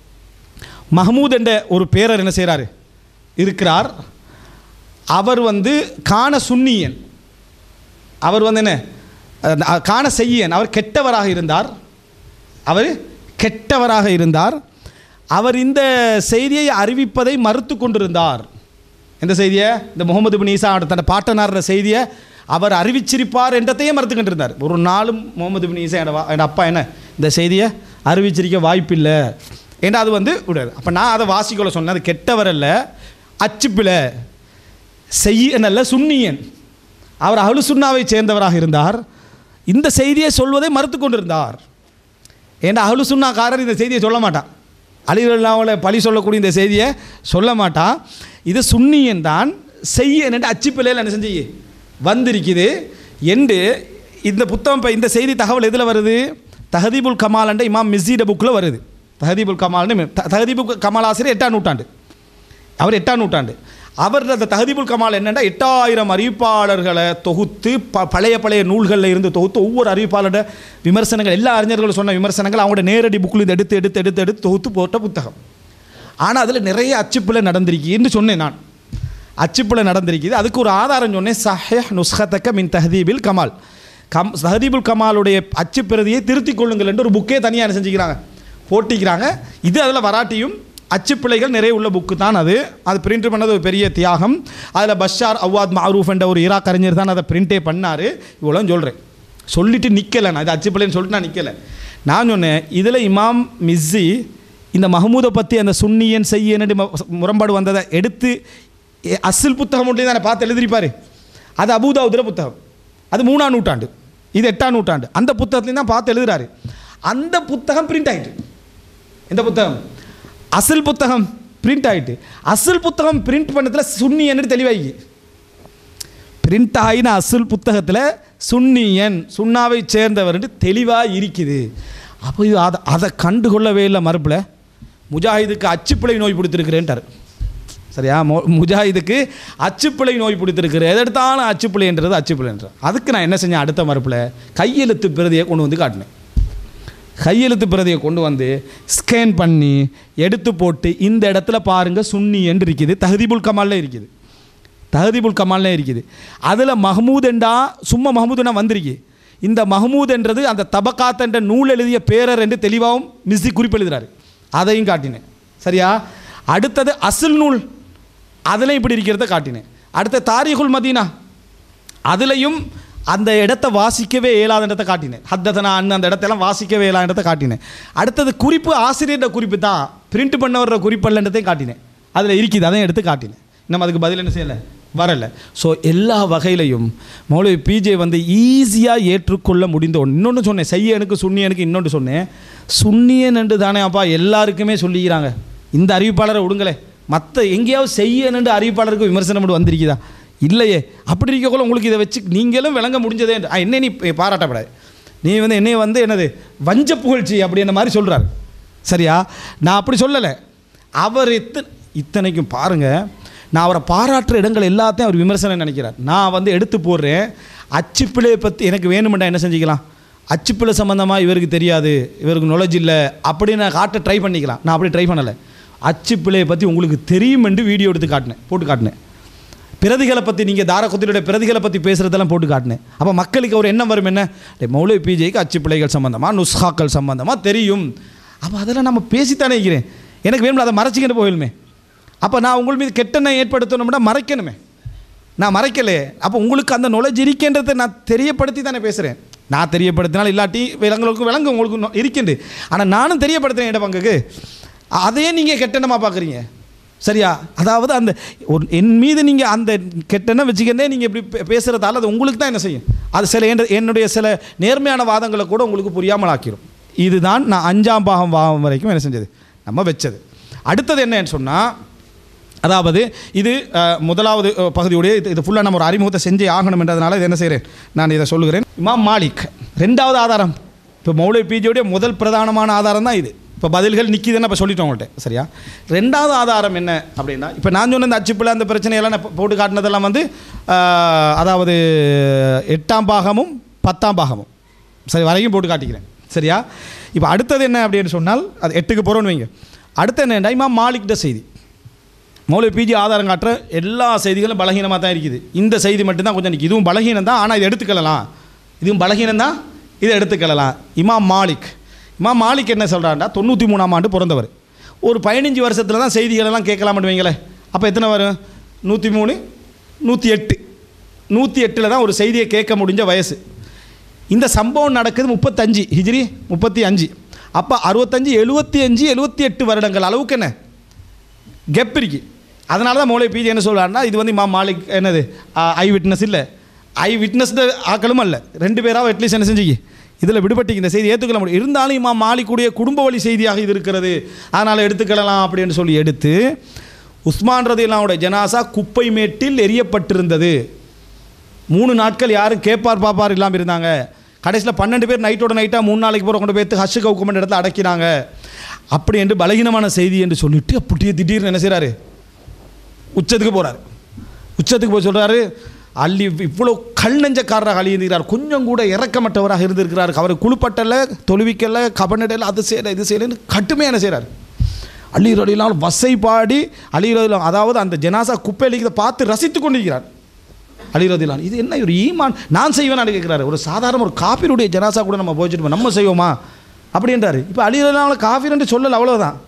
மஹமூத் என்ற ஒரு பேரர் என்ன செய்கிறாரு இருக்கிறார் அவர் வந்து காண சுன்னியன் அவர் வந்து என்ன அஹ், காண செய்யன் அவர் கெட்டவராக இருந்தார் அவர் கெட்டவராக இருந்தார் அவர் இந்த செய்தியை அறிவிப்பதை மறுத்து கொண்டிருந்தார் எந்த செய்தியை இந்த முகமது பின் ஈசா தன் பாட்டனார் செய்தியை அவர் அறிவிச்சிருப்பார் என்றதையே மறுத்து கொண்டிருந்தார் ஒரு நாளும் முகமது பின் ஈசா என் என் அப்பா என்ன இந்த செய்தியை அறிவிச்சிருக்க வாய்ப்பில்லை ஏன்னா அது வந்து விடாது அப்போ நான் அதை வாசிக்கொள்ள சொன்னேன் அது கெட்டவர் அல்ல அச்சுப்பிழை செய்யனல்ல சுன்னியன் அவர் அஹ்லு சுன்னாவை சேர்ந்தவராக இருந்தார் இந்த செய்தியை சொல்வதை மறுத்து கொண்டிருந்தார் ஏன்னா அஹ்லு சுன்னாக்காரர் இந்த செய்தியை சொல்ல மாட்டான் அலிவல்லாவில் பழி சொல்லக்கூடிய இந்த செய்தியை சொல்ல மாட்டான் இது சுன்னியன் தான் செய்ய என்று அச்சுப்பிள்ளையில் என்ன செஞ்சு வந்திருக்குது என்று இந்த புத்தகம் இப்போ இந்த செய்தி தகவல் எதில் வருது தஹதீபுல் கமால் என்ற இமாம் மிஸ்ஸீட புக்கில் வருது தஹதீபுல் கமால்னு த- தஹதீபுல் கமால் ஆசிரியர் எட்டாம் நூற்றாண்டு அவர் எட்டாம் நூற்றாண்டு அவர் அந்த தஹதீபுல் கமால் என்னென்னா எட்டாயிரம் அறிவிப்பாளர்களை தொகுத்து ப பழைய பழைய நூல்களில் இருந்து தொகுத்து ஒவ்வொரு அறிவிப்பாளரோட விமர்சனங்கள் எல்லா அறிஞர்களும் சொன்ன விமர்சனங்கள் அவங்களோட நேரடி புக்கில் இருந்து எடுத்து எடுத்து எடுத்து எடுத்து தொகுத்து போட்ட புத்தகம் ஆனால் அதில் நிறைய அச்சுப்பிழை நடந்திருக்குன்னு சொன்னேன் நான் அச்சுப்பிழை நடந்திருக்குது அதுக்கு ஒரு ஆதாரம் சொன்னேன் சஹேஹ் நுஸ்ஹத்தக்க மின் தஹதீபில் கமால் கம் தஹதீபுல் கமாலுடைய அச்சுப்பிரதியை திருத்திக் கொள்ளுங்கள் என்று ஒரு புக்கே தனியாக என்ன செஞ்சுக்கிறாங்க போட்டிக்கிறாங்க இது அதில் வராட்டியும் அச்சுப்பிழைகள் நிறைய உள்ள புக்கு தான் அது அது பிரிண்ட் பண்ணது ஒரு பெரிய தியாகம் அதில் பஷார் அவ்வாத் மாரூஃப் என்ற ஒரு ஈராக் அறிஞர் தான் அதை பிரிண்டே பண்ணார் இவ்வளோ சொல்கிறேன் சொல்லிட்டு நிற்கலை நான் இது அச்சுப்பிள்ளைன்னு சொல்லிட்டு நான் நிற்கலை நான் சொன்னேன் இதில் இமாம் மிஸ்ஸி இந்த மஹமூதை பற்றி அந்த சுன்னியன் செய்யன்னு முரண்பாடு வந்ததை எடுத்து எ- அசில் புத்தகம் ஒன்றையும் தானே பார்த்து எழுதிருப்பார் அது அபூதாவுதுல புத்தகம் அது மூணாம் நூற்றாண்டு இது எட்டாம் நூற்றாண்டு அந்த புத்தகத்துலையும் தான் பார்த்து எழுதுறாரு அந்த புத்தகம் பிரிண்ட் ஆயிட்டு இந்த புத்தகம் அசல் புத்தகம் பிரிண்ட் ஆயிட்டு அசல் புத்தகம் பிரிண்ட் பண்ணதுல சுன்னியன்னு தெளிவாகி பிரிண்ட் ஆகின அசுல் புத்தகத்தில் சுன்னியன் சுண்ணாவை சேர்ந்தவர்னு தெளிவாக இருக்குது அப்போ இது அதை அதை கண்டுகொள்ளவே இல்லை மறுப்பில் முஜாஹிதுக்கு அச்சுப்பிழை நோய் பிடித்திருக்கிறேன்ட்டார் சரியா மொ முஜாஹிதுக்கு அச்சுப்பிழை நோய் பிடித்திருக்கிறேன் எது எடுத்தாலும் அச்சுப்பிழைன்றது அச்சுப்பிழைன்றது அதுக்கு நான் என்ன செஞ்சேன் அடுத்த மறுப்பில் கையெழுத்து பிரதியை கொண்டு வந்து காட்டினேன் கையெழுத்து பிரதியை கொண்டு வந்து ஸ்கேன் பண்ணி எடுத்து போட்டு இந்த இடத்துல பாருங்க சுன்னி என்று இருக்குது தஹதீபுல் கமாலில் இருக்குது தஹதீபுல் கமால்னே இருக்குது அதில் மஹமூத் என்றா சும்மா மஹமூதுனா வந்திருக்கு இந்த மஹமூத் என்றது அந்த தபக்காத் என்ற நூல் எழுதிய பேரர் என்று தெளிவாகவும் மிஸ்ஸி குறிப்பெழுதுறாரு அதையும் காட்டினேன் சரியா அடுத்தது அசில் நூல் அதில் இப்படி இருக்கிறத காட்டினேன் அடுத்த தாரிகுல் மதீனா அதுலேயும் அந்த இடத்த வாசிக்கவே இயலாத இடத்த காட்டினேன் ஹத்ததனா அண்ணன் அந்த இடத்தெல்லாம் வாசிக்கவே இயலாத இடத்த காட்டினேன் அடுத்தது குறிப்பு ஆசிரியரோட குறிப்பு தான் பிரிண்ட் பண்ண வர்ற குறிப்பல்லன்றதையும் காட்டினேன் அதில் இருக்குது அதையும் எடுத்து காட்டினேன் நம்ம அதுக்கு பதில் என்ன செய்யலை வரல ஸோ எல்லா வகையிலையும் மௌலவி பிஜே வந்து ஈஸியாக ஏற்றுக்கொள்ள முடிந்த ஒன்று இன்னொன்று சொன்னேன் செய்யனுக்கு சுன்னியனுக்கு இன்னொன்று சொன்னேன் சுன்னியன் என்று தானே அப்பா எல்லாருக்குமே சொல்லிக்கிறாங்க இந்த அறிவிப்பாளரை விடுங்களே மற்ற எங்கேயாவது செய்யணுன்ற அறிவிப்பாளருக்கு விமர்சனம் மட்டும் வந்திருக்குதா இல்லையே அப்படி இருக்கக்குள்ள உங்களுக்கு இதை வச்சு நீங்களும் விளங்க முடிஞ்சதே என்று- ஆ, என்ன நீ பாராட்டப்படாது நீ வந்து என்னைய வந்து என்னது வஞ்ச புகழ்ச்சி அப்படின்ற மாதிரி சொல்கிறாரு சரியா நான் அப்படி சொல்லலை அவர் இத்தனை இத்தனைக்கும் பாருங்கள் நான் அவரை பாராட்டுற இடங்கள் எல்லாத்தையும் அவர் விமர்சனம் நினைக்கிறார் நான் வந்து எடுத்து போடுறேன் அச்சுப்பிழையை பற்றி எனக்கு வேணுமெண்டா என்ன செஞ்சுக்கலாம் அச்சுப்பிழை சம்மந்தமாக இவருக்கு தெரியாது இவருக்கு knowledge இல்லை அப்படின்னு நான் காட்ட ட்ரை பண்ணிக்கலாம் நான் அப்படி ட்ரை பண்ணலை அச்சுப்பிழையை பற்றி உங்களுக்கு தெரியும் என்று வீடியோ எடுத்து காட்டினேன் போட்டு காட்டினேன் பிரதிகளை பற்றி நீங்கள் தாரகுத்திலுடைய பிரதிகளை பற்றி பேசுகிறதெல்லாம் போட்டு காட்டினேன் அப்போ மக்களுக்கு ஒரு எண்ணம் வரும் என்ன டேய், மௌலவி பிஜேக்கு அச்சு பிள்ளைகள் சம்மந்தமாக நுஸ்ஹாக்கள் சம்மந்தமாக தெரியும் அப்போ அதெல்லாம் நம்ம பேசித்தானே இருக்கிறேன் எனக்கு வேணும் அதை மறைச்சிக்கிட்டு போயிடுமே அப்போ நான் உங்கள் மீது கெட்டெண்ணம் ஏற்படுத்தணும்னா மறைக்கணுமே நான் மறைக்கலையே அப்போ உங்களுக்கு அந்த knowledge இருக்கின்றதை நான் தெரியப்படுத்தி தானே பேசுகிறேன் நான் தெரியப்படுத்தினால் இல்லாட்டி விலங்குகளுக்கும் விலங்கு உங்களுக்கு நொ- இருக்கின்று ஆனால் நானும் தெரியப்படுத்துகிறேன் இட பங்குக்கு அதையே நீங்கள் கெட்டெண்ணமாக பார்க்குறீங்க சரியா அதாவது அந்த ஒரு என் மீது நீங்கள் அந்த கெட்டெண்ணம் வச்சுக்கிறதே நீங்கள் இப்படி பே- பேசுகிறதால அது உங்களுக்கு தான் என்ன செய்யும் அது சில என் என்னுடைய சில நேர்மையான வாதங்களை கூட உங்களுக்கு புரியாமல் ஆக்கிரும் இதுதான் நான் அஞ்சாம் பாகம் பாகம் வரைக்கும் என்ன செஞ்சது நம்ம வச்சது அடுத்தது என்னன்னு சொன்னால் அதாவது இது அஹ், முதலாவது அஹ், பகுதியுடைய இது இது ஃபுல்லாக நம்ம ஒரு அறிமுகத்தை செஞ்சே ஆகணும் என்றதுனால இது என்ன செய்கிறேன் நான் இதை சொல்லுகிறேன் இமாம் மாலிக் ரெண்டாவது ஆதாரம் இப்போ மௌலை பிஜியோடைய முதல் பிரதானமான ஆதாரம் தான் இது இப்போ பதில்கள் நிற்கிதுன்னு இப்போ சொல்லிட்டோம் உங்கள்கிட்ட சரியா ரெண்டாவது ஆதாரம் என்ன அப்படின்னா இப்போ நான் சொன்ன இந்த அச்சுப்பில் அந்த பிரச்சனையெல்லாம் நான் போ- போட்டு காட்டினதெல்லாம் வந்து அஹ், அதாவது எட்டாம் பாகமும் பத்தாம் பாகமும் சரி வரைக்கும் போட்டு காட்டிக்கிறேன் சரியா இப்போ அடுத்தது என்ன அப்படின்னு சொன்னால் அது எட்டுக்கு போகிறோன்னு வைங்க அடுத்து என்ன இமாம் மாலிக்கிட்ட செய்தி மௌலவி பிஜி ஆதாரம் காட்டுற எல்லா செய்திகளும் பலகீனமாக தான் இருக்குது இந்த செய்தி மட்டும்தான் கொஞ்சம் நிற்கும் இதுவும் பலகீனம் தான் ஆனால் இதை எடுத்துக்கலாம் இதுவும் பலகீனம் தான் இதை எடுத்துக்கலாம் இமாம் மாலிக் இமாம் மாலிக் என்ன சொல்கிறாண்டா தொண்ணூற்றி மூணாம் ஆண்டு பிறந்தவர் ஒரு பதினஞ்சு வருஷத்தில் தான் செய்திகளெல்லாம் கேட்கலாம்னு வைங்களேன் அப்போ எத்தனை வரும் நூற்றி மூணு நூற்றி எட்டு நூற்றி எட்டில் தான் ஒரு செய்தியை கேட்க முடிஞ்ச வயசு இந்த சம்பவம் நடக்குது முப்பத்தஞ்சு ஹிஜ்ரி முப்பத்தி அஞ்சு அப்போ அறுபத்தஞ்சு எழுபத்தி அஞ்சு எழுபத்தி எட்டு வருடங்கள் அளவுக்கு என்ன கெப் இருக்கு அதனால தான் மௌலை பிஜி என்ன சொல்கிறாருன்னா இது வந்து இமாம் மாலிக் என்னது ஐ விட்னஸ் இல்லை ஐ விட்னஸ் ஆக்களும் அல்ல ரெண்டு பேராக அட்லீஸ்ட் என்ன செஞ்சுக்கி இதில் விடுபட்டு இந்த செய்தி ஏற்றுக்கொள்ள முடியும் இருந்தாலும் இமாம் மாலிக்குடைய குடும்ப வழி செய்தியாக இது இருக்கிறது அதனால் எடுத்துக்கலாம் அப்படின்னு சொல்லி எடுத்து உஸ்மான் ரதிலாவுடைய ஜனாசா குப்பை மேட்டில் எரியப்பட்டிருந்தது மூணு நாட்கள் யாரும் கேட்பார் பாப்பார் இல்லாமல் இருந்தாங்க கடைசியில் பன்னெண்டு பேர் நைட்டோட நைட்டாக மூணு நாளைக்கு போகிற கொண்டு போய் ஹஷ் கவுக்குமெண்ட் இடத்துல அடக்கினாங்க அப்படி என்று பலகீனமான செய்தி என்று சொல்லிட்டு அப்படியே திடீர்னு என்ன செய்கிறாரு உச்சத்துக்கு போகிறார் உச்சத்துக்கு போய் சொல்கிறாரு அள்ளி இவ்வளோ கல் நெஞ்சக்காரராக அள்ளி இருக்கிறார் கொஞ்சம் கூட இறக்கமற்றவராக இருந்திருக்கிறார் அவர் குழுப்பட்டல தொழுவிக்கல கபனடல அது செய்யல இது செய்யலன்னு கட்டுமையாக என்ன செய்கிறார் அள்ளி ரலிலாம் வசை பாடி அலி ரலிலாம் அதாவது அந்த ஜனாசா குப்பையிலிக்கிறத பார்த்து ரசித்து கொண்டிருக்கிறார் அலி ரதிலான் இது என்ன ஒரு ஈமான் நான் செய்வேன் கேட்குறாரு ஒரு சாதாரண ஒரு காபிருடைய ஜனாசா கூட நம்ம போயிட்டு நம்ம செய்வோமா அப்படின்றாரு இப்போ அலி ரலிலாம் காஃபிர் என்று சொல்லலை அவ்வளோதான்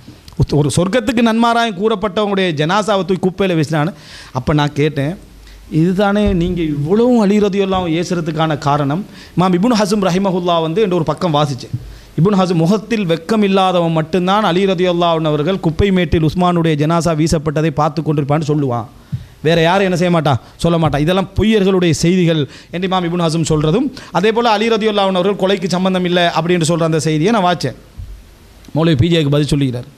ஒரு சொர்க்கத்துக்கு நன்மாராயம் கூறப்பட்டவங்களுடைய ஜனாசாவை தூக்கி குப்பையில் வீசினான்னு அப்போ நான் கேட்டேன் இதுதானே நீங்கள் இவ்வளவும் அலிரதியெல்லாம் ஏசுறதுக்கான காரணம் மாம் இபுன் ஹசம் ரஹிமஹுல்லா வந்து என்ற ஒரு பக்கம் வாசித்தேன் இபுன் ஹசம் முகத்தில் வெக்கம் இல்லாதவன் மட்டும்தான் அலி ரதியுல்லாவின் அவர்கள் குப்பை மேட்டில் உஸ்மானுடைய ஜனாசா வீசப்பட்டதை பார்த்து கொண்டிருப்பான்னு சொல்லுவான் வேற யாரும் என்ன செய்ய மாட்டா சொல்ல மாட்டா இதெல்லாம் பொய்யர்களுடைய செய்திகள் என்று இமாம் இபுன் ஹசம் சொல்கிறதும் அதே போல் அலி ரதியுல்லாவின் அவர்கள் கொலைக்கு சம்பந்தம் இல்லை அப்படின்னு சொல்கிற அந்த செய்தியை நான் வாச்சேன் மௌலவி பிஜேக்கு பதில் சொல்லிக்கிறார்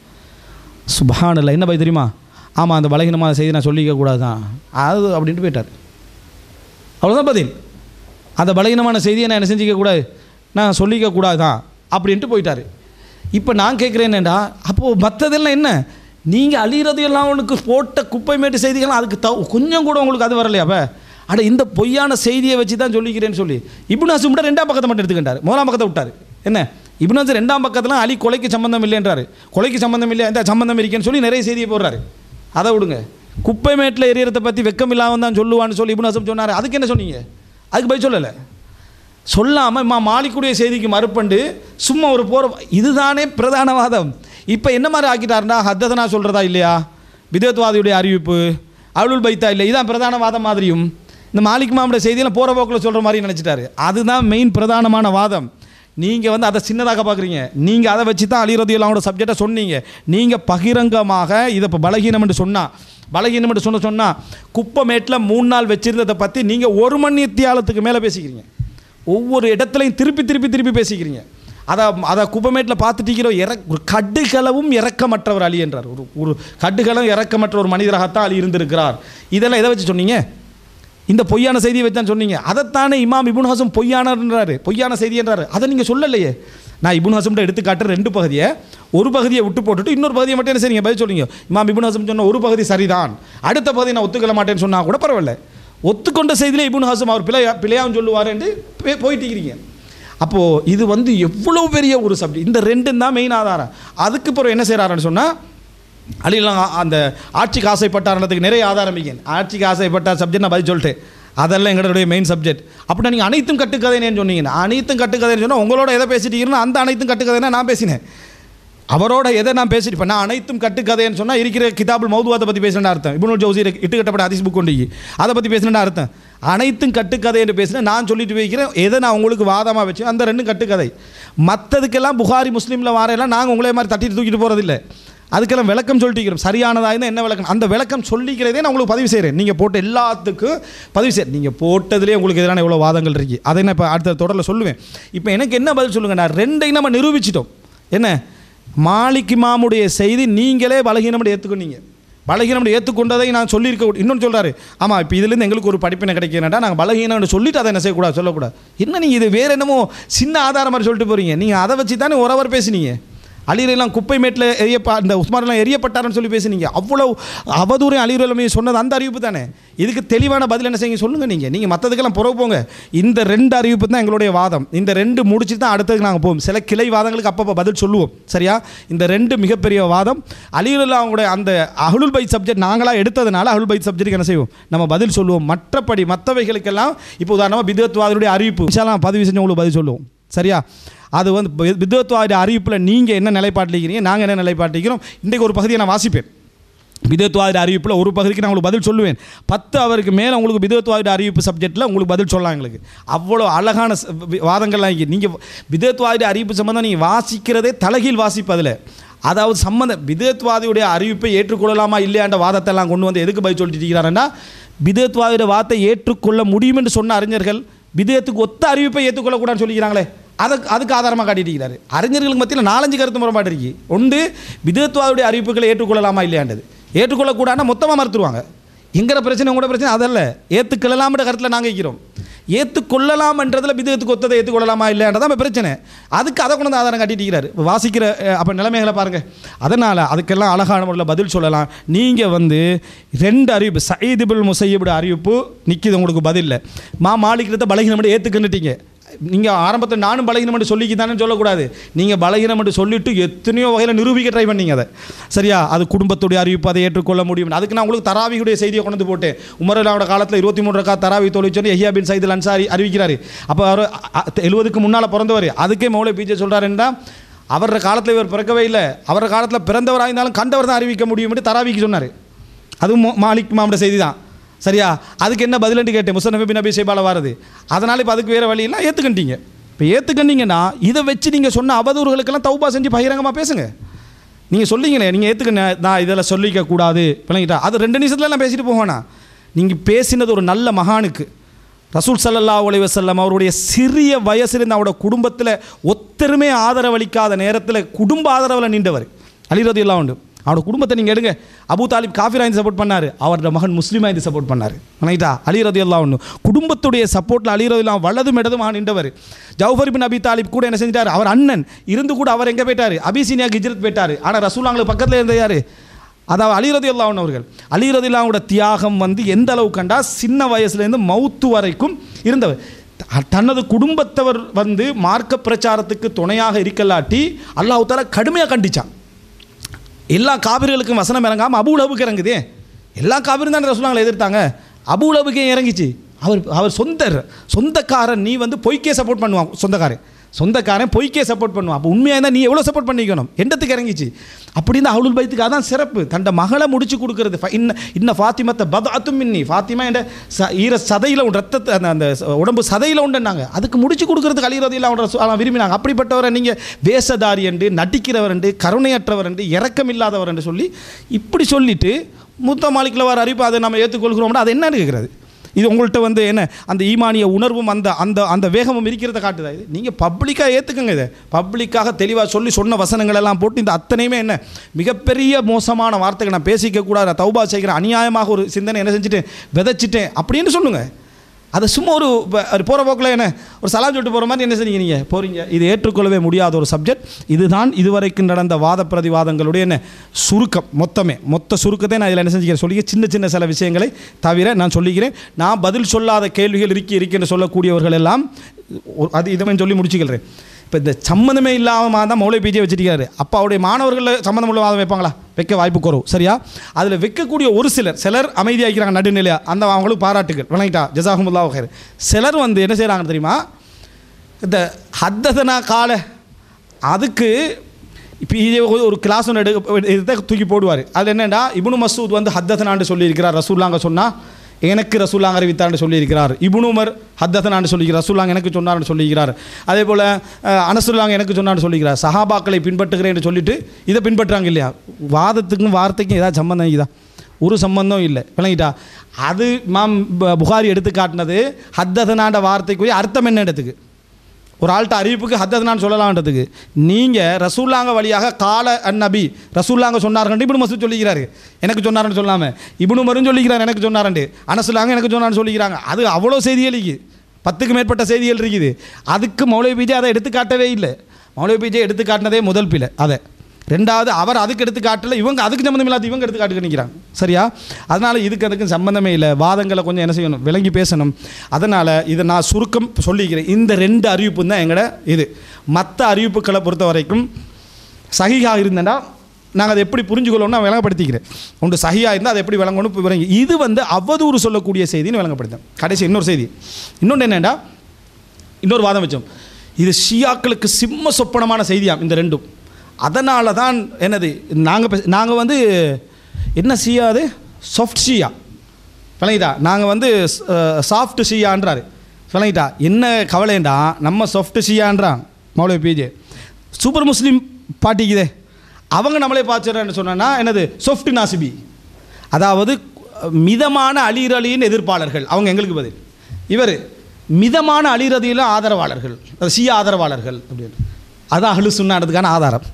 சுபஹானல்ல என்ன பை தெரியுமா ஆமாம் அந்த பலகீனமான செய்தி நான் சொல்லிக்க கூடாது தான் அது அப்படின்ட்டு போயிட்டார் அவ்வளோதான் பதில் அந்த பலகீனமான செய்தியை நான் என்ன செஞ்சிக்க கூடாது நான் சொல்லிக்க கூடாது தான் அப்படின்ட்டு போயிட்டார் இப்போ நான் கேட்குறேன் என்னடா அப்போது மற்றதெல்லாம் என்ன நீங்கள் அழிகிறது எல்லாம் உனக்கு போட்ட குப்பை மேட்டு செய்திகள்லாம் அதுக்கு த கொஞ்சம் கூட உங்களுக்கு அது வரலையா அப்போ அட இந்த பொய்யான செய்தியை வச்சு தான் சொல்லிக்கிறேன்னு சொல்லி இப்னு ஹசம் மட்டும் ரெண்டாம் பக்கத்தை மட்டும் எடுத்துக்கிட்டார் முதலாம் பக்கத்தை விட்டார் என்ன இப்னு ஹசம் ரெண்டாம் பக்கத்தில் அலி கொலைக்கு சம்பந்தம் இல்லைன்றாரு கொலைக்கு சம்பந்தம் இல்லை எந்த சம்பந்தம் இருக்கேன்னு சொல்லி நிறைய செய்தியை போடுறாரு அதை விடுங்க குப்பை மேட்டில் எரியறதை பற்றி வெக்கம் இல்லாமல் தான் சொல்லுவான்னு சொல்லி இப்னு ஹசம் சொன்னார் அதுக்கு என்ன சொன்னீங்க அதுக்கு போய் சொல்லலை சொல்லாமல் மா மாலிக்குடைய செய்திக்கு மறுப்பண்டு சும்மா ஒரு போகிற இதுதானே பிரதானவாதம் இப்போ என்ன மாதிரி ஆக்கிட்டாருன்னா ஹத்ததனா சொல்கிறதா இல்லையா விதத்வாதியுடைய அறிவிப்பு அருள் பைத்தா இல்லை இதான் பிரதான வாதம் மாதிரியும் இந்த மாலிக் மாமுடைய செய்தியெல்லாம் போகிற போக்கில் சொல்கிற மாதிரி நினச்சிட்டாரு அதுதான் மெயின் பிரதானமான வாதம் நீங்கள் வந்து அதை சின்னதாக பார்க்குறீங்க நீங்கள் அதை வச்சு தான் அலிரதியல்லாவோட சப்ஜெக்டை சொன்னீங்க நீங்கள் பகிரங்கமாக இதை இப்போ பலகீனம் என்று சொன்னால் பலகீனம் என்று சொன்ன சொன்னால் குப்பமேட்டில் மூணு நாள் வச்சிருந்ததை பற்றி நீங்கள் ஒரு மணி தியாலத்துக்கு மேலே பேசிக்கிறீங்க ஒவ்வொரு இடத்துலையும் திருப்பி திருப்பி திருப்பி பேசிக்கிறீங்க அதை அதை குப்பமேட்டில் பார்த்துட்டீங்களோ இற ஒரு கடுகளவும் இறக்கமற்றவர் அலி என்றார் ஒரு ஒரு கடுகளவும் இறக்கமற்ற ஒரு மனிதராகத்தான் அலி இருந்திருக்கிறார் இதெல்லாம் எதை வச்சு சொன்னீங்க இந்த பொய்யான செய்தியை வச்சு தான் சொன்னீங்க அதைத்தானே இமாம் இபுன் ஹசம் பொய்யானன்றாரு பொய்யான செய்தி என்றாரு அதை நீங்கள் சொல்லலையே நான் இபுன் ஹசம்கிட்ட எடுத்து காட்டுற ரெண்டு பகுதியை ஒரு பகுதியை விட்டு போட்டுட்டு இன்னொரு பகுதியை மட்டும் என்ன செய்றீங்க பதில் சொல்லுங்க இமாம் இபுன் ஹசம் சொன்ன ஒரு பகுதி சரிதான் அடுத்த பகுதி நான் ஒத்துக்கொள்ள மாட்டேன்னு சொன்னால் கூட பரவாயில்ல ஒத்துக்கொண்ட செய்தியிலே இபுன் ஹசம் அவர் பிழையா பிழையாவும் சொல்லுவார் என்று போய்- போயிட்டு இருக்கிறீங்க அப்போது இது வந்து எவ்வளோ பெரிய ஒரு சப்ஜெக்ட் இந்த ரெண்டும் தான் மெயின் ஆதாரம் அதுக்கு பிறகு என்ன செய்கிறாருன்னு சொன்னால் அழிலாம் அந்த ஆட்சிக்கு ஆசைப்பட்டார்ன்றதுக்கு நிறைய ஆதாரம் இருக்கேன் ஆட்சிக்கு ஆசைப்பட்டார் சப்ஜெக்ட் நான் பதில் சொல்லிட்டேன் அதெல்லாம் எங்களுடைய மெயின் சப்ஜெக்ட் அப்படின்னா நீங்கள் அனைத்தும் கட்டுக்கதைன்னு சொன்னீங்க அனைத்தும் கட்டுக்கதைன்னு சொன்னால் உங்களோட எதை பேசிட்டீங்கன்னா அந்த அனைத்தும் கட்டுக்கதைன்னா நான் பேசினேன் அவரோட எதை நான் பேசிட்டு இப்போ நான் அனைத்தும் கட்டுக்கதைன்னு சொன்னால் இருக்கிற கிதாபுல் மௌதுவாத்தை பற்றி பேசுனேன் அர்த்தம் இப்னுல் ஜவுசி இட்டு கட்டப்பட்ட ஹதீஸ் புக் கொண்டு அதை பற்றி பேசுனேன் அர்த்தம் அனைத்தும் கட்டுக்கதை என்று பேசினேன் நான் சொல்லிட்டு வைக்கிறேன் எதை நான் உங்களுக்கு வாதமாக வச்சு அந்த ரெண்டும் கட்டுக்கதை மற்றதுக்கெல்லாம் புகாரி முஸ்லீமில் வாரையெல்லாம் நாங்கள் உங்களே மாதிரி தட்டிட்டு தூக்கிட்டு போகிறதில்ல அதுக்கெல்லாம் விளக்கம் சொல்லிட்டு சரியானதாக இருந்தால் என்ன விளக்கம் அந்த விளக்கம் சொல்லிக்கிறதே நான் உங்களுக்கு பதிவு செய்கிறேன் நீங்கள் போட்ட எல்லாத்துக்கும் பதிவு செய்ய நீங்கள் போட்டதுலேயே உங்களுக்கு எதிரான எவ்வளோ வாதங்கள் இருக்கு அதை நான் இப்போ அடுத்த தொடரில் சொல்லுவேன் இப்போ எனக்கு என்ன பதில் சொல்லுங்க நான் ரெண்டையும் நம்ம நிரூபிச்சிட்டோம் என்ன மாலிக் இமாமுடைய செய்தி நீங்களே பலகீனம் ஏற்றுக்கொண்டீங்க பலகீனம் ஏற்றுக்கொண்டதை நான் சொல்லியிருக்க கூ- இன்னொன்று சொல்றாரு ஆமாம் இப்போ இதுலேருந்து எங்களுக்கு ஒரு படிப்பினை கிடைக்கிறேன்டா நாங்கள் பலகீனம்னு சொல்லிட்டு அதை என்ன செய்யக்கூடாது சொல்லக்கூடாது என்ன நீங்கள் இது வேறு என்னமோ சின்ன ஆதாரம் மாதிரி சொல்லிட்டு போகிறீங்க நீங்கள் அதை வச்சு தானே ஒரு அவர் பேசுனீங்க அலிரெல்லாம் குப்பை மேட்டில் எரியப்பா இந்த உஸ்மான்லாம் எரியப்பட்டாருன்னு சொல்லி பேசுனீங்க அவ்வளோ அவதூறையும் அலிரலமே சொன்னது அந்த அறிவிப்பு தானே இதுக்கு தெளிவான பதில் என்ன செய்யுங்க சொல்லுங்கள் நீங்கள் நீங்கள் மற்றதுக்கெல்லாம் புறவு போங்க இந்த ரெண்டு அறிவிப்பு தான் எங்களுடைய வாதம் இந்த ரெண்டு முடிச்சு தான் அடுத்ததுக்கு நாங்கள் போவோம் சில கிளை வாதங்களுக்கு அப்பப்போ பதில் சொல்லுவோம் சரியா இந்த ரெண்டு மிகப்பெரிய வாதம் அலிரல்லா அவங்களுடைய அந்த அஹுல் பைத் சப்ஜெக்ட் நாங்களாக எடுத்ததுனால அஹுல் பைத் சப்ஜெக்ட்டுக்கு என்ன செய்வோம் நம்ம பதில் சொல்லுவோம் மற்றபடி மற்றவைகளுக்கெல்லாம் இப்போ உதாரணமாக பிதத்வாதனுடைய அறிவிப்பு இன்ஷால்லாம் பதிவு செஞ்சு உங்களுக்கு பதில் சொல்லுவோம் சரியா அது வந்து விதத்துவாத அறிவிப்பில் நீங்கள் என்ன நிலைப்பாட்டில் இருக்கிறீங்க நாங்கள் என்ன நிலைப்பாட்டில் இருக்கிறோம் இன்றைக்கு ஒரு பகுதியை நான் வாசிப்பேன் விதத்துவாத அறிவிப்பில் ஒரு பகுதிக்கு நான் உங்களுக்கு பதில் சொல்லுவேன் பத்து அவருக்கு மேலே உங்களுக்கு விதத்துவாத அறிவிப்பு சப்ஜெக்ட்டில் உங்களுக்கு பதில் சொல்லலாம் எங்களுக்கு அவ்வளோ அழகான ச- வி- வாதங்கள்லாம் இருக்கு நீங்கள் விதத்துவாத அறிவிப்பு சம்மந்தம் நீங்கள் வாசிக்கிறதே தலைகீழ் வாசிப்பு அதில் அதாவது சம்மந்த விதத்வாதியுடைய அறிவிப்பை ஏற்றுக்கொள்ளலாமா இல்லையான்ற வாதத்தெல்லாம் கொண்டு வந்து எதுக்கு பதில் சொல்லிட்டு இருக்கிறாருன்னா விதத்வாதியுடைய வார்த்தை ஏற்றுக்கொள்ள முடியும் என்று சொன்ன அறிஞர்கள் விதயத்துக்கு ஒத்த அறிவிப்பை ஏற்றுக்கொள்ளக்கூடாதுன்னு சொல்லிக்கிறாங்களே அதுக்கு அதுக்கு ஆதாரமாக காட்டியிருக்கிறாரு அறிஞர்களுக்கு மத்தியில் நாலஞ்சு கருத்து முறைப்பாடு இருக்கு ஒன்று விதத்வாவுடைய அறிவிப்புகளை ஏற்றுக்கொள்ளலாமா இல்லையாண்டது ஏற்றுக்கொள்ளக்கூடாதுன்னா மொத்தமாக மறுத்துருவாங்க எங்கிற பிரச்சனை உங்களோட பிரச்சனை அதல்ல ஏற்றுக்கொள்ளலாம்ன்ற கருத்தில் நாங்கள் வைக்கிறோம் ஏற்றுக்கொள்ளலாம்ன்றதில் பிதத்துக்கு ஒத்ததை ஏற்றுக்கொள்ளலாமா இல்லைன்றதான் நம்ம பிரச்சனை அதுக்கு அதை கொண்டு வந்து ஆதாரம் காட்டிட்டு இப்போ வாசிக்கிற அப்போ நிலைமைகளை பாருங்கள் அதனால் அதுக்கெல்லாம் அழகான முறையில் பதில் சொல்லலாம் நீங்கள் வந்து ரெண்டு அறிவிப்பு சயீதுபில் முசையீபுட அறிவிப்பு நிற்கிது உங்களுக்கு பதில் இல்லை மா மாளிகிறத பலகீனம் ஏற்றுக்கின்னுட்டீங்க நீங்கள் ஆரம்பத்தில் நானும் பலகீனம் என்று சொல்லிக்கித்தானே சொல்லக்கூடாது நீங்கள் பலகீனம் என்று சொல்லிட்டு எத்தனையோ வகையில் நிரூபிக்க ட்ரை பண்ணீங்க அதை சரியா அது குடும்பத்துடைய அறிவிப்பு அதை ஏற்றுக்கொள்ள முடியும் அதுக்கு நான் உங்களுக்கு தராவியுடைய செய்தியை கொண்டு வந்து போட்டேன் உமரலாவோட காலத்தில் இருபத்தி மூணு ரக்கா தராவி தொழில் சொல்லி ஐயா பின் சைதுல் அன்சாரி அறிவிக்கிறாரு அப்போ அவர் எழுபதுக்கு முன்னால் பிறந்தவர் அதுக்கே மௌலை பிஜே சொல்கிறாருன்னா அவரோட காலத்தில் இவர் பிறக்கவே இல்லை அவரோட காலத்தில் பிறந்தவராக இருந்தாலும் கண்டவர் தான் அறிவிக்க முடியும் தராவிக்கு சொன்னார் அதுவும் மோ- மாலிக் மாமோட செய்தி தான் சரியா அதுக்கு என்ன பதிலண்டு கேட்டேன் முசனபி பின் அபி ஷைபால வருது அதனால் இப்போ அதுக்கு வேறு வழி இல்லை ஏற்றுக்கண்டீங்க இப்போ ஏற்றுக்கண்டீங்கன்னா இதை வச்சு நீங்கள் சொன்ன அவதூறுகளுக்கெல்லாம் தௌபா செஞ்சு பகிரங்கமாக பேசுங்க நீங்கள் சொல்லிங்களே நீங்கள் ஏற்றுக்க நான் இதில் சொல்லிக்க கூடாது பிள்ளைங்கிட்டா அது ரெண்டு நிமிஷத்துல நான் பேசிட்டு போவேனா நீங்கள் பேசினது ஒரு நல்ல மகானுக்கு ரசூல் ஸல்லல்லாஹு அலைஹி வஸல்லம் அவருடைய சிறிய வயசிலிருந்து அவரோட குடும்பத்தில் ஒத்தருமே ஆதரவளிக்காத நேரத்தில் குடும்ப ஆதரவில் நின்றவர் அலிரதி எல்லாம் உண்டு அவரோட குடும்பத்தை நீங்கள் எடுங்க அபு தாலிப் காஃபிராய்ந்து சப்போர்ட் பண்ணார் அவரோட மகன் முஸ்லீமாய்ந்து சப்போர்ட் பண்ணார் ரைட்டா அலிரதி எல்லாம் ஒன்று குடும்பத்துடைய சப்போர்ட்டில் அலிரதி எல்லாம் வலதும் இடதுமாக நின்றவர் ஜவுஃபர் பின் அபி தாலிப் கூட என்ன செஞ்சிட்டார் அவர் அண்ணன் இருந்து கூட அவர் எங்கே போயிட்டார் அபிசீனியா ஹிஜ்ரத் போயிட்டார் ஆனால் ரசூலாங்களுக்கு பக்கத்தில் இருந்த யார் அதாவது அலிரதி அல்லாஹன் அவர்கள் அலிரதி அல்லாவோட தியாகம் வந்து எந்த அளவு கண்டா சின்ன வயசுலேருந்து மவுத்து வரைக்கும் இருந்தவர் த- தனது குடும்பத்தவர் வந்து மார்க்க பிரச்சாரத்துக்கு துணையாக இருக்கலாட்டி அல்லாஹ் தாலா கடுமையாக கண்டிச்சான் எல்லா காபிர்களுக்கும் வசனம் இறங்காமல் அபுலபுக்கு இறங்குதே எல்லா காபிரும் தானே ரசூலாங்களை எதிர்த்தாங்க அபுலபுக்கே இறங்கிச்சு அவர் அவர் சொந்தர் சொந்தக்காரன் நீ வந்து பொய்க்கே சப்போர்ட் பண்ணுவான் சொந்தக்காரன் சொந்தக்காரன் பொய்க்கே சப்போர்ட் பண்ணுவான் அப்போ உண்மையாக இருந்தால் நீ எவ்வளோ சப்போர்ட் பண்ணிக்கணும் எண்டத்துக்கு இறங்கிச்சு அப்படின்னு அவுளுல் பைத்துக்கு அதான் சிறப்பு தண்ட மகளை முடிச்சு கொடுக்கறது ஃப- இன்ன இன்ன ஃபாத்திமத்தை பதாத்தும் மின்னி ஃபாத்திமா என்ற ச ஈர சதையில் உண்டு ரத்தத்தை அந்த அந்த ச- உடம்பு சதையில் உண்டுனாங்க அதுக்கு முடிச்சு கொடுக்கறதுக்கு அழிகிறதையில் அவங்க விரும்பினாங்க அப்படிப்பட்டவரை நீங்கள் வேஷதாரி என்று நடிக்கிறவர் என்று கருணையற்றவர் என்று இரக்கம் இல்லாதவர் என்று சொல்லி இப்படி சொல்லிட்டு மூத்த மாலிக்கில் வர அறிவிப்பு அதை நம்ம ஏற்றுக்கொள்கிறோம்னா அது என்னன்னு கேட்குறது இது உங்கள்கிட்ட வந்து என்ன அந்த ஈமானிய உணர்வும் அந்த அந்த அந்த வேகமும் இருக்கிறத காட்டுதா இது நீங்கள் பப்ளிக்காக ஏற்றுக்குங்க இதை பப்ளிக்காக தெளிவாக சொல்லி சொன்ன வசனங்கள் எல்லாம் போட்டு இந்த அத்தனையுமே என்ன மிகப்பெரிய மோசமான வார்த்தைகள் நான் பேசிக்க கூடாது நான் தௌபா செய்கிறேன் அநியாயமாக ஒரு சிந்தனை என்ன செஞ்சுட்டேன் விதைச்சிட்டேன் அப்படின்னு சொல்லுங்கள் அதை சும்மா ஒரு போகிற போக்கில் என்ன ஒரு சலாம் சொல்லிட்டு போகிற மாதிரி என்ன செய்றீங்க நீங்கள் போகிறீங்க இது ஏற்றுக்கொள்ளவே முடியாத ஒரு சப்ஜெக்ட் இதுதான் இதுவரைக்கும் நடந்த வாத பிரதிவாதங்களுடைய என்ன சுருக்கம் மொத்தமே மொத்த சுருக்கத்தை நான் இதில் என்ன செஞ்சுக்கிறேன் சொல்லி சின்ன சின்ன சில விஷயங்களை தவிர நான் சொல்லிக்கிறேன் நான் பதில் சொல்லாத கேள்விகள் இருக்கி இருக்கின்ற சொல்லக்கூடியவர்கள் எல்லாம் ஒரு- அது இதை சொல்லி முடிச்சுக்கிறேன் இப்போ இந்த சம்மந்தமே இல்லாமல் தான் மௌலை பிஜே வச்சிருக்காரு அப்போ அவருடைய மாணவர்கள் சம்மந்தம் உள்ள வாதம் வைப்பாங்களா வைக்க வாய்ப்பு குறவு சரியா அதில் வைக்கக்கூடிய ஒரு சிலர் சிலர் அமைதியாக்கிறாங்க நடுநிலையா அந்த அவங்களுக்கு பாராட்டுகள் விளங்கிட்டா ஜசாஹமுல்லா ஹேர் சிலர் வந்து என்ன செய்கிறாங்க தெரியுமா இந்த ஹத்ததனா கால அதுக்கு இப்போ இதே ஒரு- ஒரு கிளாஸ் ஒன்று எடு இதை தூக்கி போடுவார் அதில் என்னென்னா இப்னு மசூத் வந்து ஹத்ததனான்னு சொல்லியிருக்கிறார் ரசூல்லாங்க சொன்னால் எனக்கு ரசூல்லாங்க அறிவித்தான்னு சொல்லியிருக்கிறார் இப்னு உமர் ஹத்ததனான்னு சொல்லியிருக்கிறார் ரசூல்லாங்க எனக்கு சொன்னார்னு சொல்லியிருக்கிறார் அதே போல் அனசுல்லாங்க எனக்கு சொன்னார்னு சொல்லியிருக்கிறார் சஹாபாக்களை பின்பற்றுகிறேன்னு சொல்லிட்டு இதை பின்பற்றுறாங்க இல்லையா வாதத்துக்கும் வார்த்தைக்கும் ஏதாவது சம்மந்தம் இதா ஒரு சம்பந்தம் இல்லை விளங்கிட்டா அது மாம் ப- புகாரி எடுத்து காட்டினது ஹத்ததனாண்ட வார்த்தைக்குரிய அர்த்தம் என்ன இடத்துக்கு ஒரு ஆள்கிட்ட அறிவிப்புக்கு ஹத்ததனான்னு சொல்லலாம்ன்றதுக்கு நீங்கள் ரசூல்லாங்க வழியாக கால அந்நபி ரசூல்லாங்க சொன்னார்கள் இப்படி மசூத் சொல்லிக்கிறாரு எனக்கு சொன்னாருன்னு சொல்லாமல் இப்னு மரும் சொல்லிக்கிறார் எனக்கு சொன்னாரண்டு அனசுல்லாங்க எனக்கு சொன்னார்னு சொல்லிக்கிறாங்க அது அவ்வளோ செய்திகள் இருக்குது பத்துக்கு மேற்பட்ட செய்திகள் இருக்குது அதுக்கு மௌலவி பிஜே அதை எடுத்து காட்டவே இல்லை மௌலவி பிஜே எடுத்து காட்டினதே முதல் பிழை அதை ரெண்டாவது அவர் அதுக்கு எடுத்து காட்டல இவங்க அதுக்கு சம்மந்தம் இல்லாத இவங்க எடுத்து காட்டுக்கு நிற்கிறாங்க சரியா அதனால் இதுக்கு அதுக்கும் சம்மந்தமே இல்லை வாதங்களை கொஞ்சம் என்ன செய்யணும் விளங்கி பேசணும் அதனால் இதை நான் சுருக்கம் சொல்லிக்கிறேன் இந்த ரெண்டு அறிவிப்பு தான் எங்களோட இது மற்ற அறிவிப்புகளை பொறுத்த வரைக்கும் சகியாக இருந்தேன்னா நாங்கள் அதை எப்படி புரிஞ்சுக்கொள்ளணும்னு நான் விளங்கப்படுத்திக்கிறேன் ஒன்று சகியாக இருந்தால் அதை எப்படி விளங்கணும் இப்போ விளங்கி இது வந்து அவதூறு சொல்லக்கூடிய செய்தின்னு விளங்கப்படுத்தேன் கடைசி இன்னொரு செய்தி இன்னொன்று என்னென்னா இன்னொரு வாதம் வச்சோம் இது ஷியாக்களுக்கு சிம்ம சொப்பனமான செய்தியாம் இந்த ரெண்டும் அதனால தான் என்னது நாங்கள் நாங்கள் வந்து என்ன ஷியா அது சாஃப்ட் ஷியா விளங்கிட்டா நாங்கள் வந்து சாஃப்ட் ஷியான்றாரு விளங்கிட்டா என்ன கவலைண்டா நம்ம சாஃப்ட் ஷியான்றான் மௌலவி பிஜே சூப்பர் முஸ்லீம் பாட்டிக்குதே அவங்க நம்மளே பார்த்துறேன்னு சொன்னா என்னது சாஃப்ட் நாசிபி அதாவது மிதமான அலிரலியின் எதிர்ப்பாளர்கள் அவங்க எங்களுக்கு பதில் இவர் மிதமான அலிரதியில் ஆதரவாளர்கள் அது ஷியா ஆதரவாளர்கள் அப்படின்னு அதான் அஹ்லு சுன்னானதுக்கான ஆதாரம்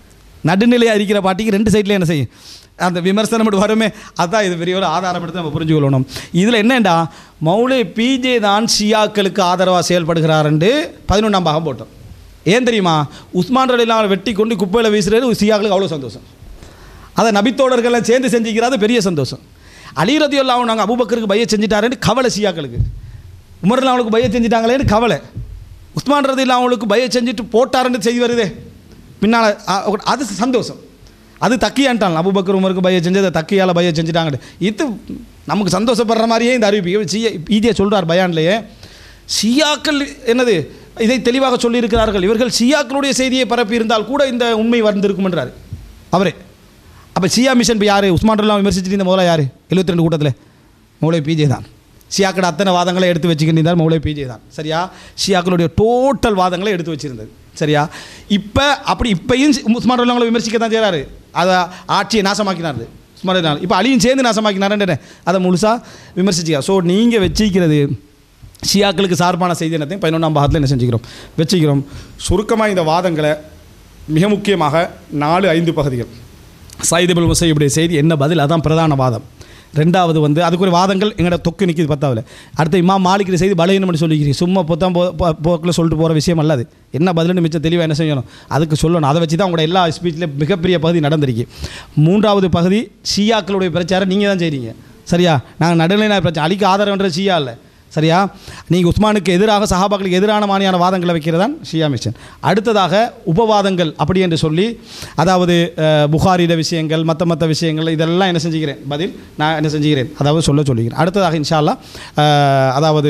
நடுநிலையாக இருக்கிற பாட்டிக்கு ரெண்டு சைடில் என்ன செய்யும் அந்த விமர்சனம் மட்டும் வருமே அதான் இது பெரிய ஒரு ஆதாரம் எடுத்து நம்ம புரிஞ்சுக்கொள்ளணும் இதில் என்னண்டா மௌலே பிஜே தான் ஷியாக்களுக்கு ஆதரவாக செயல்படுகிறாருண்டு பதினொன்றாம் பாகம் போட்டோம் ஏன் தெரியுமா உஸ்மான் ரலிலாம் வெட்டி கொண்டு குப்பையில் வீசுறது ஷியாக்களுக்கு அவ்வளோ சந்தோஷம் அதை நபித்தோழர்கள்லாம் சேர்ந்து செஞ்சுக்கிறது பெரிய சந்தோஷம் அலி ரதியுல்லாவும் நாங்கள் அபூபக்கருக்கு பைய செஞ்சுட்டாருன்னு கவலை ஷியாக்களுக்கு உமர்லாம் அவங்களுக்கு பைய செஞ்சுட்டாங்களேன்னு கவலை உஸ்மான் ரதில்லா அவங்களுக்கு பைய செஞ்சுட்டு போட்டாருன்னு செய்தி வருதே பின்னால் அது சந்தோஷம் அது தக்கியான்ட்டான் அபுபக்கர் உமருக்கு பைய செஞ்சதை தக்கியால் பைய செஞ்சுட்டாங்க இது நமக்கு சந்தோஷப்படுற மாதிரியே இந்த அறிவிப்பு சிய ஈதியை சொல்கிறார் பயான்லேயே ஷியாக்கள் என்னது இதை தெளிவாக சொல்லியிருக்கிறார்கள் இவர்கள் ஷியாக்களுடைய செய்தியை பரப்பி இருந்தால் கூட இந்த உண்மை வந்திருக்கும் என்றார் அவரே அப்போ ஷியா மிஷன் இப்போ யார் உஸ்மான் ரல்லாம் விமர்சிச்சுட்டு இந்த முதல்ல யார் எழுபத்தி ரெண்டு கூட்டத்தில் மௌலை பிஜே தான் ஷியாக்களோட அத்தனை வாதங்களை எடுத்து வச்சுக்கிட்டு மௌலை பிஜே தான் சரியா ஷியாக்களுடைய டோட்டல் வாதங்களை எடுத்து வச்சிருந்தது சரியா இப்போ அப்படி இப்பையும் உஸ்மான் ரல்லாங்களை விமர்சிக்க தான் செய்கிறாரு அதை ஆட்சியை நாசமாக்கினார் உஸ்மான் ரலியல்லாஹு இப்போ அலியும் சேர்ந்து நாசமாக்கினாருன்றேன் அதை முழுசாக விமர்சிச்சிக்கா ஸோ நீங்கள் வச்சிக்கிறது ஷியாக்களுக்கு சார்பான செய்தி என்னத்தையும் பதினொன்றாம் பாகத்தில் என்ன செஞ்சுக்கிறோம் வச்சுக்கிறோம் சுருக்கமாக இந்த வாதங்களை மிக முக்கியமாக நாலு ஐந்து பகுதிகள் சைதபுல் முசையுடைய செய்தி என்ன பதில் அதான் பிரதான வாதம் ரெண்டாவது வந்து அதுக்கு ஒரு வாதங்கள் எங்களோட தொக்கு நிற்கிது பத்தாவது அடுத்து இம்மா மாலிக்கிற செய்தி பலகீனம்னு சொல்லிக்கிறீங்க சும்மா பொத்தாம் போ போ- போக்கில் சொல்லிட்டு போகிற விஷயம் அல்லது என்ன பதில்னு மிச்சம் தெளிவாக என்ன செய்யணும் அதுக்கு சொல்லணும் அதை வச்சு தான் உங்களோட எல்லா ஸ்பீச்சில் மிகப்பெரிய பகுதி நடந்திருக்கு மூன்றாவது பகுதி ஷியாக்களுடைய பிரச்சாரம் நீங்கள் தான் செய்கிறீங்க சரியா நாங்கள் நடுநிலை பிரச்சனை அலிக்கு ஆதரவுன்ற ஷியா இல்லை சரியா நீங்கள் உஸ்மானுக்கு எதிராக சஹாபாக்களுக்கு எதிரான மாதிரியான வாதங்களை வைக்கிறதான் ஷியா மிஷன் அடுத்ததாக உபவாதங்கள் அப்படி என்று சொல்லி அதாவது அஹ், புகாரிட விஷயங்கள் மற்ற மற்ற விஷயங்கள் இதெல்லாம் என்ன செஞ்சுக்கிறேன் பதில் நான் என்ன செஞ்சுக்கிறேன் அதாவது சொல்ல சொல்லிக்கிறேன் அடுத்ததாக இன்ஷா அல்லாஹ் அஹ், அதாவது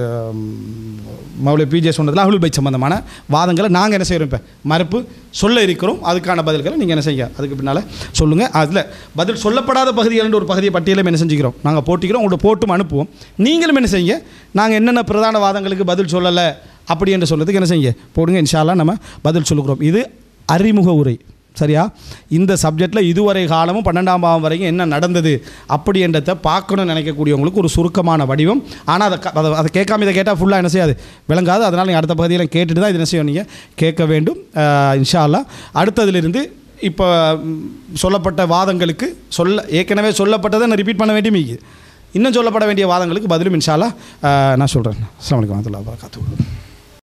மௌலி பிஜே சொன்னதில் அஹ்லுல் பைத் சம்பந்தமான வாதங்களை நாங்கள் என்ன செய்கிறோம் இப்போ மறுப்பு சொல்ல இருக்கிறோம் அதுக்கான பதில்களை நீங்கள் என்ன செய்யுங்க அதுக்கு பின்னால் சொல்லுங்கள் அதில் பதில் சொல்லப்படாத பகுதிகள் ஒரு பகுதியை பட்டியலும் என்ன செஞ்சுக்கிறோம் நாங்கள் போட்டிக்கிறோம் உங்களோட போட்டும் அனுப்புவோம் நீங்களும் என்ன செய்யுங்க நாங்கள் என்னென்ன பிரதான வாதங்களுக்கு பதில் சொல்லலை அப்படி என்று சொல்கிறதுக்கு என்ன செய்யுங்க போடுங்க இன்ஷால்லா நம்ம பதில் சொல்லுகிறோம் இது அறிமுக உரை சரியா இந்த சப்ஜெக்டில் இதுவரை காலமும் பன்னெண்டாம் பாவம் வரைக்கும் என்ன நடந்தது அப்படி என்றதை பார்க்கணும்னு நினைக்கக்கூடியவங்களுக்கு ஒரு சுருக்கமான வடிவம் ஆனால் அதை க- அதை அதை கேட்காம இதை கேட்டால் ஃபுல்லாக என்ன செய்யாது விளங்காது அதனால் நீங்கள் அடுத்த பகுதியில் கேட்டுட்டு தான் இது என்ன செய்யணும் நீங்கள் கேட்க வேண்டும் அஹ், இன்ஷா அல்லாஹ் அடுத்ததிலிருந்து இப்போ ம், சொல்லப்பட்ட வாதங்களுக்கு சொல்ல ஏற்கனவே சொல்லப்பட்டதை நான் ரிப்பீட் பண்ண வேண்டிய மீது இன்னும் சொல்லப்பட வேண்டிய வாதங்களுக்கு பதிலும் இன்ஷா அல்லாஹ் அஹ், நான் சொல்கிறேன் அஸ்லாம் வலைக்கம் வரமத்துல்லாஹி வபரகாத்துஹு